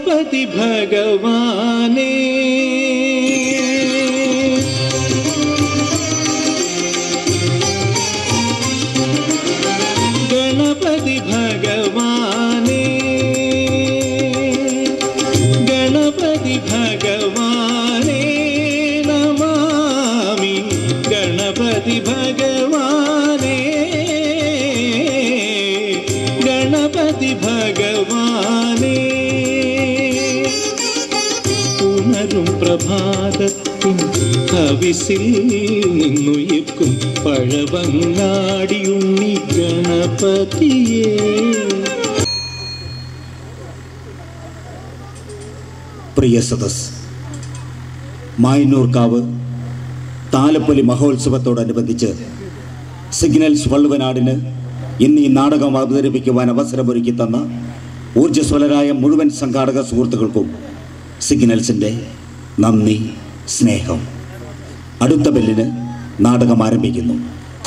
ഗണപതി ഭഗവാനേ ഗണപതി ഭഗവാനേ ഗണപതി ഭഗവാനേ നമാമി ഗണപതി ഭഗവാനേ ഗണപതി ഭഗവാനേ ഉണരും പ്രഭാതത്തിൻ കവിസിൽ നിന്നുയർക്കും പഴവങ്ങാടിയുണ്ണി ഗണപതിയേ പ്രിയ സദസ് മായന്നൂർക്കാവ് താലപ്പൊലി മഹോത്സവത്തോടനുബന്ധിച്ച് സിഗ്നൽസ് വള്ളുവനാടിന് ഇന്ന് ഈ നാടകം അവതരിപ്പിക്കുവാൻ അവസരമൊരുക്കി തന്ന ഊർജ്ജസ്വലരായ മുഴുവൻ സംഘാടക സുഹൃത്തുക്കൾക്കും സിഗ്നൽസിൻ്റെ നന്ദി സ്നേഹം അടുത്ത ബെല്ലിന് നാടകം ആരംഭിക്കുന്നു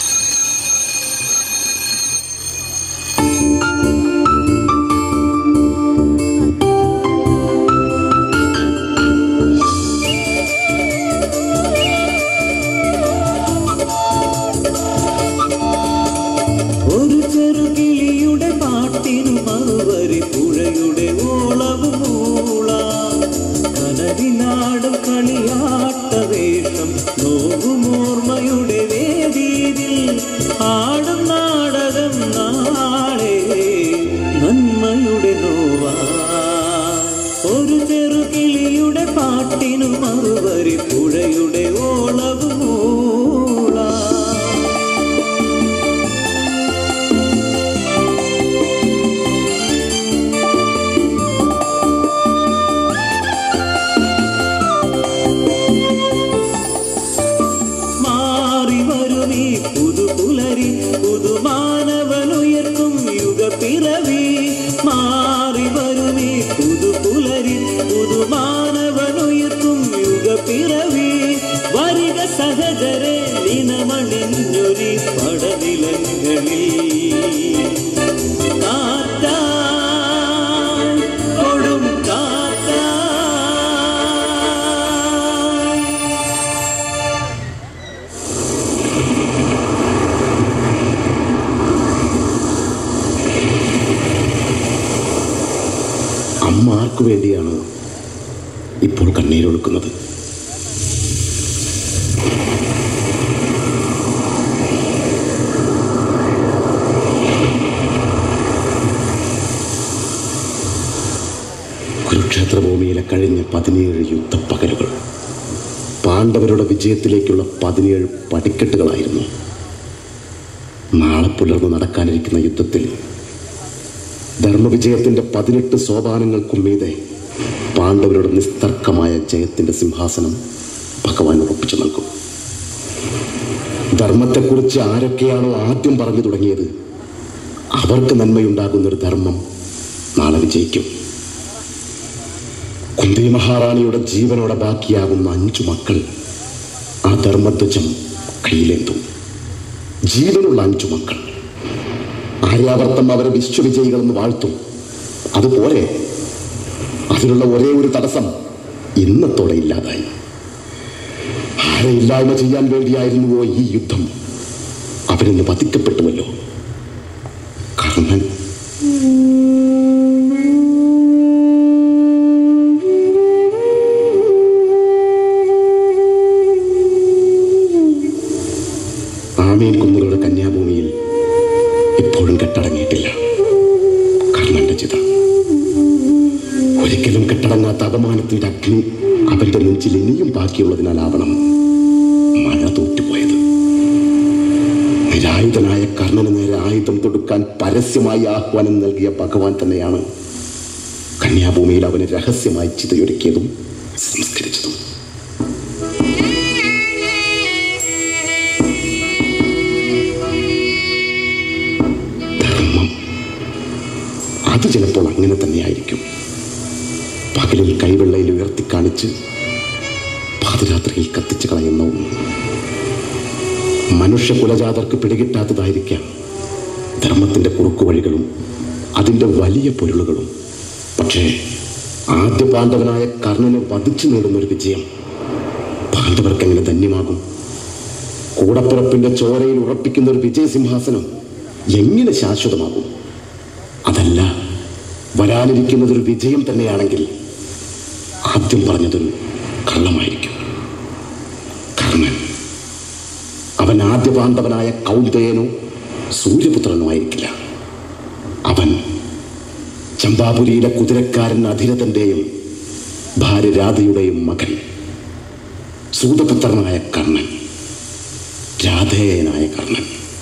ഒരു ചെറുകിളിയുടെ പാട്ടിനു മറുവരി പുഴയുടെ ഓളവും മൂളാം കനവിനാടും കളിയാട്ട വേഷം നോവുമോർമ്മയുടെ വേദിയിൽ ആടും നാടകം നാളെ നന്മയുടെ നോവാ ഒരു ചെറുകിളിയുടെ പാട്ടിനു മറുവരി പുഴയുടെ ഓളവും മൂളാം മാറി വരുമീ പുതുപുലരി പുതുമാനവനുയർക്കും യുഗപ്പിറവി മാറി വരുമീ പുതുപുലരി പുതുമാനവനുയർക്കും യുഗപ്പിറവി വരിക സഹജരെ ദിനമണിഞ്ഞൊരി പടനിലങ്ങളിൽ കാറ്റായി കൊടും കാറ്റായി അമ്മ ആർക്കു വേണ്ടിയാണ് ഇപ്പോൾ കണ്ണീരൊഴുക്കുന്നത് കുരുക്ഷേത്ര ഭൂമിയിലെ കഴിഞ്ഞ പതിനേഴ് യുദ്ധപ്പകലുകൾ പാണ്ഡവരുടെ വിജയത്തിലേക്കുള്ള പതിനേഴ് പടിക്കെട്ടുകളായിരുന്നു നാളെ പുലർന്ന് നടക്കാനിരിക്കുന്ന യുദ്ധത്തിൽ ധർമ്മവിജയത്തിന്റെ പതിനെട്ട് സോപാനങ്ങൾക്കും മീതെ പാണ്ഡവരുടെ നിസ്തർക്കമായ ജയത്തിന്റെ സിംഹാസനം ഭഗവാൻ ഉറപ്പിച്ചു നൽകും ധർമ്മത്തെക്കുറിച്ച് ആരൊക്കെയാണോ ആദ്യം പറഞ്ഞു തുടങ്ങിയത് അവർക്ക് നന്മയുണ്ടാകുന്നൊരു ധർമ്മം നാളെ വിജയിക്കും കുന്തി മഹാറാണിയുടെ ജീവനോടെ ബാക്കിയാകുന്ന അഞ്ചു മക്കൾ ആ ധർമ്മധ്വജം കയ്യിലെന്തും ജീവനുള്ള അഞ്ചു മക്കൾ ആര്യാവർത്തം അവരെ വിശ്വവിജയികളെന്ന് വാഴ്ത്തും അതുപോലെ അതിനുള്ള ഒരേ ഒരു തടസ്സം ഇന്നത്തോടെ ഇല്ലാതായി ആരെ ഇല്ലായ്മ ചെയ്യാൻ വേണ്ടിയായിരുന്നുവോ ഈ യുദ്ധം അവരിന്ന് വധിക്കപ്പെട്ടുവല്ലോ കർണൻ ആമീൻ കുന്നുകളുടെ കന്യാഭൂമിയിൽ ഇപ്പോഴും കെട്ടടങ്ങിയിട്ടില്ല കർണന്റെ ചിത ഒരിക്കലും കെട്ടടങ്ങാത്ത അപമാനത്തിന്റെ അഗ്നി അവന്റെ നെഞ്ചിൽ ഇനിയും ബാക്കിയുള്ളതിനാലാവണം മഴ തോറ്റുപോയത് നിരായുധനായ കർണന് നേരെ ആയുധം തൊടുക്കാൻ പരസ്യമായി ആഹ്വാനം നൽകിയ ഭഗവാൻ തന്നെയാണ് കന്യാഭൂമിയിൽ അവന് രഹസ്യമായി ചിതയൊരുക്കിയതും സംസ്കരിച്ചതും ധർമ്മം അത് ചിലപ്പോൾ അങ്ങനെ തന്നെയായിരിക്കും പകലിൽ കൈവെള്ളയിൽ ഉയർത്തിക്കാണിച്ച് പാതിരാത്രിയിൽ കത്തിച്ചു കളയുന്ന ഒന്ന് മനുഷ്യ കുലജാതർക്ക് പിടികിട്ടാത്തതായിരിക്കാം ധർമ്മത്തിന്റെ കുറുക്കു വഴികളും അതിൻ്റെ വലിയ പൊരുളുകളും പക്ഷേ ആദ്യ പാണ്ഡവനായ കർണനെ വധിച്ചു നേടുന്ന ഒരു വിജയം പാണ്ഡവർക്ക് എങ്ങനെ ധന്യമാകും കൂടപ്പിറപ്പിന്റെ ചോരയിൽ ഉറപ്പിക്കുന്ന ഒരു വിജയസിംഹാസനം എങ്ങനെ ശാശ്വതമാകും അതല്ല വരാനിരിക്കുന്നത് ഒരു വിജയം തന്നെയാണെങ്കിൽ ആദ്യം പറഞ്ഞതൊരു കള്ളമായിരിക്കും കർണൻ അവൻ ആദ്യ പാണ്ഡവനായ കൗന്ദയനോ സൂര്യപുത്രനോ ആയിരിക്കില്ല അവൻ ചമ്പാപുരിയിലെ കുതിരക്കാരൻ അധിരഥന്റെയും ഭാര്യ രാധയുടെയും മകൻ സൂതപുത്രനായ കർണൻ രാധേയനായ കർണൻ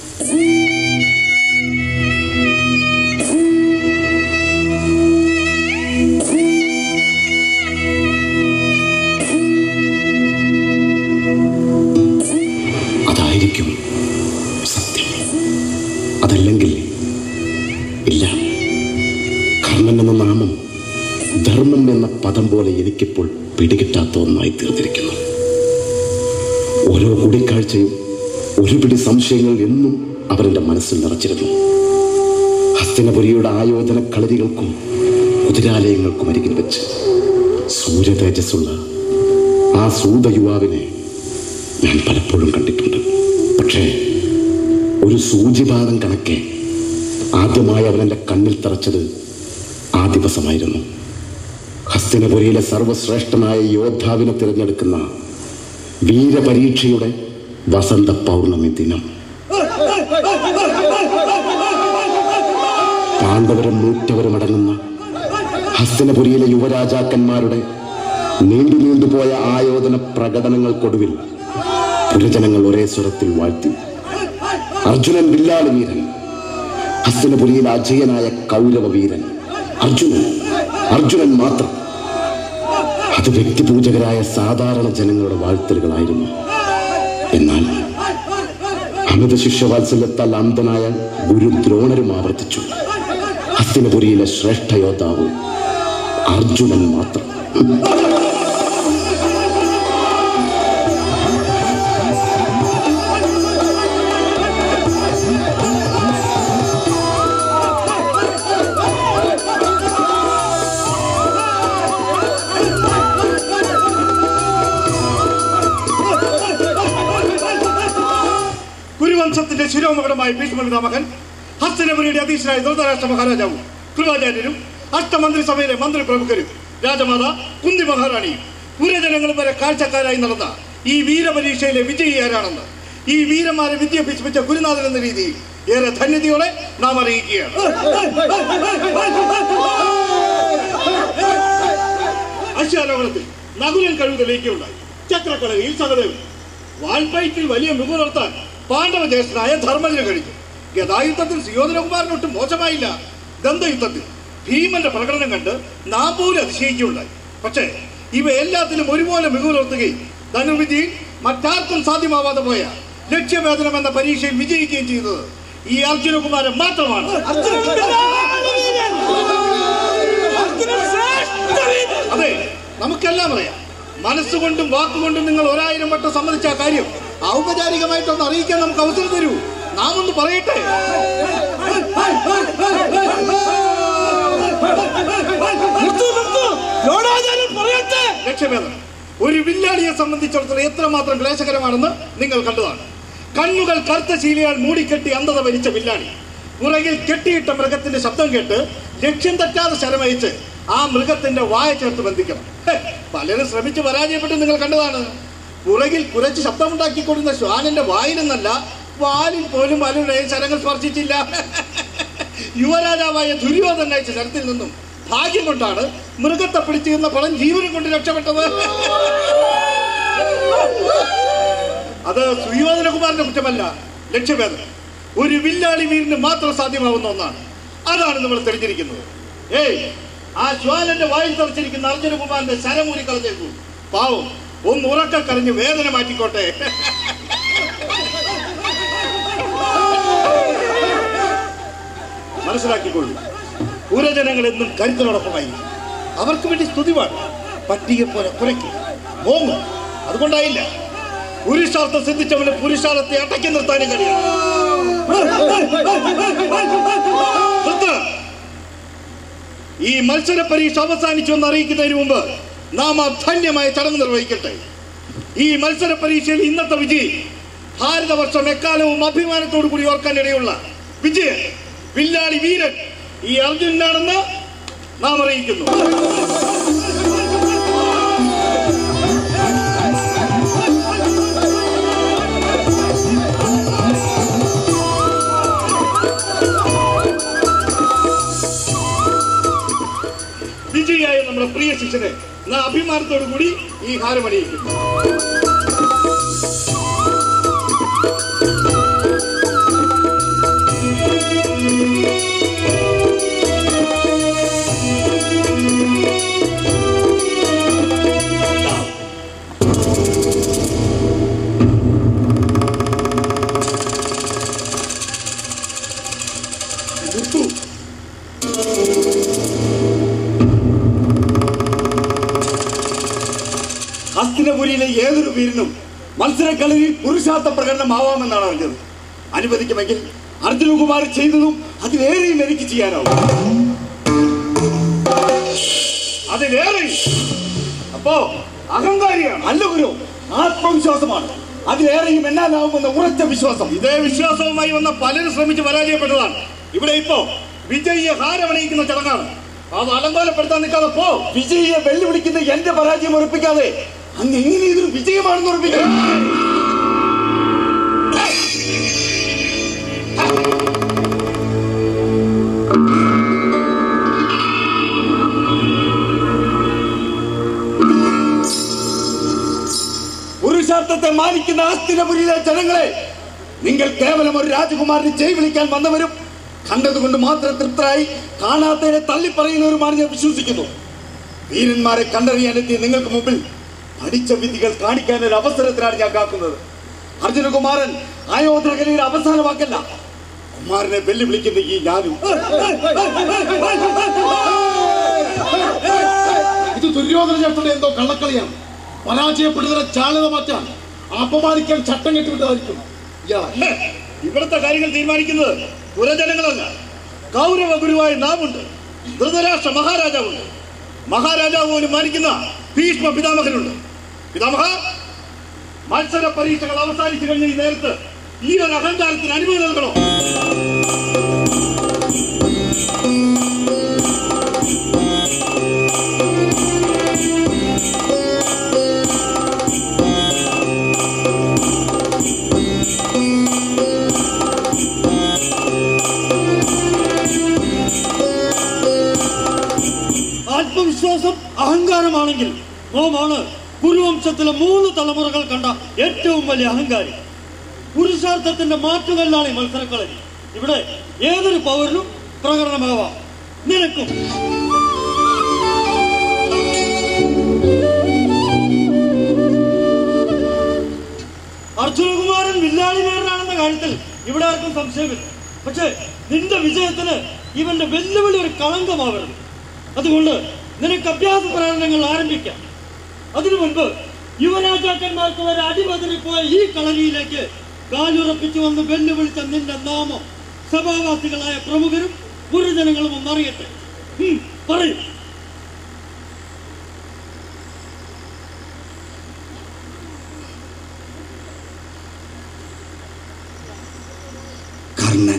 അതായിരിക്കും സത്യം അതല്ലെങ്കിൽ ഇല്ല കർണൻ എന്ന നാമം ധർമ്മം എന്ന പദം പോലെ എനിക്കിപ്പോൾ പിടികിട്ടാത്ത ഒന്നായി തീർന്നിരിക്കുന്നു ഓരോ കൂടിക്കാഴ്ചയും ഒരു പിടി സംശയങ്ങൾ എന്നും അവരുടെ മനസ്സിൽ നിറച്ചിരുന്നു ഹസ്തിനപുരിയുടെ ആയോധന കളരികൾക്കും കുതിരാലയങ്ങൾക്കും അരികിൽ വെച്ച് സൂര്യ തേജസ്സുള്ള ആ സൂത യുവാവിനെ ഞാൻ പലപ്പോഴും കണ്ടിട്ടുണ്ട് പക്ഷേ ഒരു സൂചിപാദം കണക്കെ ആദ്യമായി അവൻ എൻ്റെ കണ്ണിൽ തറച്ചത് ആ ദിവസമായിരുന്നു ഹസ്തിനപുരിയിലെ സർവശ്രേഷ്ഠനായ യോദ്ധാവിനെ തിരഞ്ഞെടുക്കുന്ന വീരപരീക്ഷയുടെ വസന്ത പൗർണമി ദിനം പാണ്ഡവരും നൂറ്റവരും അടങ്ങുന്ന ഹസ്തിനപുരിയിലെ യുവരാജാക്കന്മാരുടെ നീണ്ടു നീണ്ടുപോയ ആയോധന പ്രകടനങ്ങൾക്കൊടുവിൽ പുരജനങ്ങൾ ഒരേ സ്വരത്തിൽ വാഴ്ത്തി അർജുനൻ വില്ലാളി വീരൻ ഹസ്തിനപുരിയിൽ അജയനായ കൗരവ വീരൻ അർജുനൻ അർജുനൻ മാത്രം അത് വ്യക്തിപൂജകരായ സാധാരണ ജനങ്ങളുടെ വാഴ്ത്തലുകളായിരുന്നു എന്നാൽ അമിത ശിഷ്യവാത്സല്യത്താൽ അന്ധനായ ഗുരു ദ്രോണരും ആവർത്തിച്ചു ഹസ്തിനപുരിയിലെ ശ്രേഷ്ഠ യോദ്ധാവ് അർജുനൻ മാത്രം കുരുവംശത്തിന്റെ ശിരോമകടമായ ഭീഷ്മപിതാമകൻ ഹസ്തനപുരിയുടെ അധീശനായ ധൃതരാഷ്ട്ര മഹാരാജാവും കൃപാചാര്യരും അഷ്ടമന്ത്രിസഭയിലെ മന്ത്രി പ്രമുഖരും രാജമാത കുന്തി മഹാറാണിയും പുരജനങ്ങളും വരെ കാഴ്ചക്കാരായി നടന്ന ഈ വീരപരീക്ഷയിലെ വിജയി ആരാണെന്ന് ഈ വീരന്മാരെ വിദ്യ അഭ്യസിപ്പിച്ച ഗുരുനാഥൻ എന്ന രീതിയിൽ ഏറെ ധന്യതയോടെ നാം അറിയിക്കുകയാണ് അശ്വാരോഹണത്തിൽ നകുലൻ കഴിവ് തെളിയിക്കുകയുണ്ടായി ചക്രക്കളരിയിൽ സഹദേവൻ വാൽപ്പയറ്റിൽ വലിയ മികുലർത്താൻ പാണ്ഡവ ജ്യേഷ്ഠനായ ധർമ്മജന് കഴിഞ്ഞു ഗതായുദ്ധത്തിൽ സുയോധനകുമാരനൊട്ടും മോശമായില്ല ദന്തയുദ്ധത്തിൽ ഭീമന്റെ പ്രകടനം കണ്ട് നാം പോലും അതിശയിക്കുകയുണ്ടായി പക്ഷേ ഇവ എല്ലാത്തിലും ഒരുപോലെ മികുലർത്തുകയും ധനുർവിദ്യയിൽ മറ്റാർക്കും സാധ്യമാവാതെ പോയ ലക്ഷ്യവേദനം എന്ന പരീക്ഷയിൽ വിജയിക്കുകയും ചെയ്തത് ഈ അർജുനകുമാരൻ മാത്രമാണ് അതെ നമുക്കെല്ലാം അറിയാം മനസ്സുകൊണ്ടും വാക്കുകൊണ്ടും നിങ്ങൾ ഒരായിരം വട്ടം സമ്മതിച്ച ആ കാര്യം ഔപചാരികമായിട്ടൊന്ന് അറിയിക്കാൻ നമുക്ക് അവസരം തരൂ നാം ഒന്ന് പറയട്ടെ ലക്ഷ്യഭേദം ഒരു വില്ലാളിയെ സംബന്ധിച്ചിടത്തോളം എത്രമാത്രം ക്ലേശകരമാണെന്ന് നിങ്ങൾ കണ്ടതാണ് കണ്ണുകൾ കറുത്ത ശീലയാൽ മൂടിക്കെട്ടി അന്ധത ഭരിച്ച വില്ലാളി പുറകിൽ കെട്ടിയിട്ട മൃഗത്തിന്റെ ശബ്ദം കേട്ട് ലക്ഷ്യം തെറ്റാതെ ശരമയച്ച് ആ മൃഗത്തിന്റെ വായ ചേർത്ത് ബന്ധിക്കണം ഹെ, പലരും ശ്രമിച്ച് പരാജയപ്പെട്ട് നിങ്ങൾ കണ്ടതാണ് പുറകിൽ കുരച്ച് ശബ്ദമുണ്ടാക്കിക്കൊടുന്ന ശ്വാനന്റെ വായിലെന്നല്ല വാലിൽ പോലും പലരുടെയും ശരങ്ങൾ സ്പർശിച്ചില്ല യുവരാജാവായ ദുര്യോധന അയച്ച ശരത്തിൽ നിന്നും ഭാഗ്യം കൊണ്ടാണ് മൃഗത്തെ പിടിച്ചിരുന്ന പണം ജീവനും കൊണ്ട് രക്ഷപ്പെട്ടത് അത് സുയോധനകുമാരന്റെ കുറ്റമല്ല ലക്ഷ്യഭേദം ഒരു വില്ലാളി വീരിന് മാത്രം സാധ്യമാവുന്ന ഒന്നാണ് അതാണ് നമ്മൾ തെളിഞ്ഞിരിക്കുന്നത് ഏയ് ആ ശ്വാനന്റെ വായിൽ തറച്ചിരിക്കുന്ന അർജുനകുമാരന്റെ ശരമൂരി കളഞ്ഞേക്കൂ പാവം ഒന്ന് ഉറക്ക കരഞ്ഞ് വേദന മാറ്റിക്കോട്ടെ മനസ്സിലാക്കിക്കൊള്ളൂ പുരജനങ്ങൾ എന്നും കരുത്തിനോടൊപ്പമായി അവർക്ക് വേണ്ടി സ്തുതിവാണ് പറ്റിയെ പോലെ കുറയ്ക്കും പോകും അതുകൊണ്ടായില്ല പുരുഷാർത്ഥം സിദ്ധിച്ചവന് പുരുഷാർത്ഥത്തെ അടക്കി നിർത്താനും കഴിയും നിർത്ത്. 「 ഈ മത്സര പരീക്ഷ അവസാനിച്ചു എന്ന് അറിയിക്കുന്നതിന് മുമ്പ് നാം ആ ധന്യമായ ചടങ്ങ് നിർവഹിക്കട്ടെ ഈ മത്സര പരീക്ഷയിൽ ഇന്നത്തെ വിജയി ഭാരതവർഷം എക്കാലവും അഭിമാനത്തോടു കൂടി ഓർക്കാനിടയുള്ള വിജയൻ വില്ലാളി വീരൻ ഈ അർജുനാണെന്ന് നാം അറിയിക്കുന്നു വിജയിയായ നമ്മുടെ പ്രിയ ശിഷ്യനെ നാം അഭിമാനത്തോടു കൂടി ഈ ഹാരമണിയിക്കുന്നു നിർത്തൂ. ഹസ്തിനപുരിയിലെ ഏതൊരു വീരനും മത്സരക്കളരിയിൽ പുരുഷാർത്ഥ പ്രകടനമാവാമെന്നാണ് അറിഞ്ഞത് അനുവദിക്കുമെങ്കിൽ അർജുനകുമാർ ചെയ്തതും അതിലേറെയും എനിക്ക് ചെയ്യാനാവും അതിലേറെ അപ്പോ അഹങ്കാരിയാണ് അല്ല ഗുരു ആത്മവിശ്വാസമാണ് അതിലേറെയും എന്നാലാവുമെന്ന ഉറച്ച വിശ്വാസം ഇതേ വിശ്വാസവുമായി വന്ന പലരും ശ്രമിച്ച് പരാജയപ്പെട്ടതാണ് ഇവിടെ ഇപ്പോ വിജയിയെ ഹാരമണിയിക്കുന്ന ചടങ്ങാണ് അത് അലങ്കോലപ്പെടുത്താൻ നിൽക്കാതെ പോ വിജയിയെ വെല്ലുവിളിക്കുന്ന എന്റെ പരാജയം ഉറപ്പിക്കാതെ അങ്ങ് എങ്ങനെ ഇതൊരു വിജയമാണെന്ന് ഉറപ്പിക്കണം പുരുഷാർത്ഥത്തെ മാനിക്കുന്ന ആസ്തിനപുരിയിലെ ജനങ്ങളെ നിങ്ങൾ കേവലം ഒരു രാജകുമാരനെ ജയ് വിളിക്കാൻ വന്നവരും കണ്ടതുകൊണ്ട് മാത്രം തൃപ്തരായി കാണാത്തതിനെ തള്ളിപ്പറയുന്നവരുമാണ് ഞാൻ വിശ്വസിക്കുന്നു വീരന്മാരെ കണ്ടറിയാനെത്തിയ നിങ്ങൾക്ക് മുമ്പിൽ പഠിച്ച വിധികൾ കാണിക്കാൻ ഒരു അവസരത്തിനാണ് ഞാൻ കാക്കുന്നത് അർജുനകുമാരൻ ആയോധനകലയുടെ അവസാന വാക്കല്ല കുമാരനെ വെല്ലുവിളിക്കുന്ന ഈ ഞാനും ഇത് ദുര്യോധന ചേട്ടന്റെ എന്തോ കള്ളക്കളിയാണ് പരാജയപ്പെടുന്നവരെ ചാലത മാറ്റാൻ അപമാനിക്കാൻ ചട്ടം കെട്ടിവിട്ടതായിരിക്കും ഇയാൾ ഹേ, ഇവിടുത്തെ കാര്യങ്ങൾ തീരുമാനിക്കുന്നത് പുരജനങ്ങളല്ല കൗരവ ഗുരുവായ നാമുണ്ട് ധൃതരാഷ്ട്ര മഹാരാജാവുണ്ട് മഹാരാജാവ് പോലും മാനിക്കുന്ന ഭീഷ്മ പിതാമഹനുണ്ട് പിതാമഹ മത്സര പരീക്ഷകൾ അവസാനിച്ചു കഴിഞ്ഞ ഈ നേരത്ത് ഈ ഒരു അഹങ്കാരത്തിന് അനുമതി നൽകണോ ആത്മവിശ്വാസം അഹങ്കാരമാണെങ്കിൽ നോമാണ് കുരുവംശത്തിലെ മൂന്ന് തലമുറകൾ കണ്ട ഏറ്റവും വലിയ അഹങ്കാരി പുരുഷാർത്ഥത്തിന്റെ മാറ്റുകല്ലാണ് ഈ മത്സരക്കളി ഇവിടെ ഏതൊരു പൗരനും പ്രകടനമാവാം നിനക്കും അർജുനകുമാരൻ വില്ലാളി വീരനാണെന്ന കാര്യത്തിൽ ഇവിടെ ആർക്കും സംശയമില്ല പക്ഷേ നിന്റെ വിജയത്തിന് ഇവന്റെ വെല്ലുവിളി ഒരു കളങ്കമാവരുത് അതുകൊണ്ട് നിനക്ക് അഭ്യാസ പ്രകടനങ്ങൾ ആരംഭിക്കാം അതിനു മുൻപ് യുവരാജാക്കന്മാർക്ക് വരെ അടിമതിരിപ്പോയ ഈ കളരിയിലേക്ക് കാലുറപ്പിച്ചു വന്ന് വെല്ലുവിളിച്ച നിന്റെ നാമം സഭാവാസികളായ പ്രമുഖരും ഗുരുജനങ്ങളും ഒന്നറിയട്ടെ ഉം, പറയൂ കർണൻ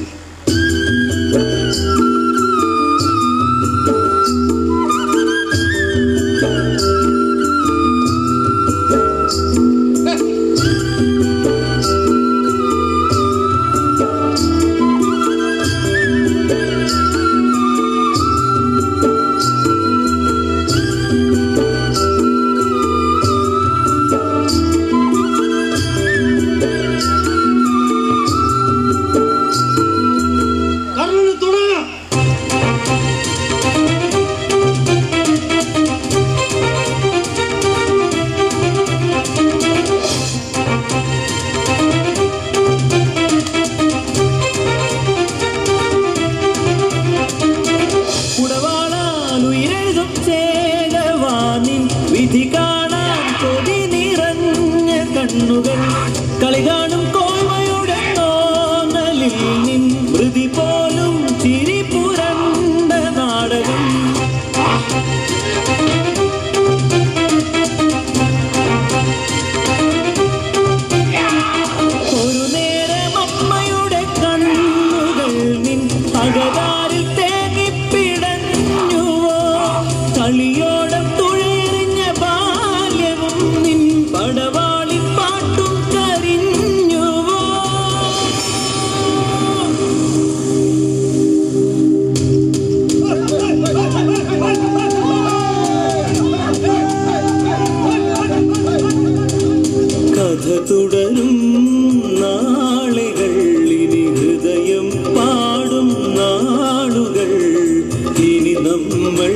ഇനി നമ്മൾ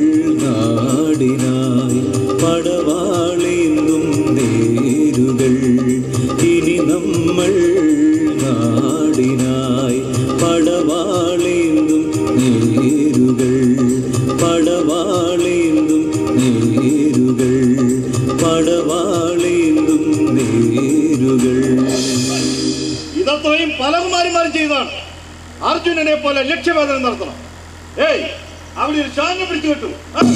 നാടിനായി പടവാളേന്തും നേരുകൾ ഇനി നമ്മൾ നാടിനായി പടവാളേന്തും നേരുകൾ പടവാളേന്തും നേരുകൾ പടവാളേന്തും നേരുകൾ ഇതത്രയും പലകുമാരിമാരും ചെയ്തതാണ് അർജുനനെ പോലെ ലക്ഷ്യഭേദനം നടത്തണം ഏയ് അവിടെ ഒരു ശാന്യം പിടിച്ചു കിട്ടും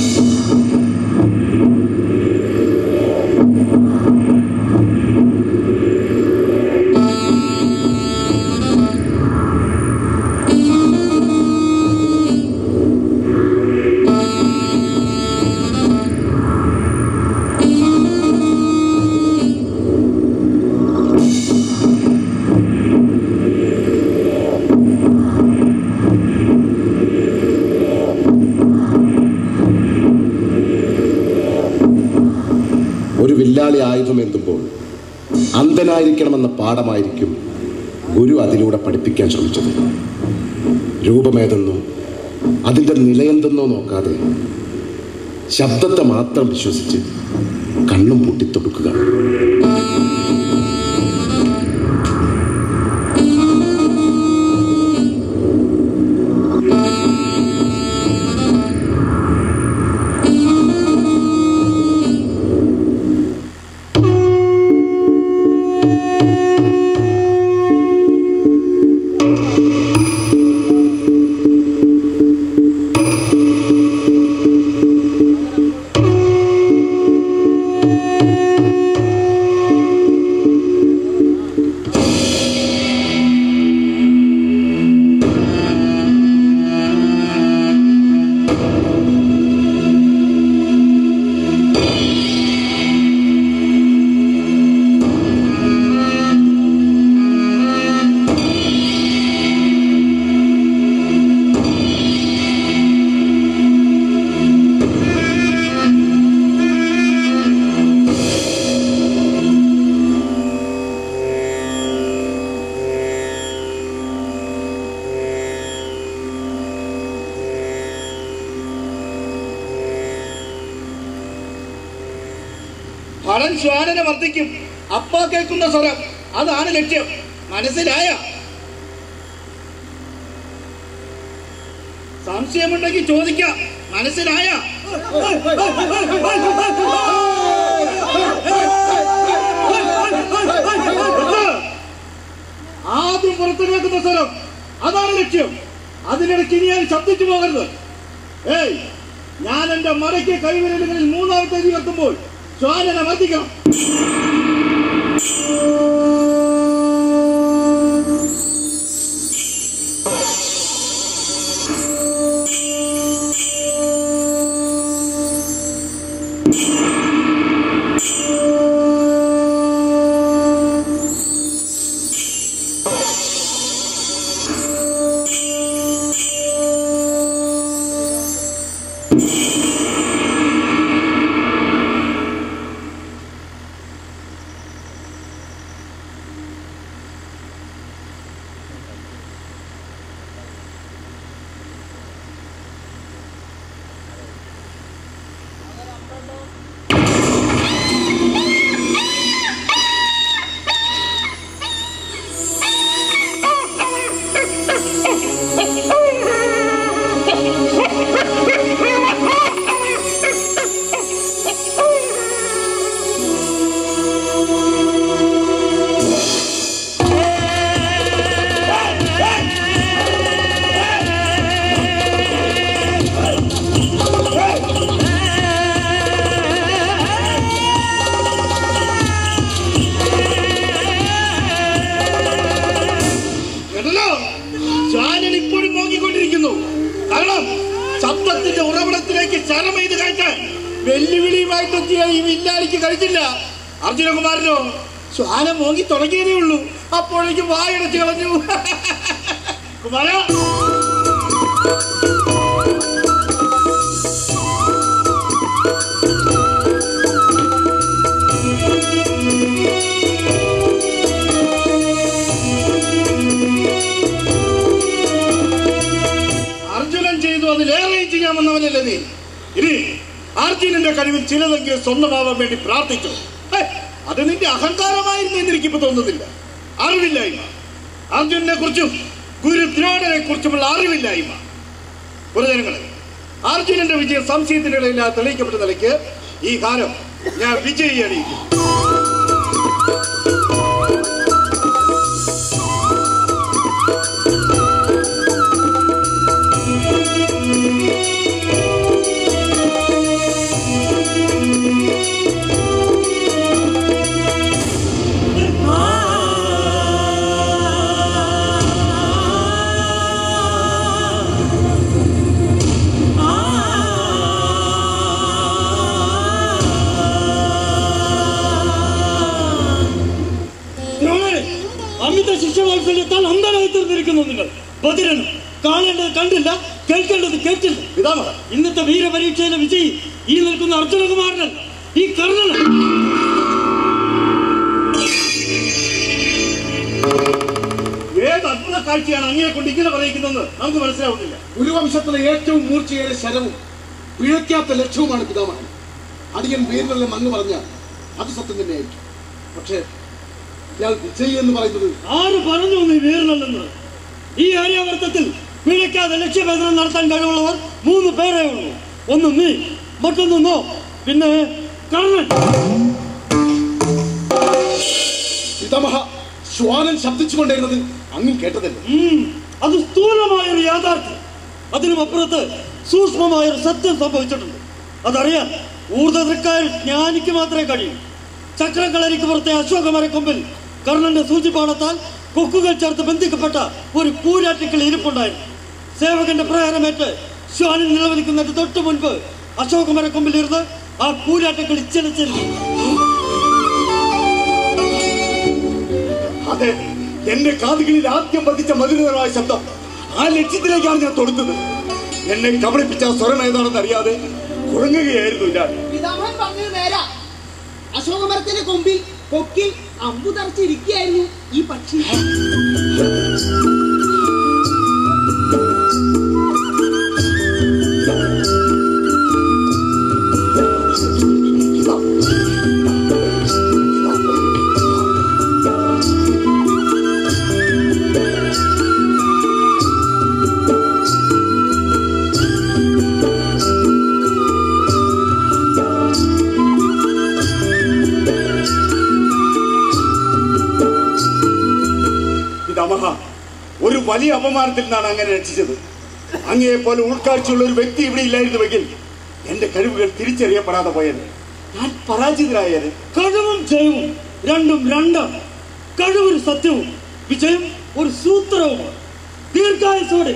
ഒരു വില്ലാളി ആയുധം എന്തുമ്പോൾ അന്ധനായിരിക്കണമെന്ന പാഠമായിരിക്കും ഗുരു അതിലൂടെ പഠിപ്പിക്കാൻ ശ്രമിച്ചത് രൂപമേതെന്നോ അതിൻ്റെ നിലയെന്തെന്നോ നോക്കാതെ ശബ്ദത്തെ മാത്രം വിശ്വസിച്ച് കണ്ണും പൂട്ടിത്തൊടുക്കുക ഫലം ശ്വാനനെ വർദ്ധിക്കും അപ്പ കേൾക്കുന്ന സ്വരം അതാണ് ലക്ഷ്യം മനസ്സിലായ സംശയമുണ്ടെങ്കിൽ ചോദിക്കാം മനസ്സിലായ ആദ്യം പുറത്തു കേൾക്കുന്ന സ്വരം അതാണ് ലക്ഷ്യം അതിനിടയ്ക്ക് ഇനി ഞാൻ ശബ്ദിച്ചു പോകരുത് ഏയ് ഞാൻ എന്റെ മടക്കിയ കൈവിരലുകളിൽ മൂന്നാമത്തെ ഉയർത്തുമ്പോൾ ശ്വാനനെ വർദ്ധിക്കണം കേട്ടല്ലോ ശ്വാനൻ ഇപ്പോഴും നോക്കിക്കൊണ്ടിരിക്കുന്നു കാരണം ശബ്ദത്തിന്റെ ഉറവിടത്തിലേക്ക് ശരമെയ്ത് കയറ്റാൻ വെല്ലുവിളിയുമായിട്ടെത്തിയ ഈ വില്ലാളിക്ക് കഴിച്ചില്ല അർജുനകുമാരനോ ശ്വാനം മോങ്ങി തുടങ്ങിയതേ ഉള്ളൂ അപ്പോഴേക്കും വായടച്ചു കളഞ്ഞു കുമാര അർജുനൻ ചെയ്തു അതിലേറെ ചെയ്യും പരീക്ഷിക്കാൻ വന്നവനല്ലേ നീ ഇനി അർജുനന്റെ കഴിവിൽ ചിലതെങ്കിലും സ്വന്തമാവാൻ വേണ്ടി പ്രാർത്ഥിച്ചു ഹേ, അത് നിന്റെ അഹങ്കാരമായിരുന്നു എന്ന് എനിക്കിപ്പോ തോന്നുന്നില്ല അറിവില്ലായ്മ അർജുനനെ കുറിച്ചും ഗുരു ദ്രോണനെ കുറിച്ചുമുള്ള അറിവില്ലായ്മ പുരജനങ്ങളെ അർജുനന്റെ വിജയം സംശയത്തിനിടയില്ലാതെ തെളിയിക്കപ്പെട്ട നിലയ്ക്ക് ഈ കാലം ഞാൻ വിജയി അണിയിക്കും ദ്രോണരെ, അമിത ശിക്ഷവാത്സല്യത്താൽ അന്ധനായി തീർന്നിരിക്കുന്നു നിങ്ങൾ ബദിരനും കാണേണ്ടത് കണ്ടില്ല കേൾക്കേണ്ടത് കേട്ടില്ല പിതാമഹ ഇന്നത്തെ വീരപരീക്ഷയിലെ വിജയി ഈ നിൽക്കുന്ന അർജുനകുമാരനൻ ഈ കർണനൻ ഏത് അത്ഭുത കാഴ്ചയാണ് അങ്ങയെ കൊണ്ട് ഇങ്ങനെ പറയിക്കുന്നതെന്ന് നമുക്ക് മനസ്സിലാവുന്നില്ല ഗുരുവംശത്തിലെ ഏറ്റവും മൂർച്ചയേറെ ശരവും പിഴയ്ക്കാത്ത ലക്ഷ്യവുമാണ് പിതാമഹൻ അടിയൻ വീരനെല്ലാം അങ്ങ് പറഞ്ഞാൽ അത് സത്യം തന്നെയായിരിക്കും പക്ഷേ ഇയാൾ വിജയ് എന്ന് പറയുന്നത് ആര് പറഞ്ഞു നീ വീരനല്ലെന്ന് ഈ ആര്യാവർത്തത്തിൽ പിഴയ്ക്കാതെ ലക്ഷ്യഭേദനം നടത്താൻ കഴിവുള്ളവർ മൂന്ന് പേരേ ഉള്ളൂ ഒന്ന് നീ മറ്റൊന്ന് നോ പിന്നെ കർണൻ പിതാമഹ ശ്വാനൻ ശബ്ദിച്ചുകൊണ്ടിരുന്നത് അങ്ങും കേട്ടതല്ലേ ഉം, അത് സ്ഥൂലമായൊരു യാഥാർത്ഥ്യം അതിനുമപ്പുറത്ത് സൂക്ഷ്മമായൊരു സത്യം സംഭവിച്ചിട്ടുണ്ട് അതറിയാൻ ഊർദ്ധതൃക്കായ ജ്ഞാനിക്ക് മാത്രമേ കഴിയൂ ചക്രക്കളരിക്ക് പുറത്തെ അശോകമരക്കൊമ്പിൽ കർണന്റെ സൂചിപ്പാടത്താൽ കൊക്കുകൾ ചേർത്ത് ബന്ധിക്കപ്പെട്ട ഒരു കൂരാറ്റിക്കൾ ഇരിപ്പുണ്ടായിരുന്നു സേവകന്റെ പ്രകാരമേറ്റ് ശ്വാനിൽ നിലവിളിക്കുന്നതിന് തൊട്ടു മുൻപ് അശോകമരക്കൊമ്പിലിരുന്ന് ആ കൂരാറ്റക്കൾ ഇച്ചലിച്ചിരുന്നു അതെ എന്റെ കാതുകളിൽ ആദ്യം പതിച്ച മധുരതരമായ ശബ്ദം ആ ലക്ഷ്യത്തിലേക്കാണ് ഞാൻ തൊടുത്തത് എന്നെ കബളിപ്പിച്ച ആ സ്വരം ഏതാണെന്ന് അറിയാതെ കുഴങ്ങുകയായിരുന്നു ഞാൻ പിതാമഹൻ പറഞ്ഞത് നേരാ അശോകമരത്തിന്റെ കൊമ്പിൽ കൊക്കിൽ അമ്പു തറച്ചിരിക്കുകയായിരുന്നു ഈ പക്ഷി പിതാമഹ ഒരു വലിയ അപമാനത്തിൽ നിന്നാണ് അങ്ങനെ രക്ഷിച്ചത് അങ്ങയെ പോലെ ഉൾക്കാഴ്ചയുള്ള ഒരു വ്യക്തി ഇവിടെ ഇല്ലായിരുന്നുവെങ്കിൽ എന്റെ കഴിവുകൾ തിരിച്ചറിയപ്പെടാതെ പോയത് ഞാൻ പരാജിതരായത് കഴിവും ജയവും രണ്ടും രണ്ടാണ് കഴിവൊരു സത്യവും വിജയം ഒരു സൂത്രവുമാണ് ദീർഘായുസോടെ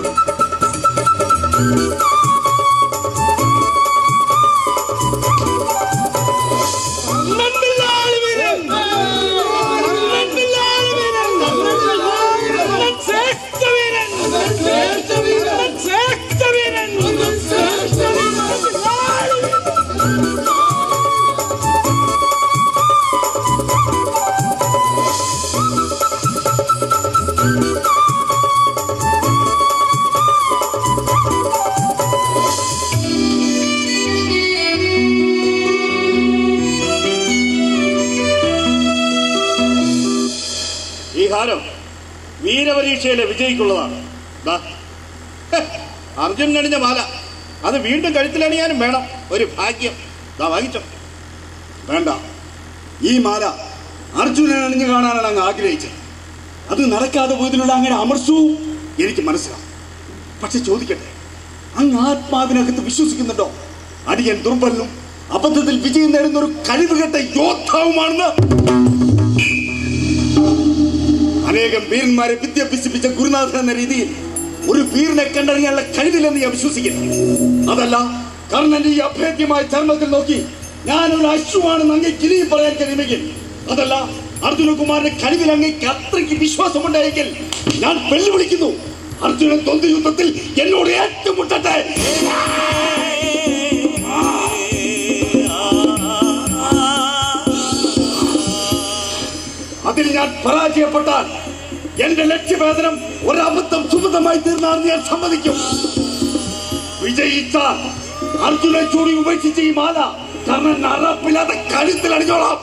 ഈ ഹാരം വീരപരീക്ഷയിലെ വിജയിക്കുള്ളതാണ് ദാ, ഹെ, അർജുൻ അണിഞ്ഞ മാല അത് വീണ്ടും കഴുത്തിലണിയാനും വേണം ഒരു ഭാഗ്യം ദാ വാങ്ങിച്ചോ വേണ്ട ഈ മാല അർജുനൻ അണിഞ്ഞു കാണാനാണ് അങ്ങ് ആഗ്രഹിച്ചത് അത് നടക്കാതെ പോയതിനുള്ള അങ്ങനെ അമർസവും എനിക്ക് മനസ്സിലാവും പക്ഷെ ചോദിക്കട്ടെ അങ്ങ് ആത്മാവിനകത്ത് വിശ്വസിക്കുന്നുണ്ടോ അടിയൻ ദുർബലും അബദ്ധത്തിൽ വിജയം നേടുന്ന ഒരു കഴിവുകെട്ട യോദ്ധാവുമാണെന്ന് അനേകം വീരന്മാരെ വിദ്യാഭ്യസിപ്പിച്ച ഗുരുനാഥൻ എന്ന രീതിയിൽ ഒരു വീരനെ കണ്ടറിയാനുള്ള കഴിവില്ലെന്ന് ഞാൻ വിശ്വസിക്കുന്നു അതല്ല കർണന്റെ ഈ അഭേദ്യമായ ചർമ്മത്തിൽ നോക്കി ഞാനൊരു അശ്വമാണെന്ന് അങ്ങേ കിളിയും പറയാൻ കഴിയുമെങ്കിൽ അതല്ല അർജുനകുമാരന്റെ കഴിവിൽ അങ്ങേക്ക് അത്രയ്ക്ക് വിശ്വാസമുണ്ടായെങ്കിൽ ഞാൻ വെല്ലുവിളിക്കുന്നു അർജുനൻ തൊന്ത് യുദ്ധത്തിൽ എന്നോട് ഏറ്റുമുട്ടട്ടെ അതിൽ ഞാൻ പരാജയപ്പെട്ടാൽ എന്റെ ലക്ഷ്യവേദനം ഒരബദ്ധം സുബദ്ധമായി തീർന്നാണെന്ന് ഞാൻ സമ്മതിക്കും വിജയിച്ചാൽ അർജുനെ ചൂടി ഉപേക്ഷിച്ച് ഈ മാല കർണൻ അറപ്പില്ലാതെ കഴുത്തിൽ അടിച്ചോളാം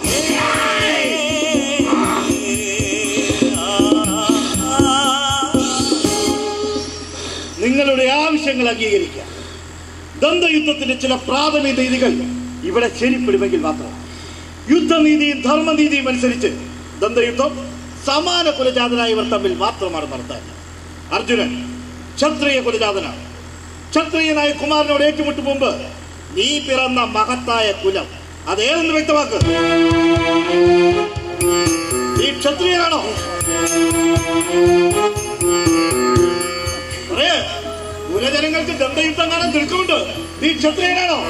നിങ്ങളുടെ ആവശ്യങ്ങൾ അംഗീകരിക്കാം ദന്തയുദ്ധത്തിന്റെ ചില പ്രാഥമിക രീതികൾ ഇവിടെ ശരിപ്പെടുമെങ്കിൽ മാത്രം യുദ്ധനീതിയും ധർമ്മനീതിയും അനുസരിച്ച് ദന്തയുദ്ധം സമാന കുലജാതനായവർ തമ്മിൽ മാത്രമാണ് നടത്താൻ അർജുനൻ ക്ഷത്രിയ കുലജാതനാണ് ക്ഷത്രിയനായ കുമാരനോട് ഏറ്റുമുട്ടും മുമ്പ് നീ പിറന്ന മഹത്തായ കുലം അതേതെന്ന് വ്യക്തമാക്ക് നീ ക്ഷത്രിയനാണോ പറയേ കുലജനങ്ങൾക്ക് ദന്തയുദ്ധം കാണാൻ തിടുക്കമുണ്ട് നീ ക്ഷത്രിയനാണോ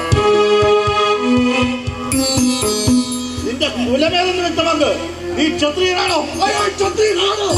നിന്റെ കുലമേതെന്ന് വ്യക്തമാക്ക് നീ ക്ഷത്രിയനാണോ അയ്യോ ക്ഷത്രിയനാണോ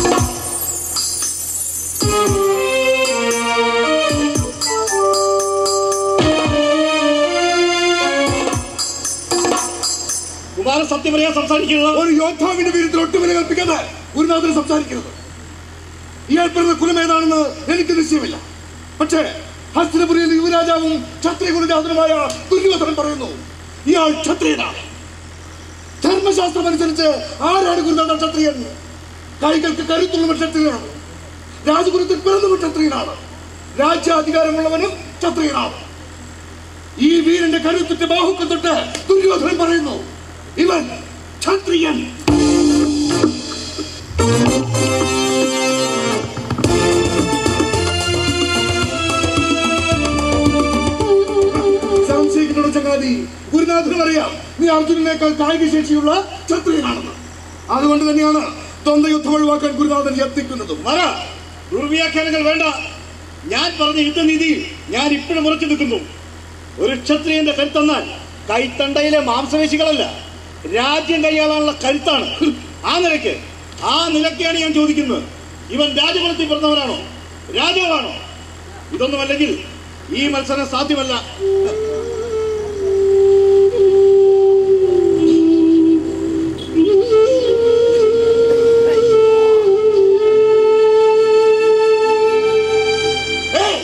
കുമാരൻ സത്യം പറയാൻ സംസാരിക്കുന്നത് ഒരു യോദ്ധാവിന്റെ വീരത്തിൽ ഒട്ടുവില കൽപ്പിക്കാതെ ഗുരുനാഥൻ സംസാരിക്കരുത് ഇയാൾ പറഞ്ഞ കുലം ഏതാണെന്ന് എനിക്ക് നിശ്ചയമില്ല പക്ഷേ ഹസ്തനപുരിയിൽ യുവരാജാവും ക്ഷത്രിയ ഗുരുജാതനുമായ ദുര്യോധനൻ പറയുന്നു ഇയാൾ ക്ഷത്രിയനാണ് ധർമ്മശാസ്ത്രം അനുസരിച്ച് ആരാണ് ഗുരുനാഥൻ ക്ഷത്രിയൻ കൈകൾക്ക് കരുത്തുള്ള ക്ഷത്രിയനാണ് രാജഗുരുത്തിൽ പിറന്നവൻ ക്ഷത്രിയനാണ് രാജ്യാധികാരമുള്ളവനും ക്ഷത്രിയനാണ് ഈ വീരന്റെ കരുത്തിന്റെ ബാഹുക്കൾ തൊട്ട് ദുര്യോധനൻ പറയുന്നു ഇവൻ ക്ഷത്രിയൻ സംശയിക്കുന്നോട് ചങ്ങാതി ഗുരുനാഥനും അറിയാം നീ അർജുനനേക്കാൾ കായിക ശേഷിയുള്ള ക്ഷത്രിയനാണെന്ന് അതുകൊണ്ട് തന്നെയാണ് ദ്വന്ദ്വയുദ്ധം ഒഴിവാക്കാൻ ഗുരുനാഥൻ യത്നിക്കുന്നതും മറ ദുർവ്യാഖ്യാനങ്ങൾ വേണ്ട ഞാൻ പറഞ്ഞ യുദ്ധനീതി ഞാൻ ഇപ്പോഴും ഉറച്ചു നിൽക്കുന്നു ഒരു ക്ഷത്രിയന്റെ കരുത്തെന്നാൽ കൈത്തണ്ടയിലെ മാംസപേശികളല്ല രാജ്യം കൈയാളാനുള്ള കരുത്താണ് ആ നിലയ്ക്ക് ആ നിലയ്ക്കാണ് ഞാൻ ചോദിക്കുന്നത് ഇവൻ രാജകുലത്തിൽ പിറന്നവനാണോ രാജാവാണോ ഇതൊന്നുമല്ലെങ്കിൽ ഈ മത്സരം സാധ്യമല്ല ഏയ്!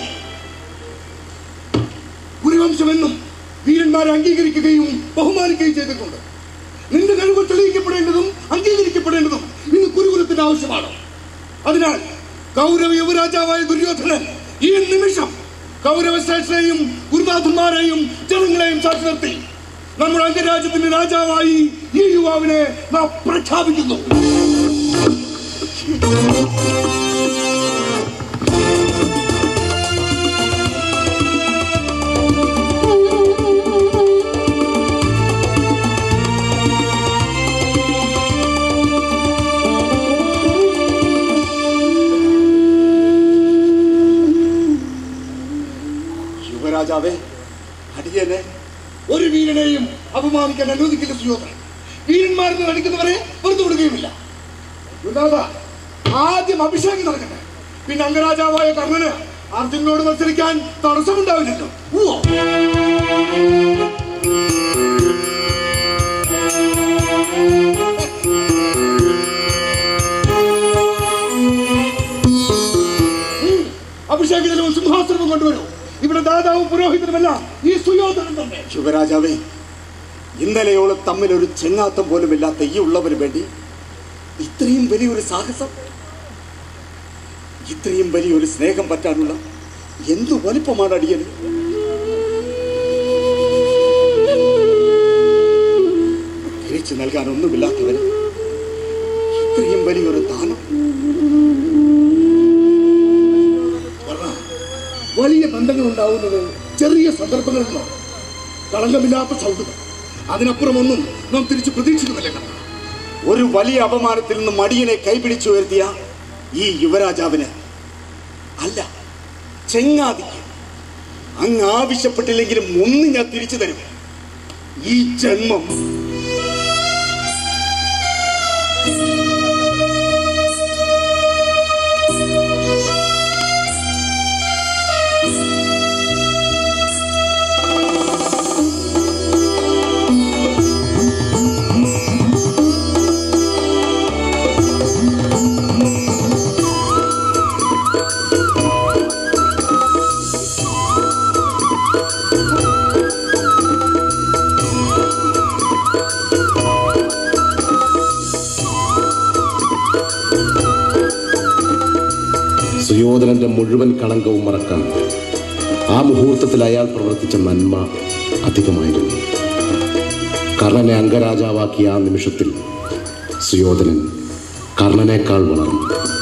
ഗുരുവംശമെന്നും വീരന്മാരെ അംഗീകരിക്കുകയും ബഹുമാനിക്കുകയും ചെയ്തിട്ടുണ്ട് നിന്റെ കഴിവ് തെളിയിക്കപ്പെടേണ്ടതും അംഗീകരിക്കപ്പെടേണ്ടതും ഇന്ന് ഗുരുകുലത്തിന്റെ ആവശ്യമാണ് അതിനാൽ കൗരവ യുവരാജാവായ ദുര്യോധനൻ ഈ നിമിഷം കൗരവ ശ്രേഷ്ഠരെയും ഗുരുനാഥന്മാരെയും ജനങ്ങളെയും സാക്ഷി നിർത്തി നമ്മുടെ അംഗരാജ്യത്തിന്റെ രാജാവായി ഈ യുവാവിനെ നാം പ്രഖ്യാപിക്കുന്നു യുവരാജാവേ അടിയനെ ഒരു വീരനെയും അപമാനിക്കാൻ അനുവദിക്കില്ല സുയോധനൻ വീരന്മാരെന്ന് നടിക്കുന്നവരെ വെറുതെ വിടുകയുമില്ല ഗുരുനാഥ, ആദ്യം അഭിഷേകം നടക്കട്ടെ പിന്നെ അംഗരാജാവായ കർണന് അർജുനോട് മത്സരിക്കാൻ തടസ്സമുണ്ടാവില്ലല്ലോ ഉവ്വോ. ഉം. അഭിഷേകജലവും സിംഹാസനവും കൊണ്ടുവരൂ ഇവിടെ ദാതാവും പുരോഹിതനുമല്ല ഈ സുയോധനൻ തന്നെ ശിവരാജാവേ ഇന്നലെയോളം തമ്മിൽ ഒരു ചെങ്ങാത്തം പോലും ഇല്ലാത്ത ഈ ഉള്ളവന് വേണ്ടി ഇത്രയും വലിയൊരു സാഹസം ഇത്രയും വലിയൊരു സ്നേഹം പറ്റാനുള്ള എന്തു വലിപ്പമാണ് അടിയന് തിരിച്ചു നൽകാൻ ഒന്നുമില്ലാത്തവന് ഇത്രയും വലിയൊരു ദാനം വർണ്ണ, വലിയ ബന്ധങ്ങൾ ഉണ്ടാവുന്നത് ചെറിയ സന്ദർഭങ്ങളിൽ നിന്നാണ് കളങ്കമില്ലാത്ത സൗഹൃദം അതിനപ്പുറമൊന്നും നാം തിരിച്ചു പ്രതീക്ഷിക്കുന്നില്ല കണ്ണ. ഒരു വലിയ അപമാനത്തിൽ നിന്ന് മടിയനെ കൈപിടിച്ചു ഉയർത്തിയ ഈ യുവരാജാവിന് അല്ല ചെങ്ങാതിക്ക് അങ്ങ് ആവശ്യപ്പെട്ടില്ലെങ്കിലും ഒന്ന് ഞാൻ തിരിച്ചു തരും ഈ ജന്മം സുയോധനന്റെ മുഴുവൻ കളങ്കവും മറക്കാൻ ആ മുഹൂർത്തത്തിൽ അയാൾ പ്രവർത്തിച്ച നന്മ അധികമായിരുന്നു കർണനെ അംഗരാജാവാക്കിയ ആ നിമിഷത്തിൽ സുയോധനൻ കർണനേക്കാൾ വളർന്നു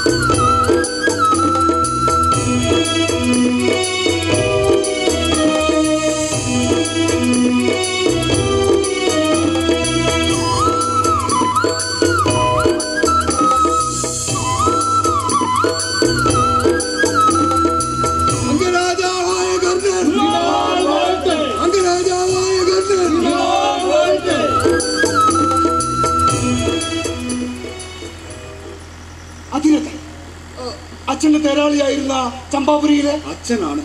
അംഗരാജാവായ കർണൻ അംഗരാജാവായ കർണൻ അതിരത്തെ അച്ഛന്റെ തേരാളിയായിരുന്ന ചമ്പാപുരിയിലെ അച്ഛനാണ്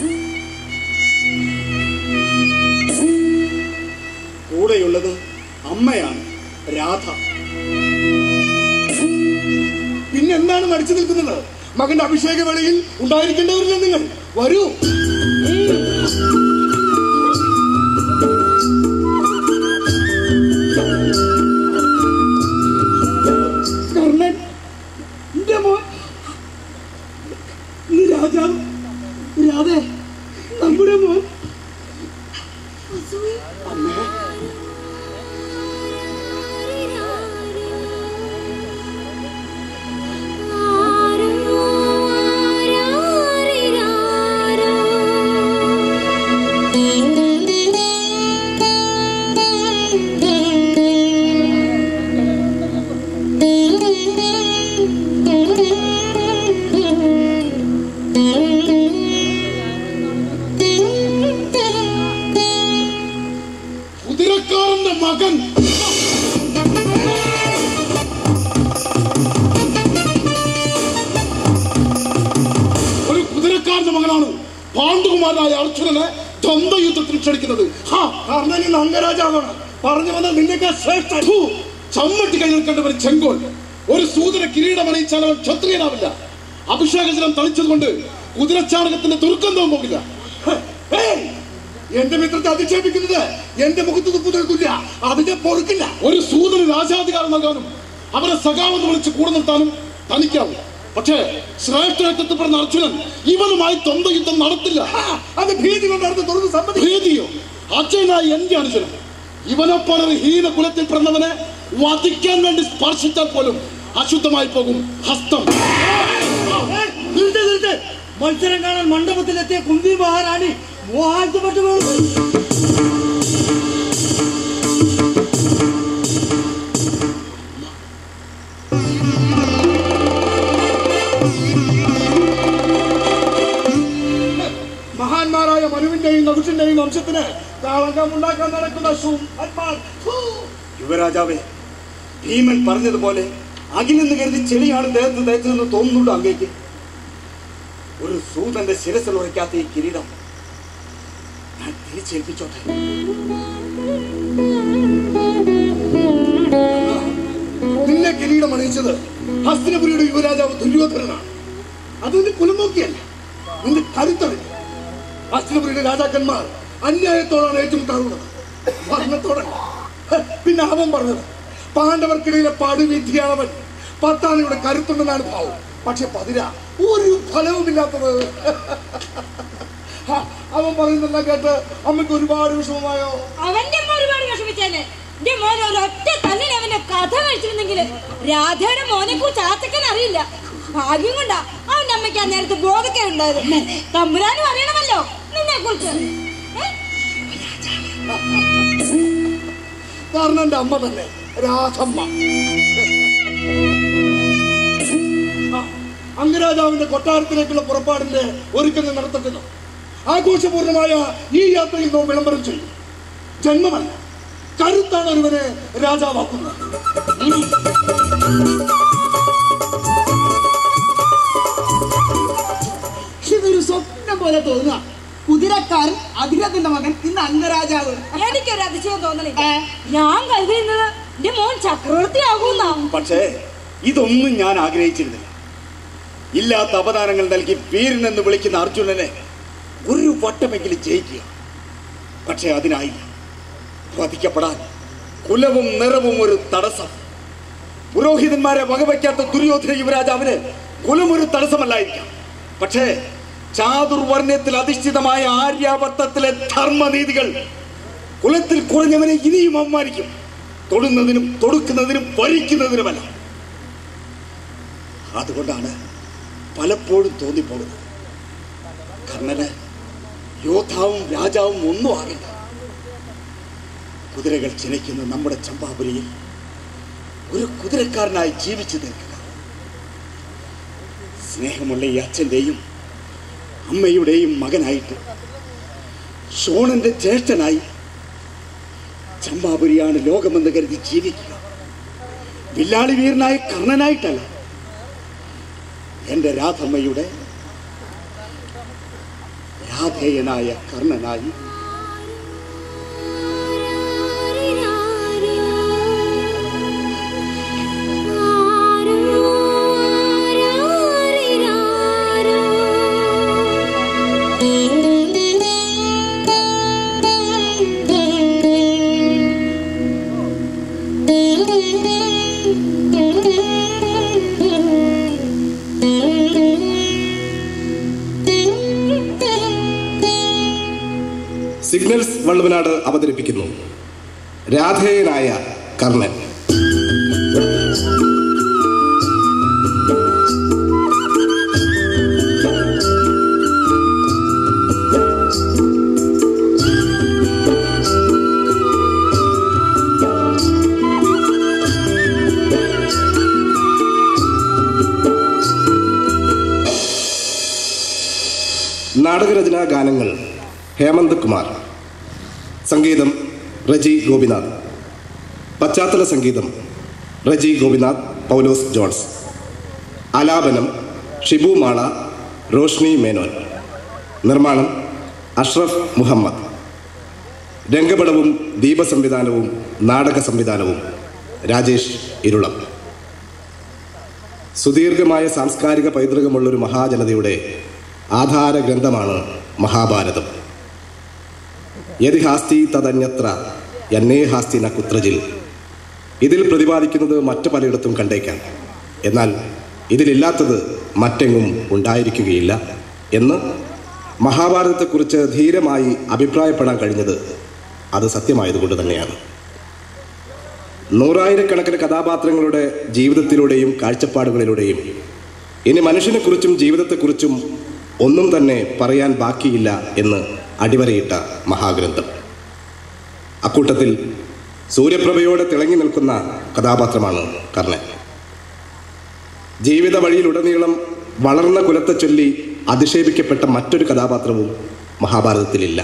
കൂടെയുള്ളത് അമ്മയാണ് രാധ പിന്നെ എന്താണ് മടിച്ചു നിൽക്കുന്നത് മകന്റെ അഭിഷേക വേളയിൽ ഉണ്ടായിരിക്കേണ്ടവരില്ല നിങ്ങൾ വരൂ കർണൻ എന്റെ മോൻ ഇന്ന് രാജാവ് രാധേ നമ്മുടെ മോൻ അമ്മേ കുതിരക്കാരന്റെ മകൻ ഒരു കുതിരക്കാരന്റെ മകനാണ് പാണ്ഡുകുമാരനായ അർജുനനെ ദ്വന്ദ്വയുദ്ധത്തിന് ക്ഷണിക്കുന്നത് ഹാ കർണൻ ഇന്ന് അംഗരാജാവാണ് പറഞ്ഞു വന്ന നിന്നേക്കാൾ ശ്രേഷ്ഠ ഫു, ചമ്മട്ടി കൈ നിൽക്കേണ്ടവൻ ചെങ്കോൽ ഒരു സൂതന കിരീടമണിയിച്ചാൽ അവൻ ക്ഷത്രിയനാവില്ല അഭിഷേകജലം തളിച്ചതുകൊണ്ട് കുതിരച്ചാണകത്തിന്റെ ദുർഗന്ധവും പോകില്ല ഏയ്! എന്റെ മിത്രത്തെ അധിക്ഷേപിക്കുന്നത് എന്റെ മുഖത്ത് തുപ്പുതൽക്കില്ല അതിന്റെ പൊറുക്കില്ല ഒരു സൂതന് രാജാധികാരം നൽകാനും അവരെ സഖാവെന്ന് വിളിച്ച് കൂടെ നിർത്താനും തനിക്കാവും പക്ഷേ ശ്രേഷ്ഠത്വപ്പെടുന്ന അർജുനൻ ഇവനുമായി ദ്വന്ദ്വ യുദ്ധം നടത്തില്ല ആ, അത് ഭീതി കൊണ്ടായിരുന്നു തുറന്ന് സമ്മതി ഭീതിയോ അച്ഛനായി എന്റെ അനുജനം ഇവനൊപ്പം ഒരു ഹീന കുലത്തിൽ പിറന്നവനെ വധിക്കാൻ വേണ്ടി സ്പർശിച്ചാൽ പോലും അശുദ്ധമായി പോകും ഹസ്തം നിർത്ത് നിർത്ത് മത്സരം കാണാൻ മണ്ഡപത്തിലെത്തിയ കുന്തി മഹാറാണി മോഹാഴ്ത്തപ്പെട്ടു പോകുന്നു മഹാന്മാരായ മനുവിന്റെയും നകുഷിന്റെയും വംശത്തിന് കളങ്കം ഉണ്ടാക്കാൻ നടക്കുന്ന ശും, അന്മാർ. ഫൂ. യുവരാജാവേ ഭീമൻ പറഞ്ഞതുപോലെ അകിലെന്ന് കരുതി ചെളിയാണ് ദേഹത്ത് തേച്ചതെന്ന് തോന്നുന്നുണ്ട് അങ്ങേക്ക് ഒരു സൂതന്റെ ശിരസിൽ ഉറയ്ക്കാത്ത ഈ കിരീടം ഞാൻ തിരിച്ചേൽപ്പിച്ചോട്ടെ നിന്നെ കിരീടം അണിയിച്ചത് ഹസ്തിനപുരിയുടെ യുവരാജാവ് ദുര്യോധനനാണ് അത് നിന്റെ കുലം നോക്കിയല്ല നിന്റെ കരുത്തറിഞ്ഞു ഹസ്തിനപുരിയുടെ രാജാക്കന്മാർ അന്യായത്തോടാണ് ഏറ്റുമുട്ടാറുള്ളത് ഭരണത്തോടല്ല ഹ, പിന്നെ അവൻ പറഞ്ഞത് പാണ്ഡവർക്കിടയിലെ പാടുവിദ്യയാണവൻ പത്താണിയുടെ കരുത്തുണ്ടെന്നാണ് ഭാവം പക്ഷെ പതിര ഒരു ഫലവുമില്ലാത്തത് ഹ, അവൻ പറയുന്നെല്ലാം കേട്ട് അമ്മയ്ക്ക് ഒരുപാട് വിഷമമായോ അവന്റെ അമ്മ ഒരുപാട് വിഷമിച്ചേനെ എന്റെ മോൻ ഒരൊറ്റ തല്ലിൽ അവന്റെ കഥ കഴിച്ചിരുന്നെങ്കിൽ രാധയുടെ മോനെ കുറിച്ച് ആത്തക്കൻ അറിയില്ല ഭാഗ്യം കൊണ്ടാ അവന്റെ അമ്മയ്ക്ക് ആ നേരത്തെ ബോധക്കെ ഉണ്ടായത് തമ്പുരാനും അറിയണമല്ലോ നിന്നെ കുറിച്ച് കർണന്റെ അമ്മ തന്നെ രാധമ്മ ആ, അംഗരാജാവിന്റെ കൊട്ടാരത്തിലേക്കുള്ള പുറപ്പാടിന്റെ ഒരുക്കങ്ങൾ നടത്തട്ടെന്നോ ആഘോഷപൂർണമായ ഈ യാത്രയിൽ നാം വിളംബരം ചെയ്യും ജന്മമല്ല കരുത്താണ് ഒരുവനെ രാജാവാക്കുന്നത് ഇതൊരു സ്വപ്നം പോലെ തോന്നുക കുതിരക്കാരൻ അധികത്തിന്റെ മകൻ ഇന്ന് അംഗരാജാവ് എനിക്കൊരു അതിശയം തോന്നണില്ല ഞാൻ കരുതിയിരുന്നത് എന്റെ മോൻ ചക്രവർത്തി ആകുന്നാ പക്ഷേ ഇതൊന്നും ഞാൻ ആഗ്രഹിച്ചിരുന്നില്ല ഇല്ലാത്ത അപദാനങ്ങൾ നൽകി വീരനെന്ന് വിളിക്കുന്ന അർജുനനെ ഒരു വട്ടമെങ്കിലും ജയിക്കുക പക്ഷേ അതിനായില്ല വധിക്കപ്പെടാൻ കുലവും നിറവും ഒരു തടസ്സം പുരോഹിതന്മാരെ വകവയ്ക്കാത്ത ദുര്യോധന യുവരാജാവിന് കുലം ഒരു തടസ്സമല്ലായിരിക്കാം പക്ഷേ ചാതുർവർണ്ണയത്തിൽ അധിഷ്ഠിതമായ ആര്യാവർത്തത്തിലെ ധർമ്മനീതികൾ കുലത്തിൽ കുറഞ്ഞവനെ ഇനിയും അവമാനിക്കും തൊടുന്നതിനും തൊടുക്കുന്നതിനും ഭരിക്കുന്നതിനുമല്ല അതുകൊണ്ടാണ് പലപ്പോഴും തോന്നിപ്പോകുന്നത് കർണന് യോദ്ധാവും രാജാവും ഒന്നും ആകില്ല കുതിരകൾ ചിനയ്ക്കുന്ന നമ്മുടെ ചമ്പാപുരിയിൽ ഒരു കുതിരക്കാരനായി ജീവിച്ചു നിൽക്കുക സ്നേഹമുള്ള ഈ അച്ഛൻ്റെയും അമ്മയുടെയും മകനായിട്ട് ഷോണന്റെ ജ്യേഷ്ഠനായി ചമ്പാപുരിയാണ് ലോകമെന്ന് കരുതി ജീവിക്കുക വില്ലാളി വീരനായ കർണനായിട്ടല്ല എന്റെ രാധമ്മയുടെ രാധേയനായ കർണനായി സിഗ്നൽസ് വള്ളുവനാട് അവതരിപ്പിക്കുന്നു രാധേയനായ കർണൻ നാടകരചനാ ഗാനങ്ങൾ ഹേമന്ത് കുമാർ സംഗീതം റജി ഗോപിനാഥ് പശ്ചാത്തല സംഗീതം റജി ഗോപിനാഥ് പൗലോസ് ജോൺസ് ആലാപനം ഷിബു മാള റോഷ്നി മേനോൻ നിർമ്മാണം അഷ്റഫ് മുഹമ്മദ് രംഗപടവും ദീപസംവിധാനവും നാടക സംവിധാനവും രാജേഷ് ഇരുളം സുദീർഘമായ സാംസ്കാരിക പൈതൃകമുള്ളൊരു മഹാജനതയുടെ ആധാര ഗ്രന്ഥമാണ് മഹാഭാരതം യതി ഹാസ്തി തദന്യത്ര എന്നേ ഹാസ്തി ന കുത്രജിൽ ഇതിൽ പ്രതിപാദിക്കുന്നത് മറ്റു പലയിടത്തും കണ്ടേക്കാം എന്നാൽ ഇതിലില്ലാത്തത് മറ്റെങ്ങും ഉണ്ടായിരിക്കുകയില്ല എന്ന് മഹാഭാരതത്തെക്കുറിച്ച് ധീരമായി അഭിപ്രായപ്പെടാൻ കഴിഞ്ഞത് അത് സത്യമായതുകൊണ്ട് തന്നെയാണ് നൂറായിരക്കണക്കിന് കഥാപാത്രങ്ങളുടെ ജീവിതത്തിലൂടെയും കാഴ്ചപ്പാടുകളിലൂടെയും ഇനി മനുഷ്യനെക്കുറിച്ചും ജീവിതത്തെക്കുറിച്ചും ഒന്നും തന്നെ പറയാൻ ബാക്കിയില്ല എന്ന് അടിവരയിട്ട മഹാഗ്രന്ഥം അക്കൂട്ടത്തിൽ സൂര്യപ്രഭയോടെ തിളങ്ങി നിൽക്കുന്ന കഥാപാത്രമാണ് കർണൻ ജീവിത വഴിയിലുടനീളം വളർന്ന കുലത്തെ ചൊല്ലി അധിക്ഷേപിക്കപ്പെട്ട മറ്റൊരു കഥാപാത്രവും മഹാഭാരതത്തിലില്ല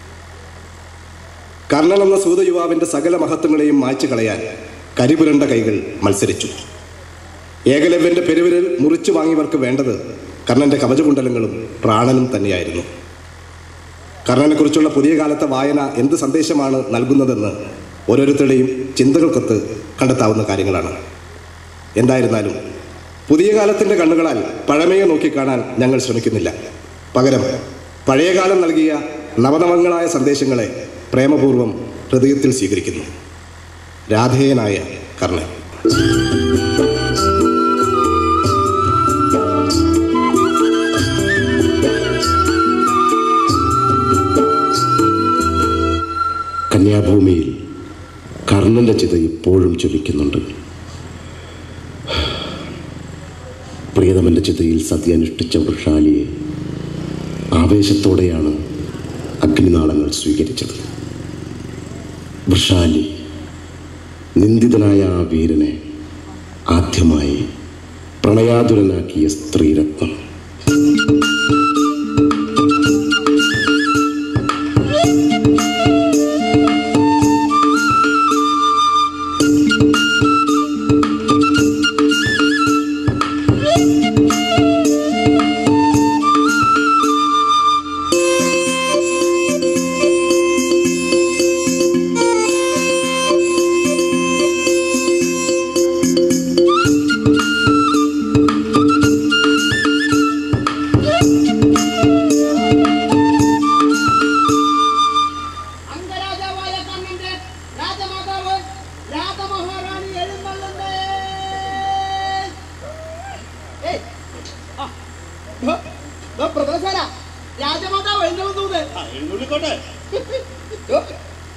കർണൻ എന്ന സൂതയുവാവിന്റെ സകല മഹത്വങ്ങളെയും മായ്ച്ചു കളയാൻ കരിപുരണ്ട കൈകൾ മത്സരിച്ചു ഏകലവ്യന്റെ പെരുവിരൽ മുറിച്ചു വാങ്ങിയവർക്ക് വേണ്ടത് കർണന്റെ കവചകുണ്ടലങ്ങളും പ്രാണനും തന്നെയായിരുന്നു കർണനെക്കുറിച്ചുള്ള പുതിയ കാലത്തെ വായന എന്ത് സന്ദേശമാണ് നൽകുന്നതെന്ന് ഓരോരുത്തരുടെയും ചിന്തകൾക്കൊത്ത് കണ്ടെത്താവുന്ന കാര്യങ്ങളാണ് എന്തായിരുന്നാലും പുതിയ കാലത്തിൻ്റെ കണ്ണുകളാൽ പഴമയെ നോക്കിക്കാണാൻ ഞങ്ങൾ ശ്രമിക്കുന്നില്ല പകരം പഴയകാലം നൽകിയ നവനവങ്ങളായ സന്ദേശങ്ങളെ പ്രേമപൂർവം ഹൃദയത്തിൽ സ്വീകരിക്കുന്നു രാധേയനായ കർണൻ കന്യാഭൂമിയിൽ കർണന്റെ ചിത ഇപ്പോഴും ജ്വലിക്കുന്നുണ്ട് പ്രിയതമന്റെ ചിതയിൽ സത്യ അനുഷ്ഠിച്ച വൃഷാലിയെ ആവേശത്തോടെയാണ് അഗ്നിനാളങ്ങൾ സ്വീകരിച്ചത് വൃഷാലി നിന്ദിതനായ ആ വീരനെ ആദ്യമായി പ്രണയാതുരനാക്കിയ സ്ത്രീരത്നം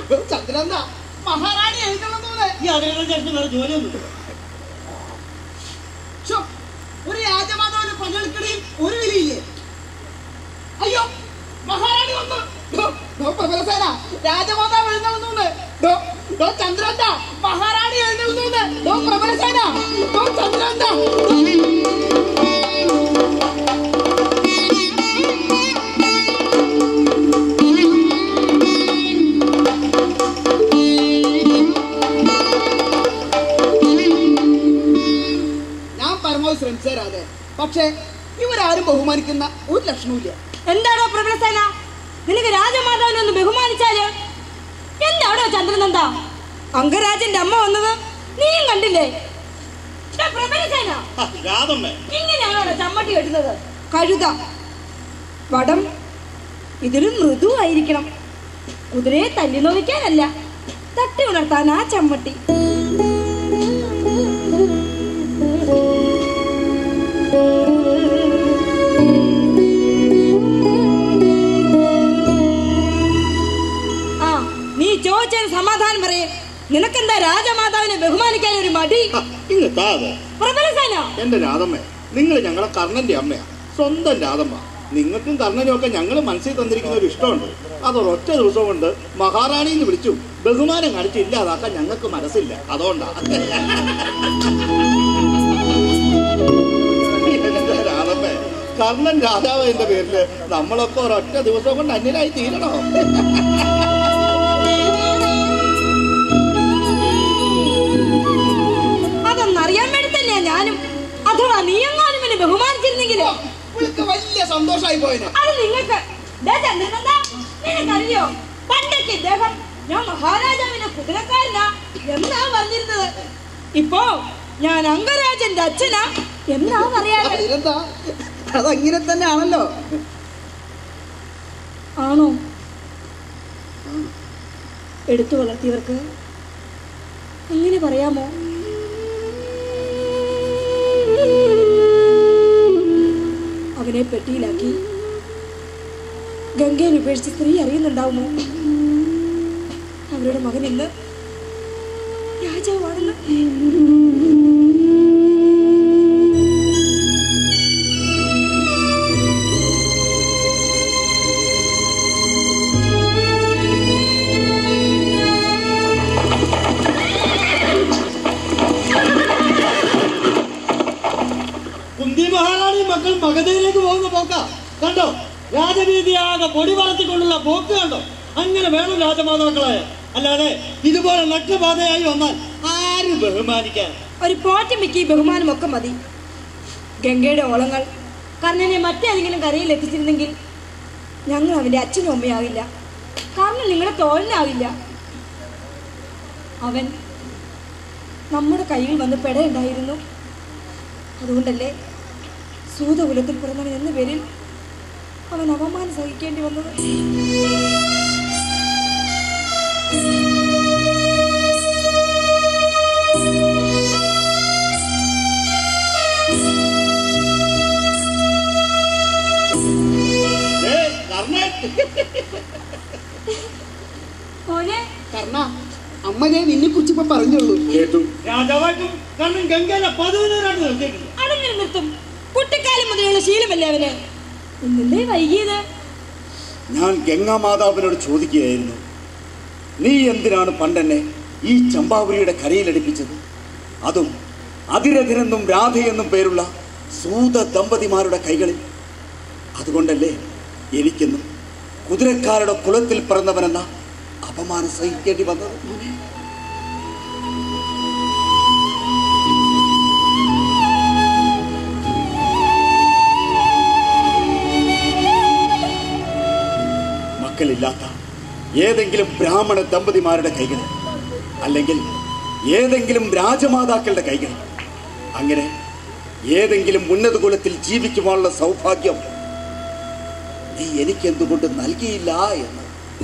ചന്ദ്രന്ത മഹാറാണി എഴുതണമെന്നൂടെ ഈ അധികൃത ചേട്ടന് വേറെ ജോലിയൊന്നും ശ്ശോ, ഒരു രാജമാതാവിന് പണിയെടുക്കണേൽ ഒരു വിലയില്ലേ അയ്യോ മഹാറാണി വന്നു ഡോ, ഡോ, പ്രബലസേന രാജമാതാവ് എഴുന്നള്ളുന്നു ഡോ ഡോ ചന്ദ്രന്ത മഹാറാണി എഴുന്നള്ളുന്നു ഡോ പ്രബലസേന ഡോ ചന്ദ്രന്ത ഞാൻ പരമാവധി ശ്രമിച്ചേരാതെ പക്ഷേ ഇവരാരും ബഹുമാനിക്കുന്ന ഒരു ലക്ഷണവുമില്ല എന്താണോ പ്രബലസേന നിനക്ക് രാജമാതാവിനെ ഒന്ന് ബഹുമാനിച്ചാല് എന്താണോ ചന്ദ്രനന്ദ അംഗരാജന്റെ അമ്മ വന്നത് നീയും കണ്ടില്ലേ ദാ പ്രബലസേന രാധമ്മേ ഇങ്ങനെയാണോ ചമ്മട്ടി കെട്ടുന്നത് കഴുത വടം ഇതിലും മൃദുവായിരിക്കണം കുതിരയെ തല്ലി നോവിക്കാനല്ല തട്ടി ഉണർത്താൻ ആ ചമ്മട്ടി ആ നീ ചോദിച്ചതിന് സമാധാനം പറയേ നിനക്കെന്താ രാജമാതാവിനെ ബഹുമാനിക്കാൻ ഒരു മടി ആ, ഇങ്ങ് താ അത്. പ്രബലസേന എന്റെ രാധമ്മേ നിങ്ങൾ ഞങ്ങളെ കർണന്റെ അമ്മയാ സ്വന്തം രാധമ്മ നിങ്ങൾക്കും കർണനും ഒക്കെ ഞങ്ങൾ മനസ്സിൽ തന്നിരിക്കുന്ന ഒരു ഇഷ്ടമുണ്ട് അതൊരൊറ്റ ദിവസം കൊണ്ട് മഹാറാണി എന്ന് വിളിച്ചു ബഹുമാനം കാണിച്ച് ഇല്ലാതാക്കാൻ ഞങ്ങൾക്ക് മനസ്സില്ല അതുകൊണ്ടാ എന്റെ രാധമ്മേ കർണൻ രാജാവ് എന്റെ പേരില് നമ്മളൊക്കെ ഒരൊറ്റ ദിവസം കൊണ്ട് അന്യരായി തീരണോ അതൊന്നറിയാൻ വേണ്ടി തന്നെയാ ഞാനും അഥവാ നീ എങ്ങാനും എന്നെ ബഹുമാനിച്ചിരുന്നെങ്കിലോ ഇവൾക്ക് വലിയ സന്തോഷമായി പോയനെ അത് നിങ്ങൾക്ക് ദേ ചന്ദ്രനന്ദ, നിനക്കറിയോ പണ്ടൊക്കെ ഇദ്ദേഹം ഞാൻ മഹാരാജാവിന്റെ കുതിരക്കാരനാ എന്നാ പറഞ്ഞിരുന്നത് ഇപ്പോ ഞാൻ അംഗരാജന്റെ അച്ഛനാ എന്നാ പറയാറ് അതിനെന്താ അതങ്ങനെ തന്നെ ആണല്ലോ ആണോ എടുത്തു വളർത്തിയവർക്ക് അങ്ങനെ പറയാമോ അവനെ പെട്ടിയിലാക്കി ഗംഗയിൽ ഉപേക്ഷിച്ച സ്ത്രീ അറിയുന്നുണ്ടാവുമോ അവരുടെ മകൻ ഇന്ന് രാജാവാണെന്ന് കുന്തി മഹാറാണി മക്കൾ മഗധയിലേക്ക് പോകുന്ന പോക്ക കണ്ടോ രാജവീതിയാകെ പൊടി പറത്തിക്കൊണ്ടുള്ള പോക്ക് കണ്ടോ അങ്ങനെ വേണം രാജമാതാക്കളെ അല്ലാതെ ഇതുപോലെ നഗ്നബാധയായി വന്നാൽ ആര് ബഹുമാനിക്കാൻ ഒരു പോറ്റമ്മയ്ക്ക് ഈ ബഹുമാനമൊക്കെ മതി ഗംഗയുടെ ഓളങ്ങൾ കർണനെ മറ്റേതെങ്കിലും കരയിൽ എത്തിച്ചിരുന്നെങ്കിൽ ഞങ്ങൾ അവന്റെ അച്ഛനും അമ്മയാവില്ല കർണൻ നിങ്ങളുടെ തോഴനാവില്ല അവൻ നമ്മുടെ കയ്യിൽ വന്ന് പെടയുണ്ടായിരുന്നു അതുകൊണ്ടല്ലേ സൂതകുലത്തിൽ പിറന്നവൻ എന്ന പേരിൽ അവൻ അവമാനം സഹിക്കേണ്ടി വന്നത് ഏ, കർണൻ മോനെ കർണ അമ്മ ഞാൻ നിന്നെ കുറിച്ച് ഇപ്പൊ പറഞ്ഞുള്ളൂ കേട്ടു രാജാവായിട്ടും കാരണം ഗംഗയിലെ പതിവിനോടാണ് നിർത്തിയിട്ടുണ്ട് അടങ്ങി നിർത്തും കുട്ടിക്കാലം മുതലുള്ള ശീലമല്ലേ അവന് ഇന്നല്ലേ വൈകിയത് ഞാൻ ഗംഗാമാതാവിനോട് ചോദിക്കുകയായിരുന്നു നീ എന്തിനാണ് പണ്ടെന്നെ ഈ ചമ്പാവരിയുടെ കരയിലടിപ്പിച്ചത് അതും അതിരഥിനെന്നും രാധയെന്നും പേരുള്ള സൂത ദമ്പതിമാരുടെ കൈകളിൽ അതുകൊണ്ടല്ലേ എനിക്കെന്നും കുതിരക്കാരുടെ കുലത്തിൽ പിറന്നവനെന്ന അപമാനം സഹിക്കേണ്ടി വന്നത് മക്കളില്ലാത്ത ഏതെങ്കിലും ബ്രാഹ്മണ ദമ്പതിമാരുടെ കൈകളിൽ അല്ലെങ്കിൽ ഏതെങ്കിലും രാജമാതാക്കളുടെ കൈകളിൽ അങ്ങനെ ഏതെങ്കിലും ഉന്നത കുലത്തിൽ ജീവിക്കുവാനുള്ള സൗഭാഗ്യം നീ എനിക്കെന്തുകൊണ്ട് നൽകിയില്ല എന്ന്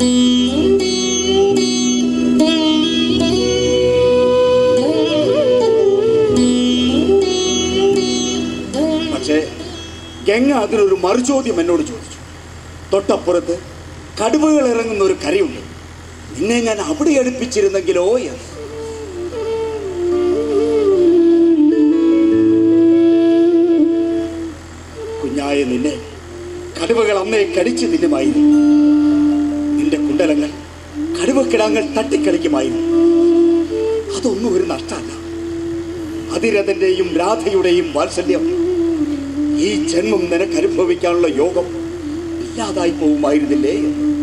പക്ഷേ ഗംഗ അതിനൊരു മറുചോദ്യം എന്നോട് ചോദിച്ചു തൊട്ടപ്പുറത്ത് കടുവകൾ ഇറങ്ങുന്ന ഒരു കരയുണ്ട് നിന്നെ ഞാൻ അവിടെ അടുപ്പിച്ചിരുന്നെങ്കിലോ എന്ന് കുഞ്ഞായ നിന്നെ കടുവകൾ അമ്മയെ കടിച്ചു തിന്നുമായിരുന്നു നിന്റെ കുണ്ടലങ്ങൾ കടുവക്കിടാങ്ങൾ തട്ടിക്കളിക്കുമായിരുന്നു അതൊന്നും ഒരു നഷ്ടമല്ല അതിരഥന്റെയും രാധയുടെയും വാത്സല്യം ഈ ജന്മം നിനക്ക് അനുഭവിക്കാനുള്ള യോഗം ഇല്ലാതായി പോവുമായിരുന്നില്ലേ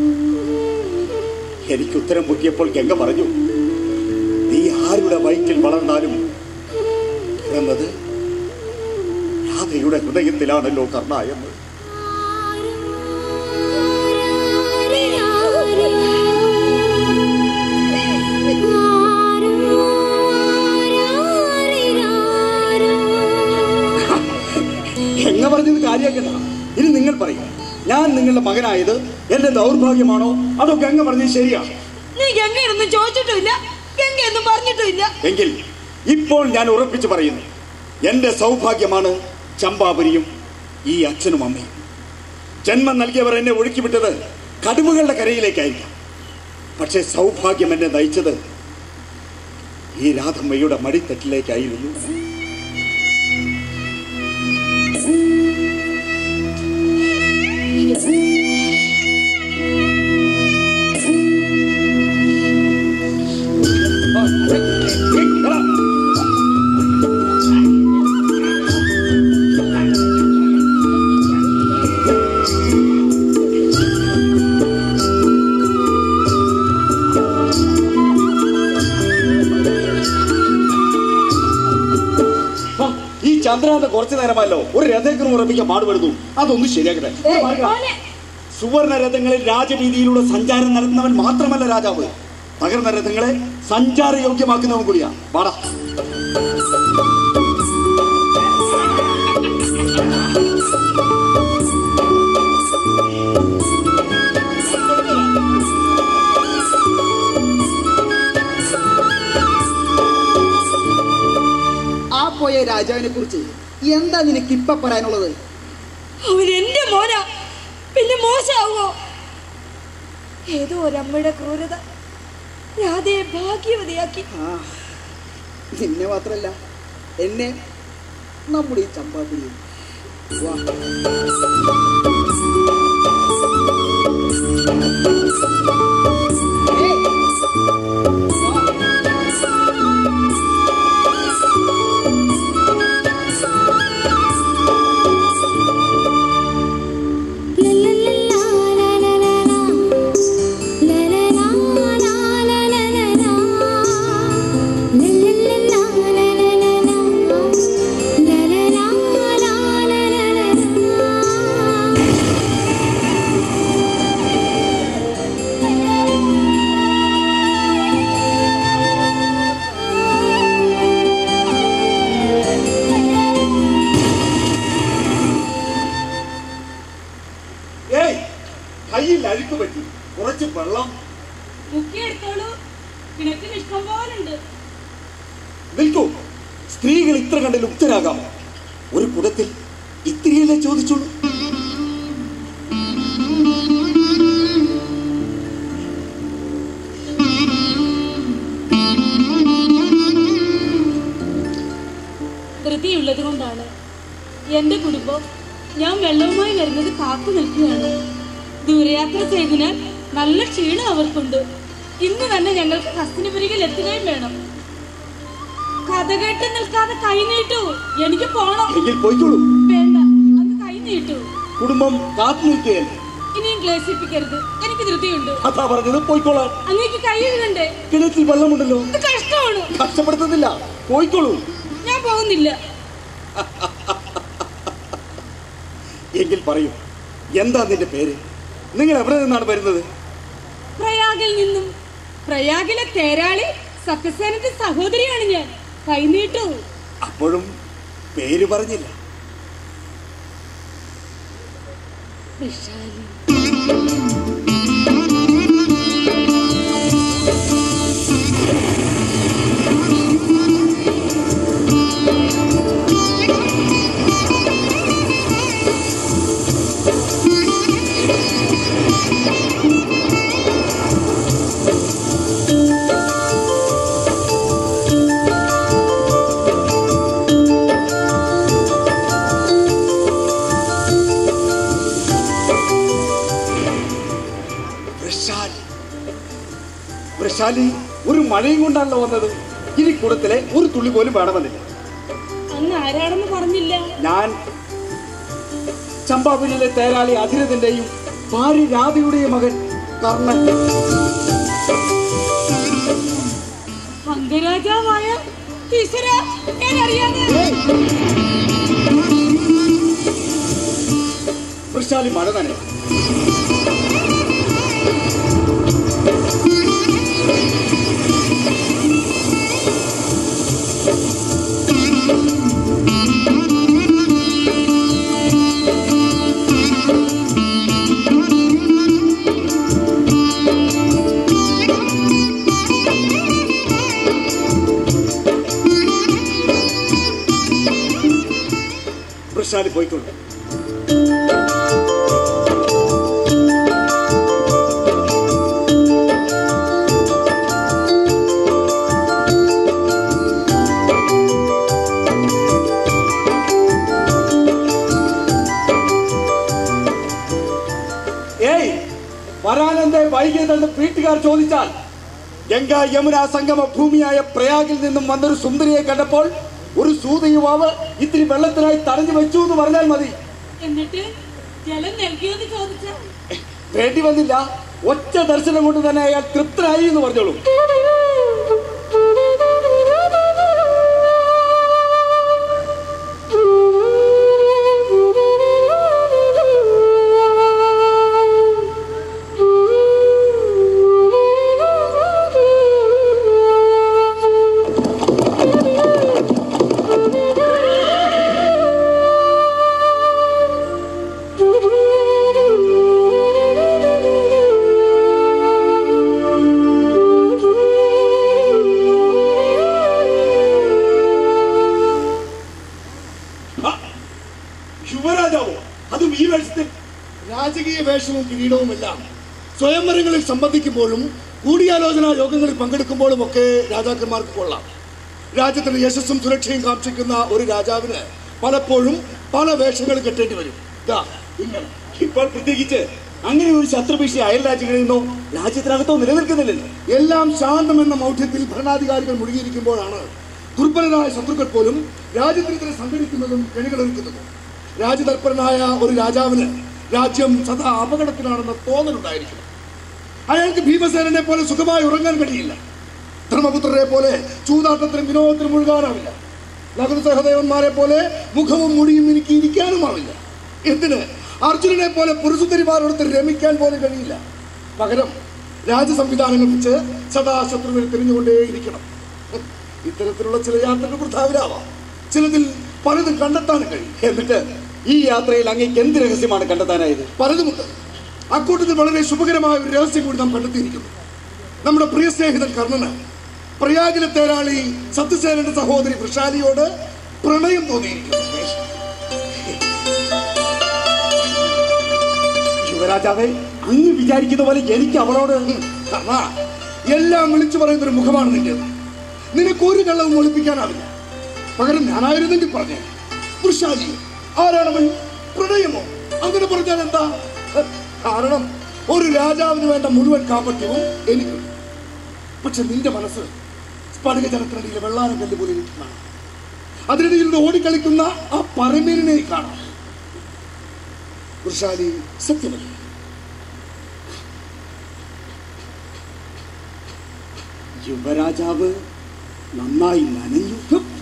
എനിക്ക് ഉത്തരം മുട്ടിയപ്പോൾ ഗംഗ പറഞ്ഞു നീ ആരുടെ വയറ്റിൽ വളർന്നാലും പിറന്നത് രാധയുടെ ഹൃദയത്തിലാണല്ലോ കർണ എന്ന് ഗംഗ പറഞ്ഞത് കാര്യമാക്കണ്ട ഇനി നിങ്ങൾ പറയും ഞാൻ നിങ്ങളുടെ മകനായത് എന്റെ ദൗർഭാഗ്യമാണോ അതോ ഗംഗ പറഞ്ഞത് ശരിയാണ് നീ ഗംഗയൊന്നും ചോദിച്ചിട്ടുമില്ല ഗംഗയൊന്നും പറഞ്ഞിട്ടുമില്ല എങ്കിൽ ഇപ്പോൾ ഞാൻ ഉറപ്പിച്ചു പറയുന്നു എന്റെ സൗഭാഗ്യമാണ് ചമ്പാപുരിയും ഈ അച്ഛനും അമ്മയും ജന്മം നൽകിയവർ എന്നെ ഒഴുക്കിവിട്ടത് കടുവകളുടെ കരയിലേക്കായിരിക്കാം പക്ഷേ സൗഭാഗ്യം എന്നെ നയിച്ചത് ഈ രാധമ്മയുടെ മടിത്തട്ടിലേക്കായിരുന്നു ആ, ഈ ചന്ദ്രാന്ത കുറച്ചു നേരമല്ലോ ഒരു രഥേക്കറും ഉറപ്പിക്കാൻ പാടുപെടുന്നു അതൊന്നും ശരിയാക്കട്ടെ മോനെ സുവർണ രഥങ്ങളിൽ രാജവീതിയിലൂടെ സഞ്ചാരം നടത്തുന്നവൻ മാത്രമല്ല രാജാവ് തകർന്ന രഥങ്ങളെ സഞ്ചാരയോഗ്യമാക്കുന്നവൻ കൂടിയാ വാടാ ആ പോയ രാജാവിനെ കുറിച്ച് എന്താ നിനക്ക് ഇപ്പൊ പറയാനുള്ളത് അവൻ എന്റെ മോനാ പിന്നെ മോശമാവോ ഏതോ ഒരമ്മയുടെ ക്രൂരത രാധയെ ഭാഗ്യവതിയാക്കി ആ നിന്നെ മാത്രല്ല എന്നെ നമ്മുടെ ഈ ചമ്പാക്കുടി വാ ഏയ്, ഏയ് കയ്യിൽ അഴുക്ക് പറ്റി കുറച്ച് വെള്ളം മുക്കിയെടുത്തോളൂ കിണറ്റിന് ഇഷ്ടം പോലുണ്ട് നിൽക്കൂ സ്ത്രീകൾ ഇത്ര കണ്ട് ലുപ്തരാകാമോ ഒരു കുടത്തിൽ ഇത്തിരിയല്ലേ ചോദിച്ചുള്ളൂ ധൃതിയുള്ളത് കൊണ്ടാണ് എന്റെ കുടുംബം ഞാൻ വെള്ളവുമായി വരുന്നത് കാത്തു നിൽക്കുകയാണ് ദൂരയാത്ര ചെയ്തതിനാൽ നല്ല ക്ഷീണം അവർക്കുണ്ട് ഇന്ന് തന്നെ ഞങ്ങൾക്ക് ഹസ്തിനപുരികൾ എത്തുകയും വേണം കഥ കേട്ട് നിൽക്കാതെ കൈ നീട്ടു എനിക്ക് പോണം എങ്കിൽ പോയിക്കോളൂ വേണ്ട അന്ന് കൈ നീട്ടു കുടുംബം കാത്തു നിൽക്കുകയല്ലേ ഇനിയും ക്ലേശിപ്പിക്കരുത് എനിക്ക് ധൃതിയുണ്ട് അതാ പറഞ്ഞത് പോയിക്കോളാൻ അങ്ങേക്ക് കൈ എഴുതണ്ടേ കിണറ്റിൽ വെള്ളമുണ്ടല്ലോ ഇത് കഷ്ടമാണ് കഷ്ടപ്പെടുത്തുന്നില്ല പോയിക്കോളൂ ഞാൻ പോകുന്നില്ല എങ്കിൽ പറയൂ എന്താ നിന്റെ പേര് നിങ്ങൾ എവിടെ നിന്നാണ് വരുന്നത് പ്രയാഗിൽ നിന്നും പ്രയാഗിലെ തേരാളി സത്യസേനന്റെ സഹോദരിയാണ് ഞാൻ കൈനീട്ടു അപ്പോഴും പേര് പറഞ്ഞില്ല വിശാലി വൃഷാലി ഒരു മഴയും കൊണ്ടാണല്ലോ വന്നത് ഇനി കൂടത്തിലെ ഒരു തുള്ളി പോലും വേണമെന്നില്ല അന്ന് ആരാണെന്ന് പറഞ്ഞില്ല ഞാൻ ചമ്പാവിലെ തേരാളി അധിരഥന്റെയും ഭാര്യ രാധയുടെയും മകൻ കർണൻ അംഗരാജാവായ ഈശ്വര ഞാൻ അറിയാതെ വൃഷാലി മഴ തന്നെ വൃഷാലി പോയിക്കൊണ്ട് ഏയ് വരാനെന്തേ വൈകിയതെന്ന് വീട്ടുകാർ ചോദിച്ചാൽ ഗംഗ യമുന സംഗമ ഭൂമിയായ പ്രയാഗിൽ നിന്നും വന്നൊരു സുന്ദരിയെ കണ്ടപ്പോൾ ഒരു സൂത യുവാവ് ഇത്തിരി വെള്ളത്തിനായി തടഞ്ഞു വെച്ചു എന്ന് പറഞ്ഞാൽ മതി എന്നിട്ട് ജലം നൽകിയോന്ന് ചോദിച്ച വേണ്ടി വന്നില്ല ഒറ്റ ദർശനം കൊണ്ട് തന്നെ അയാൾ തൃപ്തനായി എന്ന് പറഞ്ഞോളൂ യുവരാജാവോ അതും ഈ വേഷത്തിൽ രാജകീയ വേഷവും കിരീടവുമെല്ലാം സ്വയംവരങ്ങളിൽ സംബന്ധിക്കുമ്പോഴും കൂടിയാലോചനാ യോഗങ്ങളിൽ പങ്കെടുക്കുമ്പോഴും ഒക്കെ രാജാക്കന്മാർക്ക് കൊള്ളാം രാജ്യത്തിന്റെ യശസ്സും സുരക്ഷയും കാക്ഷിക്കുന്ന ഒരു രാജാവിന് പലപ്പോഴും പല വേഷങ്ങൾ കെട്ടേണ്ടി വരും ദാ ഇങ്ങനെ ഇപ്പോൾ പ്രത്യേകിച്ച് അങ്ങനെ ഒരു ശത്രുഭീഷണി അയൽ രാജ്യങ്ങളിൽ നിന്നോ രാജ്യത്തിനകത്തോ നിലനിൽക്കുന്നില്ലല്ലോ എല്ലാം ശാന്തമെന്ന മൗഢ്യത്തിൽ ഭരണാധികാരികൾ മുഴുകിയിരിക്കുമ്പോഴാണ് ദുർബലരായ ശത്രുക്കൾ പോലും രാജ്യത്തിനെതിരെ സംഘടിക്കുന്നതും കെണികളൊരുക്കുന്നതും രാജ്യതൽപരനായ ഒരു രാജാവിന് രാജ്യം സദാ അപകടത്തിലാണെന്ന തോന്നലുണ്ടായിരിക്കണം അയാൾക്ക് ഭീമസേനനെ പോലെ സുഖമായി ഉറങ്ങാൻ കഴിയില്ല ധർമ്മപുത്രരെ പോലെ ചൂതാട്ടത്തിനും വിനോദത്തിനും മുഴുകാനാവില്ല ലഘു സഹദേവന്മാരെ പോലെ മുഖവും മുടിയും എനിക്ക് ഇരിക്കാനുമാവില്ല എന്തിന് അർജുനനെ പോലെ പുരുഷുദ്ധരിമാരോടത്ത് രമിക്കാൻ പോലും കഴിയില്ല പകരം രാജസംവിധാനങ്ങൾ വെച്ച് സദാ ശത്രുവിനെ തിരിഞ്ഞുകൊണ്ടേയിരിക്കണം ഇത്തരത്തിലുള്ള ചില യാത്രകൾ വൃഥാവിലാവാം ചിലതിൽ പലതും കണ്ടെത്താനും കഴിയും എന്നിട്ട് ഈ യാത്രയിൽ അങ്ങേക്ക് എന്ത് രഹസ്യമാണ് കണ്ടെത്താനായത് പലതുമുണ്ട് അക്കൂട്ടത്തിൽ വളരെ ശുഭകരമായ ഒരു രഹസ്യം കൂടി നാം കണ്ടെത്തിയിരിക്കുന്നു നമ്മുടെ പ്രിയ സ്നേഹിതൻ കർണന് പ്രയാഗിലെ തേരാളി സത്യസേനന്റെ സഹോദരി വൃഷാലിയോട് പ്രണയം തോന്നിയിരിക്കുന്നു യുവരാജാവേ അങ്ങ് വിചാരിക്കുന്ന പോലെ എനിക്ക് അവളോട് കർണ, എല്ലാം വിളിച്ചു പറയുന്ന ഒരു മുഖമാണ് നിന്റേത് നിനക്ക് ഒരു കള്ളവും ഒളിപ്പിക്കാനാവില്ല പകരം ഞാനായിരുന്നെങ്കിൽ പറഞ്ഞേ വൃഷാലി ആരാണവൻ പ്രണയമോ അങ്ങനെ പറഞ്ഞാൽ എന്താ ഹ്, കാരണം ഒരു രാജാവിന് വേണ്ട മുഴുവൻ കാപ്പറ്റ്യവും എനിക്കുണ്ട് പക്ഷെ നിന്റെ മനസ്സ് സ്ഫടിക ജലത്തിനടിയിലെ വെള്ളാരം കല്ല് പോലെ ഇരിക്കുന്നതാണ് അതിനിടയിൽ നിന്ന് ഓടിക്കളിക്കുന്ന ആ പരമീരനെ കാണാം വൃഷാലി സത്യമല്ലേ യുവരാജാവ് നന്നായി നനഞ്ഞു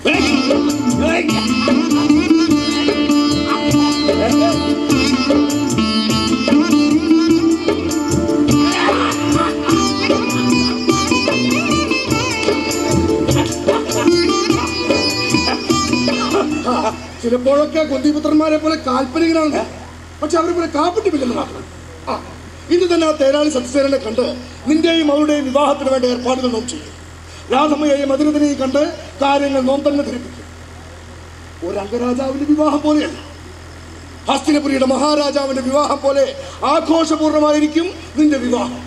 ചിലപ്പോഴൊക്കെ കുന്തിപുത്രന്മാരെ പോലെ കാൽപ്പനികനാണ് പക്ഷെ അവരെ പോലെ കാപ്പറ്റുമില്ലെന്ന് മാത്രം ആ, ഇന്ന് തന്നെ ആ തേരാളി സത്യസേനനെ കണ്ട് നിന്റെയും അവളുടെയും വിവാഹത്തിന് വേണ്ട ഏർപ്പാടുകൾ നോം ചെയ്യും രാധമ്മയെയും അതിരഥനെയും കണ്ട് കാര്യങ്ങൾ നോം തന്നെ ധരിപ്പിക്കും ഒരു അംഗരാജാവിന്റെ വിവാഹം പോലെയല്ല ഹസ്തിനപുരിയുടെ മഹാരാജാവിന്റെ വിവാഹം പോലെ ആഘോഷപൂർണമായിരിക്കും നിന്റെ വിവാഹം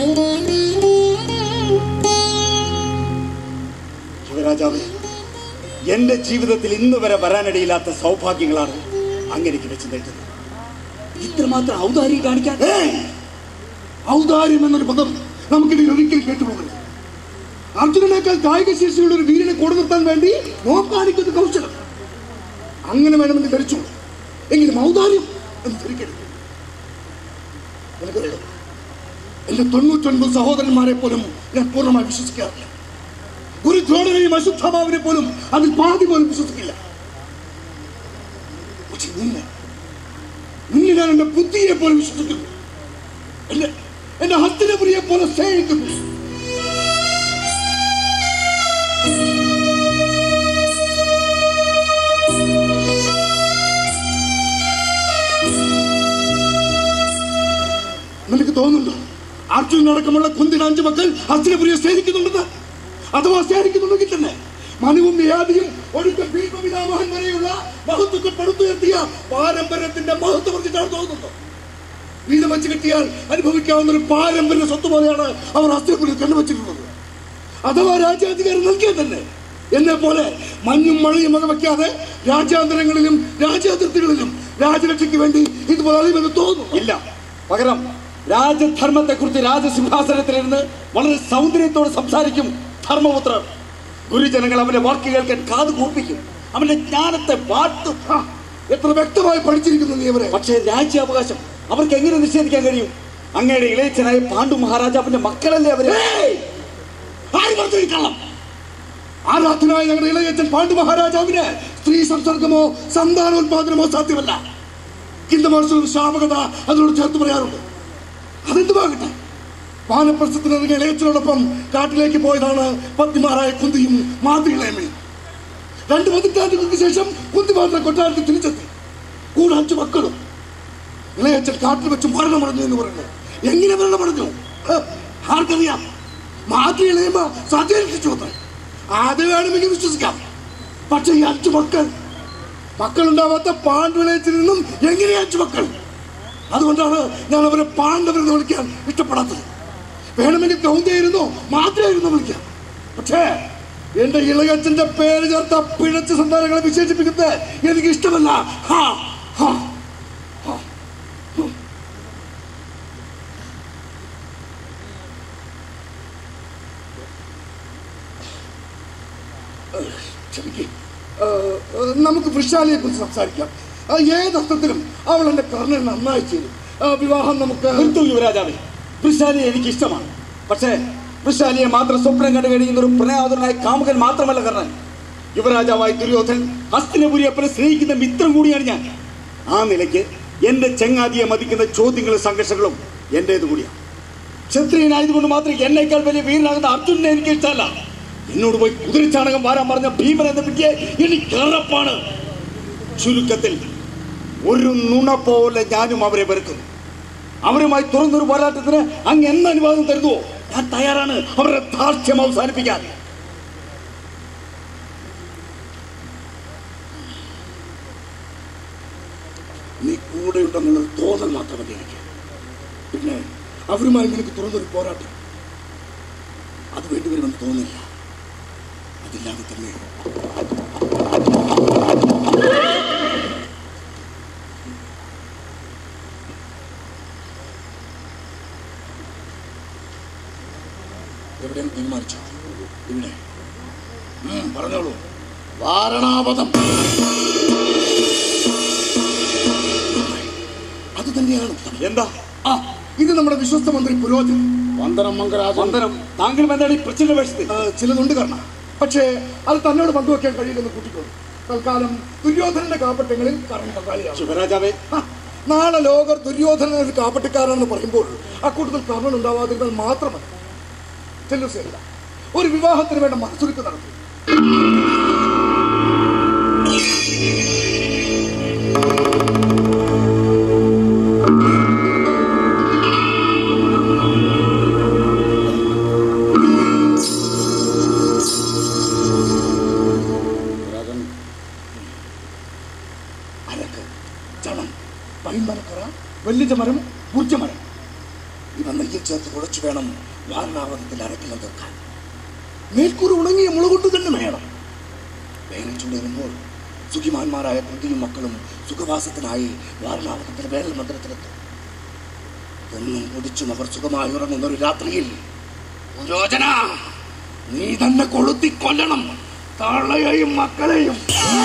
യുവരാജാവ് എന്റെ ജീവിതത്തിൽ ഇന്ന് വരെ വരാനിടയില്ലാത്ത സൗഭാഗ്യങ്ങളാണ് അങ്ങനെക്ക് വെച്ച് നീട്ടുന്നത് ഇത്രമാത്രം ഔദാര്യം കാണിക്കാൻ ഏയ്! ഔദാര്യം എന്നൊരു പദം നമുക്കിതിൽ ഒരിക്കലും കേട്ടുപോകരുത് അർജുനനേക്കാൾ കായിക ശേഷിയുള്ള ഒരു വീരനെ കൂടെ നിർത്താൻ വേണ്ടി മോൻ കാണിക്കുന്ന കൗശലം അങ്ങനെ വേണമെന്ന് ധരിച്ചു എങ്കിലും ഔദാര്യം എന്ന് ധരിക്കരുത് നിനക്കറിയാം എന്റെ തൊണ്ണൂറ്റൊൻപത് സഹോദരന്മാരെ പോലും ഞാൻ പൂർണ്ണമായി വിശ്വസിക്കാറില്ല ഒരു ദ്രോണനെയും അശുദ്ധമാവിനെ പോലും അതിൽ പാതി പോലും വിശ്വസിക്കില്ല പക്ഷെ നിന്നെ നിന്നെ ഞാൻ എന്റെ ബുദ്ധിയെ പോലെ വിശ്വസിക്കുന്നു എന്റെ എന്റെ ഹസ്തിനപുരിയെ പോലെ സ്നേഹിക്കുന്നു നിനക്ക് തോന്നുന്നുണ്ടോ അർജുനടക്കമുള്ള കുന്തിന് അഞ്ചു മക്കൾ ഹസ്തിനപുരിയെ സ്നേഹിക്കുന്നുണ്ടെന്ന് അഥവാ സ്നേഹിക്കുന്നുണ്ടെങ്കിൽ തന്നെ മനുവും യാതിയും ഒടുക്കം ഭീമപിതാമഹൻ വരെയുള്ള മഹത്വത്തെ പടുത്തുയർത്തിയ പാരമ്പര്യത്തിന്റെ മഹത്വം കുറിച്ചിട്ടാണ് തോന്നുന്നത് വീതം വെച്ച് കിട്ടിയാൽ അനുഭവിക്കാവുന്ന ഒരു പാരമ്പര്യ സ്വത്ത് പോലെയാണ് അവർ ഹസ്തിനപുരിയിൽ കണ്ടുവച്ചിട്ടുള്ളത് അഥവാ രാജ്യാധികാരം നൽകിയ തന്നെ എന്നെ പോലെ മഞ്ഞും മഴയും വകവയ്ക്കാതെ രാജ്യാന്തരങ്ങളിലും രാജ്യാതിർത്തികളിലും രാജരക്ഷയ്ക്ക് വേണ്ടി ഇതുപോലെ അറിയുമെന്ന് തോന്നുന്നു ഇല്ല പകരം രാജധർമ്മത്തെ കുറിച്ച് രാജസിംഹാസനത്തിലിരുന്ന് വളരെ സൗന്ദര്യത്തോടെ സംസാരിക്കും ധർമ്മപുത്രർ ഗുരുജനങ്ങൾ അവന്റെ വാക്ക് കേൾക്കാൻ കാത് കൂർപ്പിക്കും അവന്റെ ജ്ഞാനത്തെ വാട്ടും ആ, എത്ര വ്യക്തമായി പഠിച്ചിരിക്കുന്നു നീ അവരെ പക്ഷേ രാജ്യാവകാശം അവർക്ക് എങ്ങനെ നിഷേധിക്കാൻ കഴിയും അങ്ങയുടെ ഇളയച്ചനായ പാണ്ഡു മഹാരാജാവിന്റെ മക്കളല്ലേ അവര് ഏയ്! ആര് പറഞ്ഞു ഈ കള്ളം ആരാധനായ ഞങ്ങളുടെ ഇളയച്ചൻ പാണ്ഡു മഹാരാജാവിന് സ്ത്രീ സംസർഗമോ സന്താനോത്പാദനമോ സാധ്യമല്ല ഹിന്ദുമാസവും ശാപകത അതിനോട് ചേർത്ത് പറയാറുണ്ട് അതെന്തുമാകട്ടെ വാനപ്രസ്ഥത്തിന് ഇറങ്ങിയ ഇളയച്ചനോടൊപ്പം കാട്ടിലേക്ക് പോയതാണ് പത്നിമാരായ കുന്തിയും മാതൃകളേമയും രണ്ട് പതിറ്റാണ്ടുകൾക്ക് ശേഷം കുന്തി മാത്രം കൊട്ടാരത്തിൽ തിരിച്ചെത്തി കൂടെ അഞ്ചു മക്കളും ഇളയച്ചൻ കാട്ടിൽ വെച്ച് മരണമടഞ്ഞു എന്ന് പറയുന്നു എങ്ങനെ മരണമടഞ്ഞു ഹ്, ആർക്കറിയാം മാതൃ ഇളയമ്മ സത്കരിച്ചു അത്ര അത് വേണമെങ്കിൽ വിശ്വസിക്കാം പക്ഷെ ഈ അഞ്ചു മക്കൾ മക്കളുണ്ടാവാത്ത പാണ്ഡുവിളയത്തിൽ നിന്നും എങ്ങനെ അഞ്ചു മക്കൾ അതുകൊണ്ടാണ് ഞാൻ അവരെ പാണ്ഡവരെന്ന് വിളിക്കാൻ ഇഷ്ടപ്പെടാത്തത് വേണമെങ്കിൽ കൗന്തായിരുന്നോ മാത്രമായിരുന്നു വിളിക്കാം പക്ഷേ എന്റെ ഇളയച്ചന്റെ പേര് ചേർത്ത പിഴച്ച സന്താനങ്ങളെ വിശേഷിപ്പിക്കുന്നത് എനിക്ക് ഇഷ്ടമല്ല ഹാ ഹാ ക്ഷമിക്ക്. ആ, ആ, നമുക്ക് വൃഷാലിയെ കുറിച്ച് സംസാരിക്കാം ആ, ഏത് അർത്ഥത്തിലും അവൾ എന്റെ കർണൻ നന്നായി ചെയ്തു ആ, വിവാഹം നമുക്ക് നിർത്തൂ യുവരാജാവേ വൃഷാലിയെ എനിക്ക് ഇഷ്ടമാണ് പക്ഷേ വൃഷാലിയെ മാത്രം സ്വപ്നം കണ്ടു കഴിയുന്ന ഒരു പ്രണയാതുരനായ കാമുകൻ മാത്രമല്ല കർണൻ യുവരാജാവായ ദുര്യോധൻ ഹസ്തിനപുരിയപ്പനെ സ്നേഹിക്കുന്ന മിത്രം കൂടിയാണ് ഞാൻ ആ നിലയ്ക്ക് എന്റെ ചെങ്ങാതിയെ മതിക്കുന്ന ചോദ്യങ്ങളും സംഘർഷങ്ങളും എന്റേത് കൂടിയാണ് ക്ഷത്രിയനായതുകൊണ്ട് മാത്രം എന്നേക്കാൾ വലിയ വീരനാകുന്ന അർജുനനെ എനിക്ക് ഇഷ്ടമല്ല എന്നോട് പോയി കുതിരച്ചാണകം വാരാൻ പറഞ്ഞ ഭീമൻ എന്ന വിദ്യ എനിക്ക് അറപ്പാണ് ചുരുക്കത്തിൽ ഒരു നുണ പോലെ ഞാനും അവരെ വെറുക്കുന്നു അവരുമായി തുറന്നൊരു പോരാട്ടത്തിന് അങ്ങ് എന്ന് അനുവാദം തരുന്നുവോ ഞാൻ തയ്യാറാണ് അവരുടെ ധാർഷ്ട്യം അവസാനിപ്പിക്കാൻ നീ കൂടെയുണ്ടെന്നുള്ളത് തോന്നൽ മാത്രം മതി എനിക്ക് പിന്നെ അവരുമായി നിനക്ക് തുറന്നൊരു പോരാട്ടം അത് വേണ്ടിവരുമെന്ന് തോന്നില്ല അതില്ലാതെ തന്നെ എവിടെയും തീരുമാനിച്ചു ഇവിടെ ഉം, പറഞ്ഞോളൂ വാരണാവതം അത് തന്നെയാണ് ഉത്തമം. എന്താ ആ ഇത് നമ്മുടെ വിശ്വസ്ത മന്ത്രി പുരോഹിതൻ വന്ദനം മംഗരാജൻ വന്ദനം താങ്കളും എന്താണ് ഈ പ്രചണ്ഡ വേഷത്തിൽ ആ, ചിലതുണ്ട് കാരണം പക്ഷേ അത് തന്നോട് പങ്കുവെക്കാൻ കഴിയില്ലെന്ന് കൂട്ടിക്കോളൂ തൽക്കാലം ദുര്യോധനന്റെ കാപ്പട്യങ്ങളിൽ കറങ്ങി പങ്കാളിയാണ് ശിവരാജാവേ ആ, നാളെ ലോകർ ദുര്യോധനൻ ഒരു കാപ്പട്ടിക്കാരാണെന്ന് പറയുമ്പോൾ അക്കൂട്ടത്തിൽ കർണൻ ഉണ്ടാവാതിരുന്നാൽ മാത്രമല്ല ചെല്ലുസേല ഒരു വിവാഹത്തിന് വേണ്ട മനസ്സുരുക്ക് നടത്തി അരക്ക് ചണം പൈൻമരക്കറ വെല്ലിച്ച മരം മുറിച്ചമരം ഇവ നെയ്യിൽ ചേർത്ത് കുഴച്ചു വേണം വാരണാവതത്തിൽ അരക്കിലും തീർക്കാൻ മേൽക്കൂർ ഉണങ്ങിയ മുള കൊണ്ട് തന്നെ വേണം വേനൽ ചൂടേറുമ്പോൾ സുഖിമാന്മാരായ കുന്തിയും മക്കളും സുഖവാസത്തിനായി വാരണാവതത്തിൽ വേനൽ മന്ദിരത്തിലെത്തും ഒന്നും കുടിച്ചും അവർ സുഖമായി ഉറങ്ങുന്ന ഒരു രാത്രിയിൽ പുരോചന നീ തന്നെ കൊളുത്തി കൊല്ലണം തള്ളയെയും മക്കളെയും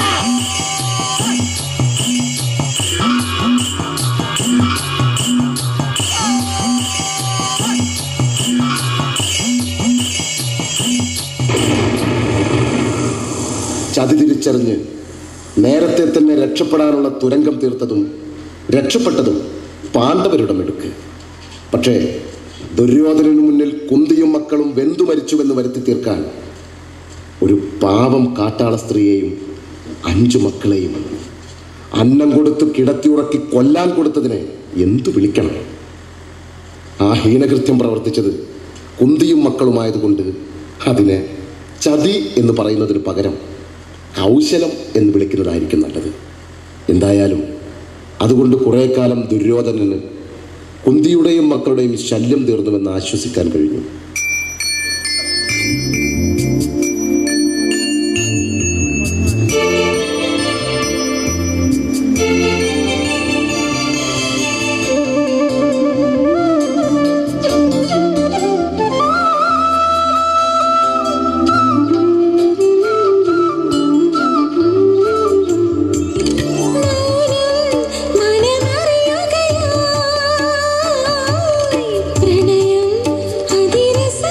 ചതി തിരിച്ചറിഞ്ഞ് നേരത്തെ തന്നെ രക്ഷപ്പെടാനുള്ള തുരങ്കം തീർത്തതും രക്ഷപ്പെട്ടതും പാണ്ഡവരുടെ മിടുക്ക് പക്ഷേ ദുര്യോധനു മുന്നിൽ കുന്തിയും മക്കളും വെന്തു മരിച്ചുവെന്ന് വരുത്തി തീർക്കാൻ ഒരു പാവം കാട്ടാള സ്ത്രീയെയും അഞ്ചു മക്കളെയും അന്നം കൊടുത്ത് കിടത്തിയുറക്കി കൊല്ലാൻ കൊടുത്തതിനെ എന്തു വിളിക്കണം ആ ഹീനകൃത്യം പ്രവർത്തിച്ചത് കുന്തിയും മക്കളുമായതുകൊണ്ട് അതിനെ ചതി എന്ന് പറയുന്നതിന് പകരം കൗശലം എന്ന് വിളിക്കുന്നതായിരിക്കും നല്ലത് എന്തായാലും അതുകൊണ്ട് കുറേ കാലം ദുര്യോധനന് കുന്തിയുടെയും മക്കളുടെയും ശല്യം തീർന്നുവെന്ന് ആശ്വസിക്കാൻ കഴിഞ്ഞു പ്രണയം അതിരസ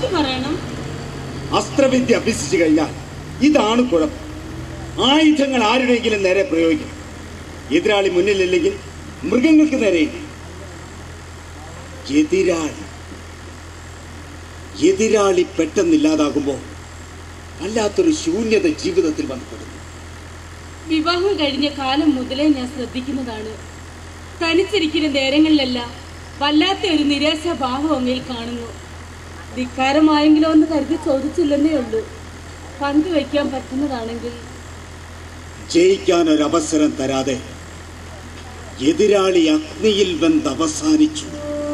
എന്ത് പറയണം അസ്ത്രവിദ്യ അഭ്യസിച്ചു കഴിഞ്ഞാൽ ഇതാണ് കുഴപ്പം ആയുധങ്ങൾ ആരുടെയെങ്കിലും നേരെ പ്രയോഗിക്കണം എതിരാളി മുന്നിലില്ലെങ്കിൽ മൃഗങ്ങൾക്ക് നേരെ എതിരാളി എതിരാളി പെട്ടെന്നില്ലാതാകുമ്പോൾ വല്ലാത്തൊരു ശൂന്യത ജീവിതത്തിൽ വന്നപ്പെടുന്നു വിവാഹം കഴിഞ്ഞ കാലം മുതലേ ഞാൻ ശ്രദ്ധിക്കുന്നതാണ് തനിച്ചിരിക്കുന്ന നേരങ്ങളിലെല്ലാം വല്ലാത്ത ഒരു നിരാശാഭാവം അങ്ങയിൽ കാണുന്നു ധിക്കാരമായെങ്കിലോ എന്ന് കരുതി ചോദിച്ചില്ലെന്നേ ഉള്ളൂ പങ്കുവയ്ക്കാൻ പറ്റുന്നതാണെങ്കിൽ ജയിക്കാൻ ഒരു അവസരം തരാതെ എതിരാളി അഗ്നിയിൽ വെന്ത് അവസാനിച്ചു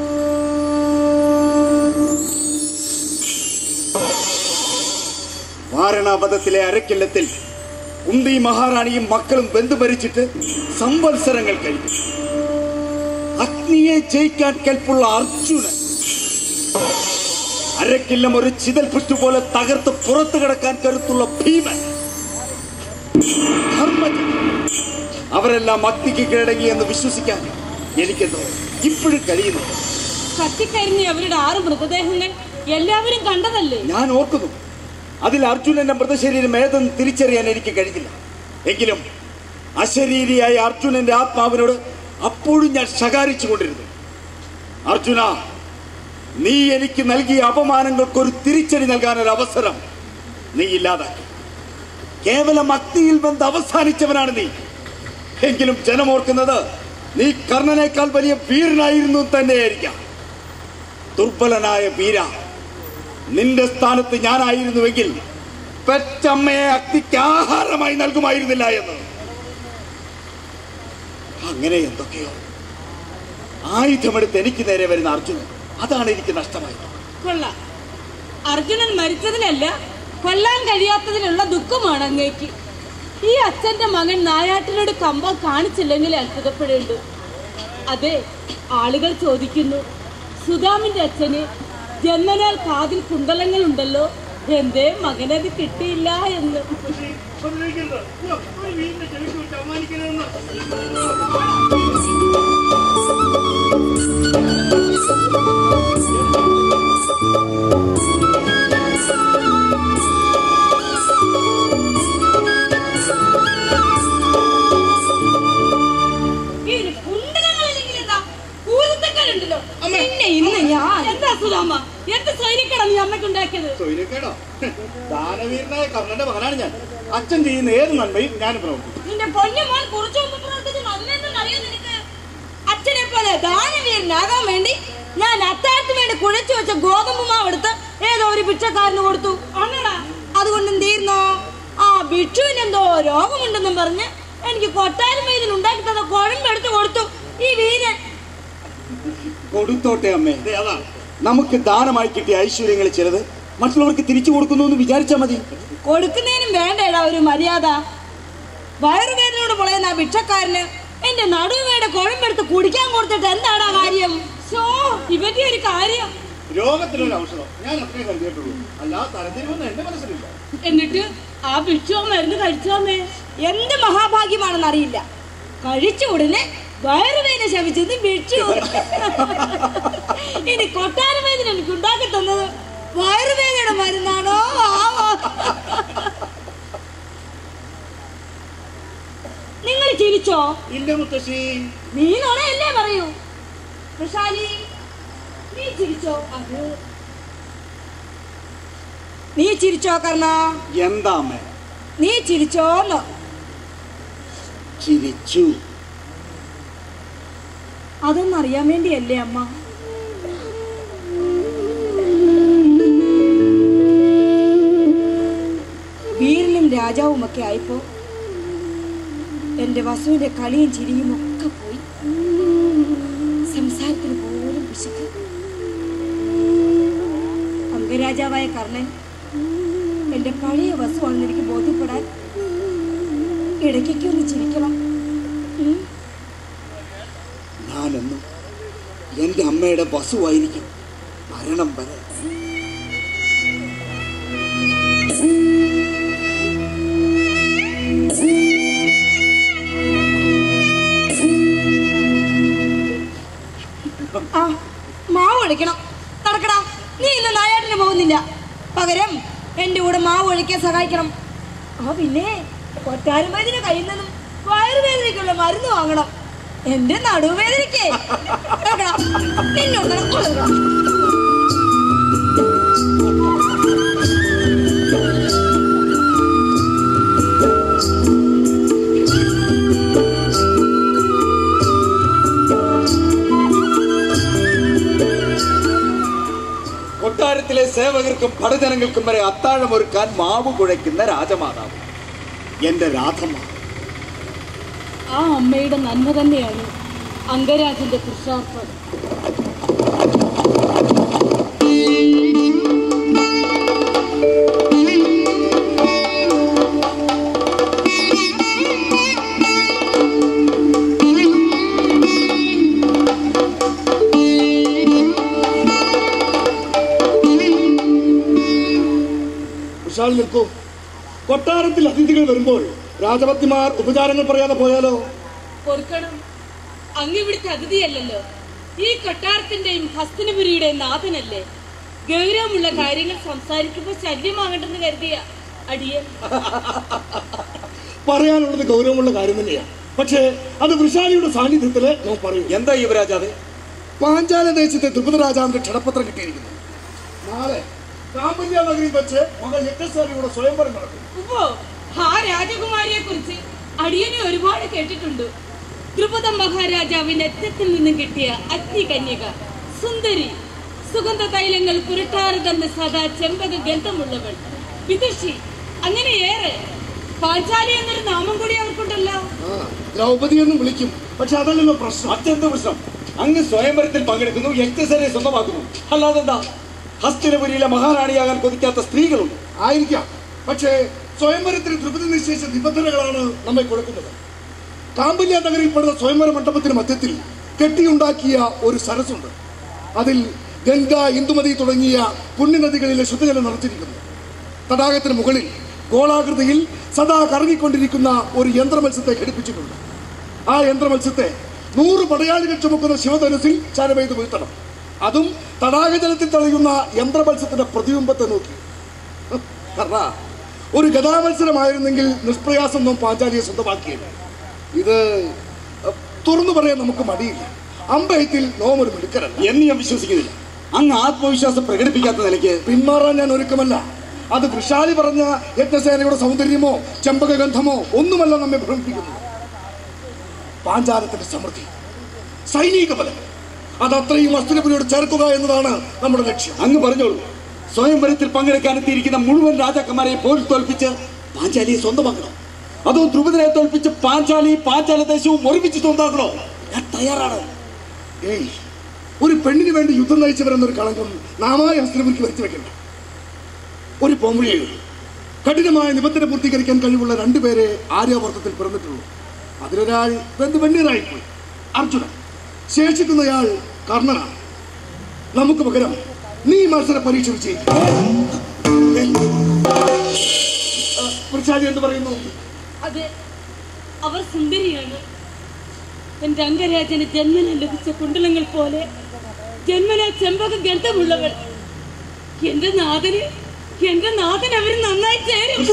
വാരണാപഥത്തിലെ അരക്കില്ലത്തിൽ കുന്തി മഹാറാണിയും മക്കളും ബന്ധുഭരിച്ചിട്ട് സംവത്സരങ്ങൾ കഴിഞ്ഞു അഗ്നിയെ ജയിക്കാൻ കെൽപ്പുള്ള അർജുനൻ അരക്കില്ലം ഒരു ചിതൽ പുറ്റുപോലെ തകർത്ത് പുറത്തു കിടക്കാൻ കരുത്തുള്ള ഭീമൻ ധർമ്മജൻ അവരെല്ലാം അഗ്നിക്ക് കീഴടങ്ങി എന്ന് വിശ്വസിക്കാൻ എനിക്കെന്തോ ഇപ്പോഴും കഴിയുന്നു കത്തിക്കരിഞ്ഞ അവരുടെ ആറ് മൃതദേഹങ്ങൾ എല്ലാവരും കണ്ടതല്ലേ ഞാൻ ഓർക്കുന്നു അതിൽ അർജുനന്റെ മൃതശരീരം ഏതെന്ന് തിരിച്ചറിയാൻ എനിക്ക് കഴിഞ്ഞില്ല എങ്കിലും അശരീരിയായ അർജുനന്റെ ആത്മാവിനോട് അപ്പോഴും ഞാൻ ശകാരിച്ചു കൊണ്ടിരുന്നു അർജുന നീ എനിക്ക് നൽകിയ അപമാനങ്ങൾക്ക് ഒരു തിരിച്ചടി നൽകാൻ ഒരു അവസരം നീ ഇല്ലാതാക്കി കേവലം അഗ്നിയിൽ ബന്ധം അവസാനിച്ചവനാണ് നീ എങ്കിലും ജനമോർക്കുന്നത് നീ കർണനേക്കാൾ വലിയ വീരനായിരുന്നു തന്നെയായിരിക്കാം ദുർബലനായ വീര നിന്റെ സ്ഥാനത്ത് ഞാനായിരുന്നുവെങ്കിൽ പെറ്റമ്മയെ അഗ്നിക്ക് ആഹാരമായി നൽകുമായിരുന്നില്ല എന്ന് അങ്ങനെ എന്തൊക്കെയോ ആയുധമെടുത്ത് എനിക്ക് നേരെ വരുന്ന അർജുനൻ അതാണ് എനിക്ക് നഷ്ടമായത് കൊള്ളാം അർജുനൻ മരിച്ചതിനല്ല കൊല്ലാൻ കഴിയാത്തതിനുള്ള ദുഃഖമാണ് അങ്ങേക്ക് ഈ അച്ഛന്റെ മകൻ നായാട്ടിനോട് കമ്പം കാണിച്ചില്ലെങ്കിൽ അത്ഭുതപ്പെടേണ്ടു അതെ ആളുകൾ ചോദിക്കുന്നു സുധാമിന്റെ അച്ഛന് ജന്മനാൽ കാതിൽ കുണ്ടലങ്ങൾ ഉണ്ടല്ലോ എന്തേ മകനത് കിട്ടിയില്ല എന്ന് ഇതിന് കുണ്ടലങ്ങളില്ലെങ്കിൽ എന്താ? കൂരത്തക്കാരുണ്ടല്ലോ. പിന്നെ ഇന്ന് ഞാൻ എന്താ സുധാമ എന്ത് സൈനിക്കണം നീ അമ്മയ്ക്കുണ്ടാക്കിയത് സൗര്യക്കേടോ ദാനവീരനായ കർണന്റെ മകനാണ് ഞാൻ അച്ഛൻ ചെയ്യുന്ന ഏത് നന്മയും ഞാൻ പ്രവർത്തിക്കും നിന്റെ പൊന്നുമോൻ കുറച്ചു മുമ്പ് പ്രവർത്തിച്ച് നന്മയെന്ന് അറിയാം നിനക്ക് അച്ഛനെ പോലെ ദാനവീരനാകാൻ വേണ്ടി ഞാൻ അത്താഴത്തിന് വേണ്ടി കുഴച്ചു വെച്ച ഗോതമ്പ് മാവ് എടുത്ത് ഏതോ ഒരു ഭിക്ഷക്കാരന് കൊടുത്തു അണ്ണടാ അതുകൊണ്ട് എന്തിരുന്നോ ആ ഭിക്ഷുവിന് എന്തോ രോഗമുണ്ടെന്നും പറഞ്ഞ് എനിക്ക് കൊട്ടാരം വൈദ്യൻ ഉണ്ടാക്കി തന്ന കുഴമ്പെടുത്ത് കൊടുത്തു ഈ വീരൻ കൊടുത്തോട്ടെ അമ്മേ ദേ, അതാണ് നമുക്ക് ദാനമായി കിട്ടിയ ഐശ്വര്യങ്ങൾ ചിലത് മറ്റുള്ളവർക്ക് തിരിച്ചു കൊടുക്കുന്നു എന്ന് വിചാരിച്ചാൽ മതി കൊടുക്കുന്നതിനും വേണ്ടേടാ ഒരു മര്യാദ വയറുവേദനയോട് പൊളയുന്ന ആ ഭിക്ഷക്കാരന് എന്റെ നടുവേടെ കുഴമ്പെടുത്ത് കുടിക്കാൻ കൊടുത്തിട്ട് എന്താടാ കാര്യം ഷോ ഇവന്റെ ഒരു കാര്യം രോഗത്തിനൊരു ഔഷധം ഞാൻ അത്രേ കരുതിയിട്ടുള്ളൂ അല്ല തരത്തിരുവെന്ന് എന്റെ മനസ്സിലില്ല എന്നിട്ട് ആ ഭിക്ഷോ മരുന്ന് കഴിച്ചോമേ എന്ത് മഹാഭാഗ്യമാണെന്ന് അറിയില്ല കഴിച്ച ഉടനെ വയറുവേദന ശമിച്ചെന്ന് ഭിക്ഷു ഇനി കൊട്ടാരവേദന എനിക്ക് ഉണ്ടാക്കി തന്നത് വയറുവേദനയുടെ മരുന്നാണോ ആവോ നിങ്ങൾ ചിരിച്ചോ ഇല്ല മുത്തശ്ശി നീ നുണയല്ലേ പറയൂ വൃഷാലി നീ ചിരിച്ചോ അത് നീ ചിരിച്ചോ കർണ എന്താ അമ്മേ നീ ചിരിച്ചോന്ന് ചിരിച്ചു അതൊന്നറിയാൻ വേണ്ടിയല്ലേ അമ്മ വീരനും രാജാവും ഒക്കെ ആയപ്പോ എന്റെ വസുവിന്റെ കളിയും ചിരിയും ഒക്കെ പോയി സംസാരത്തിന് പോലും പിശുക്ക് അംഗരാജാവായ കർണൻ എന്റെ പഴയ വസുവാണെന്ന് എനിക്ക് ബോധ്യപ്പെടാൻ ഇടയ്ക്കൊക്കെ ഒന്ന് ചിരിക്കണം ഉം. ഞാനെന്നും എന്റെ അമ്മയുടെ വസുവായിരിക്കും മരണം വരെ ആ മാവ് ഒഴിക്കണം നടക്കടാ നീ ഇന്ന് നായാട്ടിന് പോകുന്നില്ല പകരം എന്റെ കൂടെ മാവ് ഒഴിക്കാൻ സഹായിക്കണം ആ പിന്നെ കൊട്ടാരമേതിന് കയ്യിൽ നിന്നും വയറുവേദനയ്ക്കുള്ള മരുന്ന് വാങ്ങണം എന്റെ നടുവേദനയ്ക്ക് എടുക്കണം. നിന്നോട് കൊടുക്കണം. കൊട്ടാരത്തിലെ സേവകർക്കും പടജനങ്ങൾക്കും വരെ അത്താഴമൊരുക്കാൻ മാവ് കുഴയ്ക്കുന്ന രാജമാതാവ് എന്റെ രാധമ്മ ആ അമ്മയുടെ നന്മ തന്നെയാണ് അംഗരാജന്റെ പുരുഷാർത്ഥം വിശാൽ നിൽക്കൂ കൊട്ടാരത്തിൽ അതിഥികൾ വരുമ്പോൾ രാജപത്നിമാർ ഉപചാരങ്ങൾ പറയാതെ പോയാലോ പൊറുക്കണം അങ്ങ് ഇവിടുത്തെ അതിഥിയല്ലല്ലോ ഈ കൊട്ടാരത്തിന്റെയും ഹസ്തനപുരിയുടെയും നാഥനല്ലേ ഗൗരവമുള്ള കാര്യങ്ങൾ സംസാരിക്കുമ്പോൾ ശല്യമാകണ്ടെന്ന് കരുതിയ അടിയൻ പറയാനുള്ളത് ഗൗരവമുള്ള കാര്യം തന്നെയാണ് പക്ഷേ അത് വൃഷാലിയുടെ സാന്നിധ്യത്തില് നാം പറയൂ എന്താ യുവരാജാവേ പാഞ്ചാല ദേശത്തെ ത്രിപുര രാജാവിന്റെ ക്ഷണപത്രം കിട്ടിയിരിക്കുന്നു നാളെ കാമ്പല്യ നഗരിയിൽ വെച്ച് മകൾ യജ്ഞസാരിയുടെ സ്വയംവരം നടക്കും ഉവ്വോ, ആ രാജകുമാരിയെ കുറിച്ച് അടിയനെ ഒരുപാട് കേട്ടിട്ടുണ്ട് ദ്രുപദ മഹാരാജാവിന്റെ അറ്റത്തിൽ നിന്നും കിട്ടിയ അഗ്നി കന്യക സുന്ദരി സുഗന്ധ തൈലങ്ങൾ പുരട്ടാറ് തന്ന സദാ ചെമ്പക ഗന്ധമുള്ളവൾ വിദുഷി അങ്ങനെ ഏറെ പാഞ്ചാലി എന്നൊരു നാമം കൂടി അവർക്കുണ്ടല്ലോ ആ ദ്രൗപദി എന്നും വിളിക്കും പക്ഷെ അതല്ലല്ലോ പ്രശ്നം മറ്റെന്ത് പ്രശ്നം അങ്ങ് സ്വയംവരത്തിൽ പങ്കെടുക്കുന്നു യജ്ഞസരെ സ്വന്തമാക്കുന്നു അല്ലാതെന്താ ഹസ്തിനപുരിയിലെ മഹാറാണിയാകാൻ കൊതിക്കാത്ത സ്ത്രീകളുണ്ട് ആയിരിക്കാം പക്ഷേ സ്വയംവരത്തിന് ത്രിപുര നിശ്ചയിച്ച നിബന്ധനകളാണ് നമ്മെ കൊടുക്കുന്നത് കാമ്പല്യ നഗരിൽപ്പെടുന്ന സ്വയംവര മണ്ഡപത്തിന് മധ്യത്തിൽ കെട്ടിയുണ്ടാക്കിയ ഒരു സരസുണ്ട് അതിൽ ഗംഗ ഇന്ദുമതി തുടങ്ങിയ പുണ്യനദികളിലെ ശുദ്ധജലം നിറച്ചിരിക്കുന്നു തടാകത്തിന് മുകളിൽ ഗോളാകൃതിയിൽ സദാ കറങ്ങിക്കൊണ്ടിരിക്കുന്ന ഒരു യന്ത്രമത്സ്യത്തെ ഘടിപ്പിച്ചിട്ടുണ്ട് ആ യന്ത്രമത്സ്യത്തെ നൂറ് പടയാളികൾ ചുമക്കുന്ന ശിവധനുസിൽ ചരമെയ്ത് വീഴ്ത്തണം അതും തടാകജലത്തിൽ തളയുന്ന യന്ത്രമത്സ്യത്തിന്റെ പ്രതിബിംബത്തെ നോക്കി കർണ ഒരു ഗതാമത്സരമായിരുന്നെങ്കിൽ നിഷ്പ്രയാസം നാം പാഞ്ചാലിയെ സ്വന്തമാക്കിയത് ഇത് അഹ്, തുറന്നു പറയാൻ നമുക്ക് മടിയില്ല അമ്പയത്തിൽ നോം ഒരു മിടുക്കരല്ല എന്ന് ഞാൻ വിശ്വസിക്കുന്നില്ല അങ്ങ് ആത്മവിശ്വാസം പ്രകടിപ്പിക്കാത്ത നിലയ്ക്ക് പിന്മാറാൻ ഞാൻ ഒരുക്കമല്ല അത് വൃഷാലി പറഞ്ഞ യജ്ഞസേനയുടെ സൗന്ദര്യമോ ചെമ്പകഗന്ധമോ ഒന്നുമല്ല നമ്മെ ഭ്രമിപ്പിക്കുന്നത് പാഞ്ചാലത്തിന്റെ സമൃദ്ധി സൈനിക ബലം അത് അത്രയും അസ്ത്രപുരിയോട് ചേർക്കുക എന്നതാണ് നമ്മുടെ ലക്ഷ്യം അങ്ങ് പറഞ്ഞോളൂ സ്വയംവരത്തിൽ പങ്കെടുക്കാനെത്തിയിരിക്കുന്ന മുഴുവൻ രാജാക്കന്മാരെ പോലും തോൽപ്പിച്ച് പാഞ്ചാലിയെ സ്വന്തമാക്കണം അതോ ദ്രുപദനെ തോൽപ്പിച്ച് പാഞ്ചാലി പാഞ്ചാല ദേശവും ഒരുമിച്ച് സ്വന്തമാക്കണോ ഞാൻ തയ്യാറാണ് ഏയ് ഒരു പെണ്ണിന് വേണ്ടി യുദ്ധം നയിച്ചവരെന്നൊരു കളങ്കം നാമായ ഹസ്തപുരിക്ക് വരുത്തി വെക്കണ്ട ഒരു പോംവഴിയേ ഉള്ളൂ. കഠിനമായ നിബന്ധന പൂർത്തീകരിക്കാൻ കഴിവുള്ള രണ്ടുപേരെ ആര്യാവർത്തത്തിൽ പിറന്നിട്ടുള്ളൂ അതിലൊരാൾ വെന്ത് വെണ്ണീറായിപ്പോയി അർജുനൻ ശേഷിക്കുന്നയാൾ കർണനാണ് നമുക്ക് പകരം നീ മത്സര പരീക്ഷ വിജയിക്കും വൃക്ഷാലി എന്ത് പറയുന്നു അത് അവർ സുന്ദരിയാണ് എന്റെ അംഗരാജന് ജന്മന ലഭിച്ച കുണ്ടലങ്ങൾ പോലെ ജന്മന ചെമ്പക ഗന്ധമുള്ളവൾ എന്റെ നാഥന് എന്റെ നാഥൻ അവർ നന്നായി ചേരും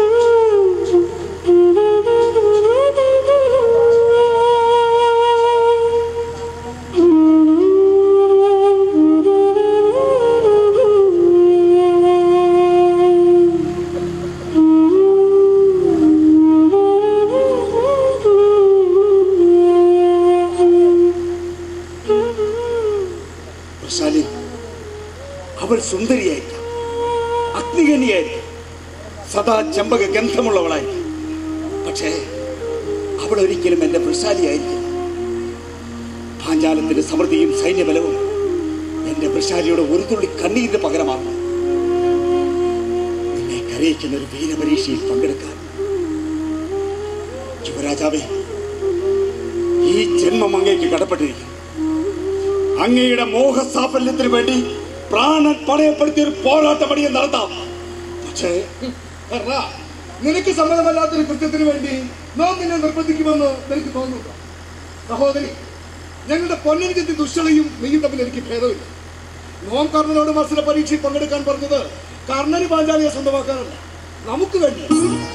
വൃഷാലി അവൾ സുന്ദരിയായിരിക്കാം അഗ്നികനിയായിരിക്കാം സദാ ചെമ്പക ഗന്ധമുള്ളവളായിരിക്കും പക്ഷേ അവൾ ഒരിക്കലും എന്റെ വൃഷാലിയായിരിക്കില്ല പാഞ്ചാലത്തിന്റെ സമൃദ്ധിയും സൈന്യബലവും എന്റെ വൃഷാലിയുടെ ഒരു തുള്ളി കണ്ണീരിന് പകരമാകും നിന്നെ കരയിക്കുന്ന ഒരു വീരപരീക്ഷയിൽ പങ്കെടുക്കാൻ യുവരാജാവേ ഈ ജന്മം അങ്ങേക്ക് കടപ്പെട്ടിരിക്കുന്നു അങ്ങയുടെ മോഹസാഫല്യത്തിന് വേണ്ടി പ്രാണൻ പണയപ്പെടുത്തിയ ഒരു പോരാട്ടമടിയെ നടത്താം പക്ഷേ കർണ, നിനക്ക് സമ്മതമല്ലാത്തൊരു കൃത്യത്തിന് വേണ്ടി നാം നിന്നെ നിർബന്ധിക്കുമെന്ന് എനിക്ക് തോന്നുന്നുണ്ടോ സഹോദരി ഞങ്ങളുടെ പൊന്നനിക്കത്തി ദുഷ്ടതയും നീയും തമ്മിൽ എനിക്ക് ഭേദമില്ല നോം കർണനോട് മത്സര പരീക്ഷയിൽ പങ്കെടുക്കാൻ പറഞ്ഞത് കർണന് പാഞ്ചാലിയെ സ്വന്തമാക്കാനല്ല നമുക്ക് കഴിയും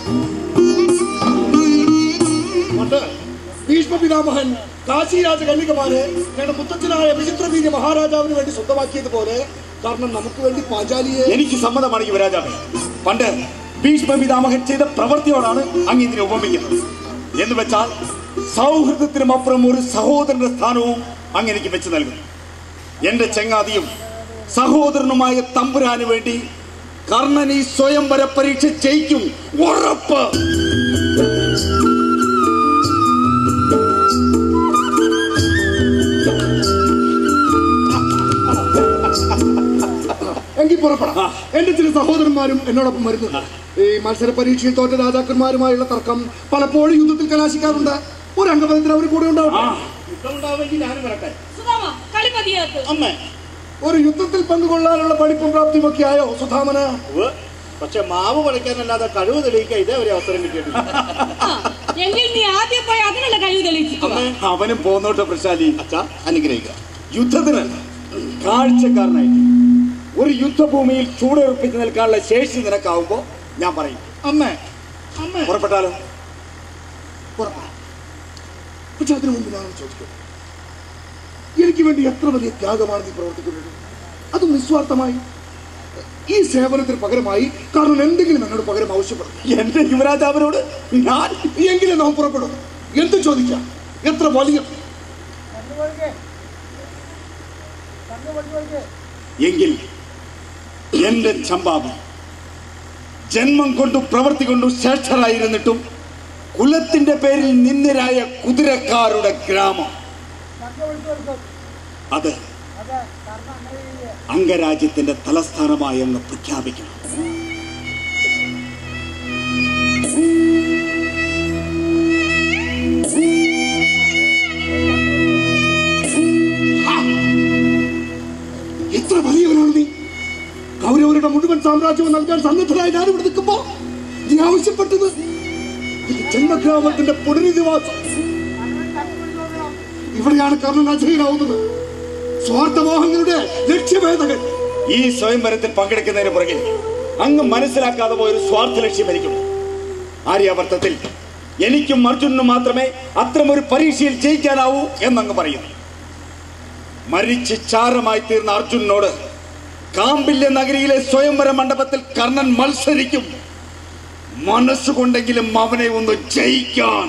പണ്ട് ഭീഷ്മ പിതാമഹൻ കാശിരാജ കന്യകമാരെ ഞങ്ങളുടെ മുത്തച്ഛനായ വിചിത്രവീര്യ മഹാരാജാവിന് വേണ്ടി സ്വന്തമാക്കിയതുപോലെ കർണൻ നമുക്ക് വേണ്ടി പാഞ്ചാലിയെ എനിക്ക് സമ്മതമാണ് യുവരാജാവേ പണ്ട് ഭീഷ്മ പിതാമഹൻ ചെയ്ത പ്രവൃത്തിയോടാണ് അങ്ങ് ഇതിനെ ഉപമിക്കുന്നത് എന്ന് വെച്ചാൽ സൗഹൃദത്തിനും അപ്പുറം ഒരു സഹോദരന്റെ സ്ഥാനവും അങ്ങ് എനിക്ക് വെച്ച് നൽകുന്നു എന്റെ ചങ്ങാതിയും സഹോദരനുമായ തമ്പുരാന് വേണ്ടി കർണൻ ഈ സ്വയംവര പരീക്ഷ ജയിക്കും ഉറപ്പ് എങ്കിൽ പുറപ്പെടാം എന്റെ ചില സഹോദരന്മാരും എന്നോടൊപ്പം വരുന്നുണ്ട് ഈ മത്സര പരീക്ഷയിൽ തോറ്റ രാജാക്കന്മാരുമായുള്ള തർക്കം പലപ്പോഴും യുദ്ധത്തിൽ കലാശിക്കാറുണ്ട് ഒരു അംഗപദത്തിന് അവർ കൂടെ ഉണ്ടാവും യുദ്ധമുണ്ടാവുമെങ്കിൽ ഞാനും വരട്ടെ സുധാമ കളി മതിയാക്ക് അമ്മേ ഒരു യുദ്ധത്തിൽ പങ്കുകൊള്ളാനുള്ള പഠിപ്പും പ്രാപ്തിയും ഒക്കെ ആയോ സുധാമന് ഉവ്വ്. പക്ഷെ മാവ് പറിക്കാനല്ലാതെ കഴിവ് തെളിയിക്കാൻ ഇതേ ഒരു അവസരം കിട്ടിയിട്ടില്ല ആ, എങ്കിൽ നീ ആദ്യം പോയി അതിനുള്ള കഴിവ് തെളിയിച്ചിട്ട് വാ. അവനും പോന്നോട്ടെ പ്രശാലി അച്ഛാ അനുഗ്രഹിക്കുക യുദ്ധത്തിനല്ല കാഴ്ചക്കാരനായിട്ട് ഒരു യുദ്ധഭൂമിയിൽ ചൂടുറപ്പിച്ച് നിൽക്കാനുള്ള ശേഷി നിനക്കാവുമ്പോ ഞാൻ പറയും അമ്മേ അമ്മേ പുറപ്പെട്ടാലോ പുറപ്പെടാം പക്ഷെ അതിനു മുമ്പ് ഞാൻ ചോദിക്കട്ടെ എനിക്ക് വേണ്ടി എത്ര വലിയ ത്യാഗമാണ് നീ പ്രവർത്തിക്കുന്നത് അതും നിസ്വാർത്ഥമായി ഈ സേവനത്തിന് പകരമായി കാരണം എന്തെങ്കിലും എന്നോട് പകരം ആവശ്യപ്പെടും എന്റെ യുവരാജാവിനോട് ഞാൻ എങ്കിലും നാം പുറപ്പെടും എന്ത് ചോദിക്കാം എത്ര വലിയ എങ്കിൽ എന്റെ ചമ്പാവി ജന്മം കൊണ്ടും പ്രവൃത്തി കൊണ്ടും ശ്രേഷ്ഠരായിരുന്നിട്ടും കുലത്തിന്റെ പേരിൽ നിന്ദരായ കുതിരക്കാരുടെ ഗ്രാമം അത് അംഗരാജ്യത്തിന്റെ തലസ്ഥാനമായി അങ്ങ് പ്രഖ്യാപിക്കണം എത്ര വലിയവനാണ് നീ കൗരവരുടെ മുഴുവൻ സാമ്രാജ്യവും നൽകാൻ സന്നദ്ധരായി ഞാൻ ഇവിടെ നിൽക്കുമ്പോ നീ ആവശ്യപ്പെട്ടത് ഇത് ജന്മഗ്രാമത്തിന്റെ പുനരധിവാസം ഇവിടെയാണ് കർണൻ അജയനാവുന്നത് സ്വാർത്ഥമോഹങ്ങളുടെ ലക്ഷ്യഭേദകൻ ഈ സ്വയംവരത്തിൽ പങ്കെടുക്കുന്നതിന് പുറകിൽ അങ്ങ് മനസ്സിലാക്കാതെ പോയ ഒരു സ്വാർത്ഥ ലക്ഷ്യം എനിക്കുണ്ട് ആര്യാവർത്തത്തിൽ എനിക്കും അർജുനനും മാത്രമേ അത്തരമൊരു പരീക്ഷയിൽ ജയിക്കാനാവൂ എന്നങ്ങ് പറയുന്നു മരിച്ച് ചാരമായി തീർന്ന അർജുനനോട് കാമ്പില്യ നഗരിയിലെ സ്വയംവര മണ്ഡപത്തിൽ കർണൻ മത്സരിക്കും മനസ്സുകൊണ്ടെങ്കിലും അവനെ ഒന്ന് ജയിക്കാൻ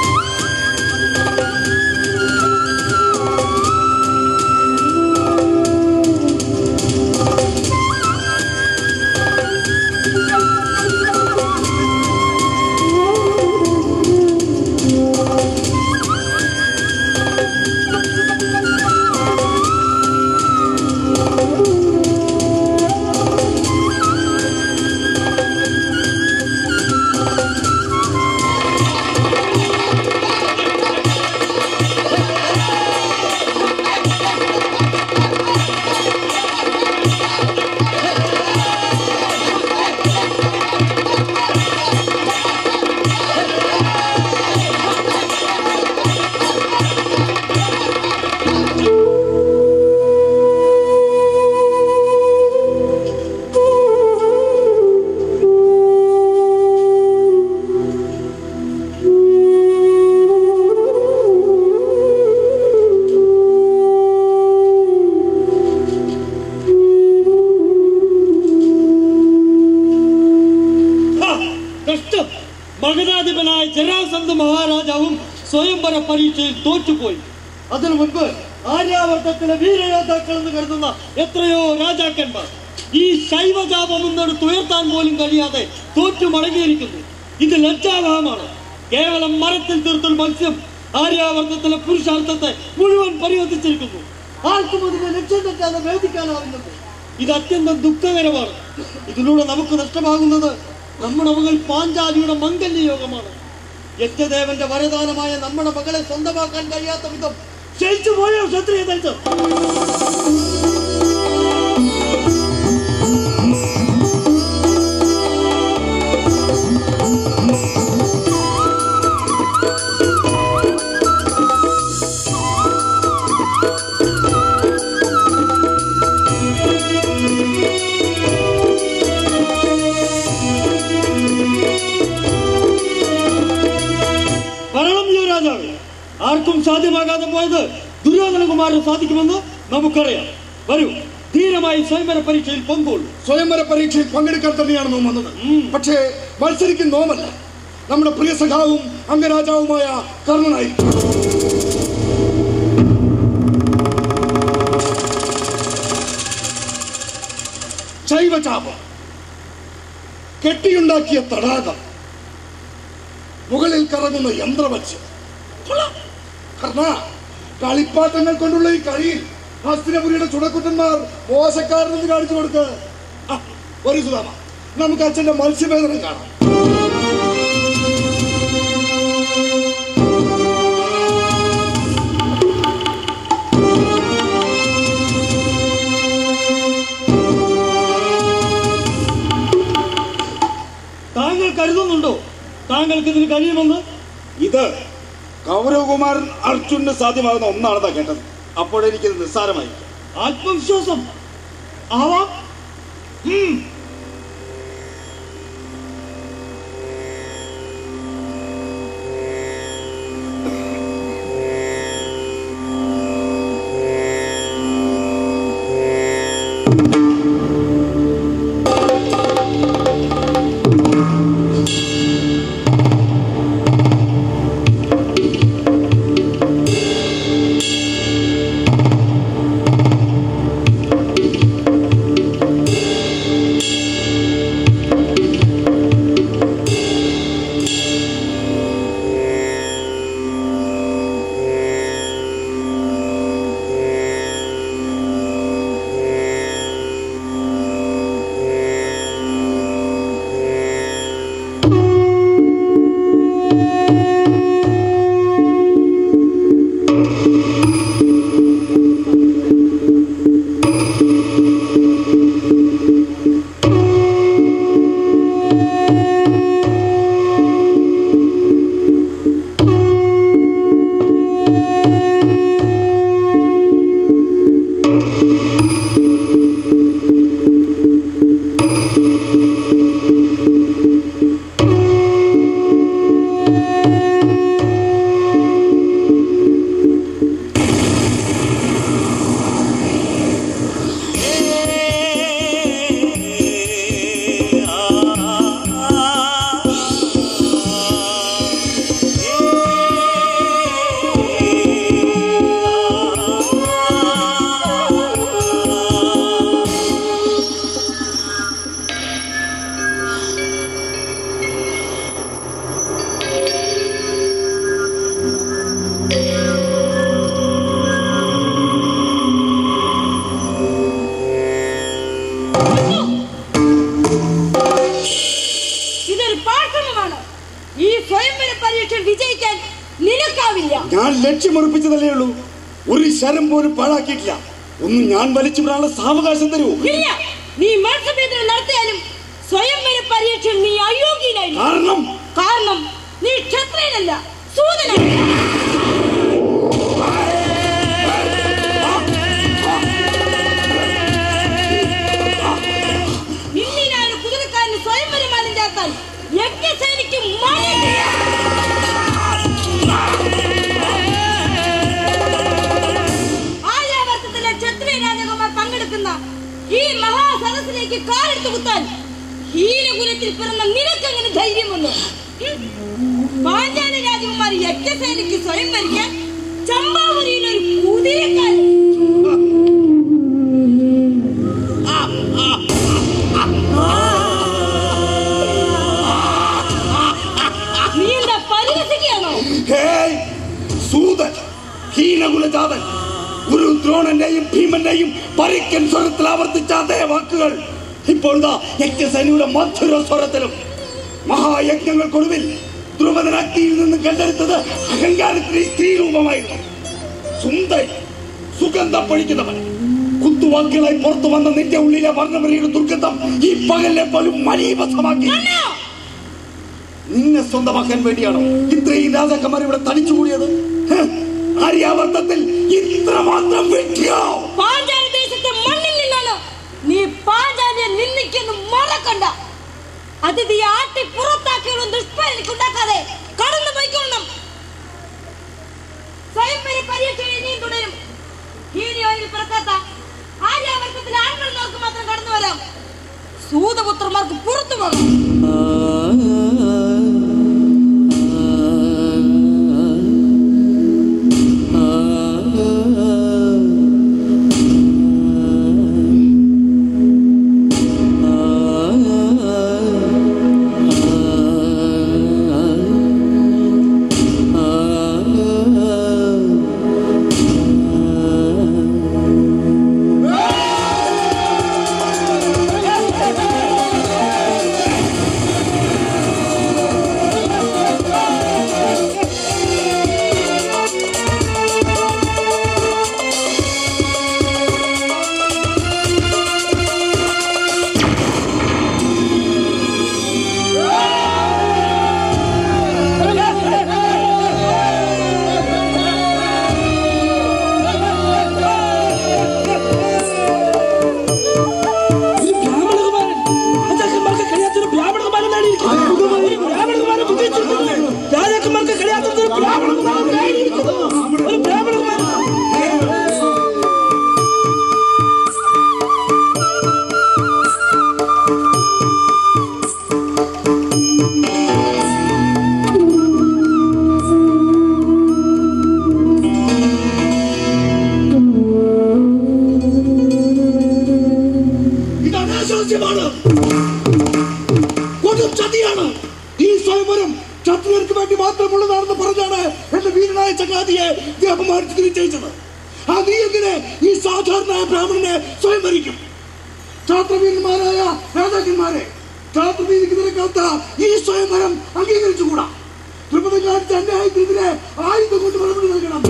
ഹാ, കഷ്ടം മകനാധിപനായ ജരാസന്ധ മഹാരാജാവും സ്വയംവര പരീക്ഷയിൽ തോറ്റുപോയി അതിനു മുൻപ് ആര്യാവർത്തത്തിലെ വീരയോദ്ധാക്കൾ എന്ന് കരുതുന്ന എത്രയോ രാജാക്കന്മാർ ഈ ശൈവജാപം എന്നെടുത്ത് ഉയർത്താൻ പോലും കഴിയാതെ തോറ്റു മടങ്ങിയിരിക്കുന്നു ഇത് ലജ്ജാവഹമാണ് കേവലം മരത്തിൽ തീർത്തൊരു മത്സ്യം ആര്യാവർത്തത്തിലെ പുരുഷാർത്ഥത്തെ മുഴുവൻ പരിവർത്തിച്ചിരിക്കുന്നു ആർക്കും അതിനെ ലക്ഷ്യം തെറ്റാതെ വേദിക്കാനാവുന്നത് ഇത് അത്യന്തം ദുഃഖകരമാണ് ഇതിലൂടെ നമുക്ക് നഷ്ടമാകുന്നത് നമ്മുടെ മകൾ പാഞ്ചാലിയുടെ മംഗല്യ യോഗമാണ് യജ്ഞദേവന്റെ വരദാനമായ നമ്മുടെ മകളെ സ്വന്തമാക്കാൻ കഴിയാത്ത വിധം ക്ഷയിച്ചു പോയോ ക്ഷത്രിയ ദേശം ആ സാധ്യമാകാതെ പോയത് ദുര്യോധനകുമാരന് സാധിക്കുമെന്ന് നമുക്കറിയാം വരൂ ധീരമായി സ്വയംവര പരീക്ഷയിൽ പങ്കുകൊള്ളൂ സ്വയംവര പരീക്ഷയിൽ പങ്കെടുക്കാൻ തന്നെയാണ് നോം വന്നത് പക്ഷേ മത്സരിക്കും നോമല്ല നമ്മുടെ പ്രിയ സഖാവും അംഗരാജാവുമായ കർണനായിരിക്കും ശൈവചാപം കെട്ടിയുണ്ടാക്കിയ തടാകം മുകളിൽ കറങ്ങുന്ന യന്ത്രമത്സ്യം കൊള്ളാം. കർണ കളിപ്പാട്ടങ്ങൾ കൊണ്ടുള്ള ഈ കളിയിൽ ഹസ്തിനപുരിയുടെ ചുടക്കുട്ടന്മാർ മോശക്കാരനെന്ന് കാണിച്ചു കൊടുക്ക് ആ, ഒരു സുധാമ നമുക്ക് അച്ഛന്റെ മത്സ്യവേദനം കാണാം താങ്കൾ കരുതുന്നുണ്ടോ താങ്കൾക്ക് ഇതിന് കഴിയുമെന്ന് ഇത് കൗരവകുമാരൻ അർജുനന് സാധ്യമാകുന്ന ഒന്നാണെന്നാ കേട്ടത് അപ്പോഴെനിക്കിത് നിസ്സാരമായി ആത്മവിശ്വാസം ആവാം ഉം. ഇതൊരു പാഠമാണ് ഈ സ്വയംവര പരീക്ഷ വിജയിക്കാൻ നിനക്കാവില്ല ഞാൻ ലക്ഷ്യമുറപ്പിച്ചതല്ലേ ഉള്ളൂ ഒരു ശരം പോലും പാഴാക്കിയിട്ടില്ല ഒന്ന് ഞാൻ വലിച്ചു വിടാനുള്ള സാവകാശം തരൂ ഇല്ല നീ മത്സരബന്ധനം നടത്തിയാലും സ്വയംവര പരീക്ഷയിൽ നീ അയോഗ്യനായി കാരണം കാരണം നീ ക്ഷത്രിയനല്ല സൂതനല്ല നിന്നിനായ കുതിരക്കാരന് സ്വയംവരമാനം ചേർത്താൽ യജ്ഞസേനയ്ക്ക് മാനില്ല. ആര്യാവർത്തത്തിലെ ക്ഷത്രിയ രാജകുമാർ പങ്കെടുക്കുന്ന ഈ മഹാസദസ്സിലേക്ക് കാലെടുത്ത് കുത്താൻ ഹീനകുലത്തിൽ പിറന്ന നിനക്കെങ്ങനെ ധൈര്യം വന്നു ഉം? പാഞ്ചാല രാജകുമാർ യജ്ഞസേനയ്ക്ക് സ്വയം ഭരിക്കാൻ ചമ്പാവരിയിൽ ഒരു കുതിരക്കാരൻ നീ എന്താ പരിഹസിക്കുകയാണോ ഹേയ് സൂതൻ ഹീനകുലജാതൻ ഒരു ദ്രോണന്റെയും ഭീമന്റെയും പരിക്കൻ സ്വരത്തിൽ ആവർത്തിച്ച അതേ വാക്കുകൾ ഇപ്പോൾ ദാ യജ്ഞസേനയുടെ മധുര സ്വരത്തിലും മഹായജ്ഞങ്ങൾക്കൊടുവിൽ ധ്രുവതൻ അഗ്നിയിൽ നിന്ന് കണ്ടെടുത്തത് അഹങ്കാരത്തിന്റെ സ്ത്രീ രൂപമായിരുന്നു സുന്ദരി സുഗന്ധം പൊഴിക്കുന്നവൻ കുത്തുവാക്കുകളായി പുറത്തു വന്ന നിന്റെ ഉള്ളിലെ വർണ്ണമരിയുടെ ദുർഗന്ധം ഈ പകലിനെ പോലും മലീബദ്ധമാക്കി നിന്നെ സ്വന്തമാക്കാൻ വേണ്ടിയാണോ ഇത്രയും രാജാക്കന്മാർ ഇവിടെ തടിച്ചുകൂടിയത് ഹ്, ആര്യാവർത്തത്തിൽ ഇത്രമാത്രം വെട്ടിയോ പാഞ്ചാല ദേശത്തെ മണ്ണിൽ നിന്നാണ് നീ പാഞ്ചാലിയെ നിന്ദിക്കുന്നു മറക്കണ്ട അതിഥി ആട്ടി പുറത്താക്കിയുള്ള ദുഷ്പരിക്കുണ്ടാക്കാതെ കടന്നു പോയിക്കൊള്ളണം സ്വയംവര പരീക്ഷ ഇനിയും തുടരും ഹീലിയോയിൽ പിറക്കാത്ത ആര്യാവർത്തത്തിൽ ആൺപിള്ളേർക്ക് മാത്രം കടന്നു വരാം സൂതപുത്രന്മാർക്ക് പുറത്തു പോകാം രാജാക്കന്മാർക്ക് കഴിയാത്തത് ഒരു ബ്രാഹ്മണകുമാരൻ നേടിയിരിക്കുന്നു. ഒരു ബ്രാഹ്മണകുമാരൻ ഇത് അനാശാസ്യമാണ് കൊടും ചതിയാണ് ഈ സ്വയംവരം ക്ഷത്രിയർക്ക് വേണ്ടി മാത്രമുള്ളതാണെന്ന് പറഞ്ഞാണ് എന്റെ വീരനായ ചങ്ങാതിയെ നീ അപമാനിച്ച് നിശ്ചയിച്ചത് ആ നീ എങ്ങനെ ഈ സാധാരണ ബ്രാഹ്മണനെ സ്വയംവരിക്കും ക്ഷാത്രവീരന്മാരായ രാജാക്കന്മാരെ ക്ഷാത്രവീതിക്ക് നിരക്കാത്ത ഈ സ്വയംവരം അംഗീകരിച്ചുകൂടാ ത്രിപുര കാണിച്ച അന്യായത്തിനെതിരെ ആയുധം കൊണ്ട് മറുപടി നൽകണം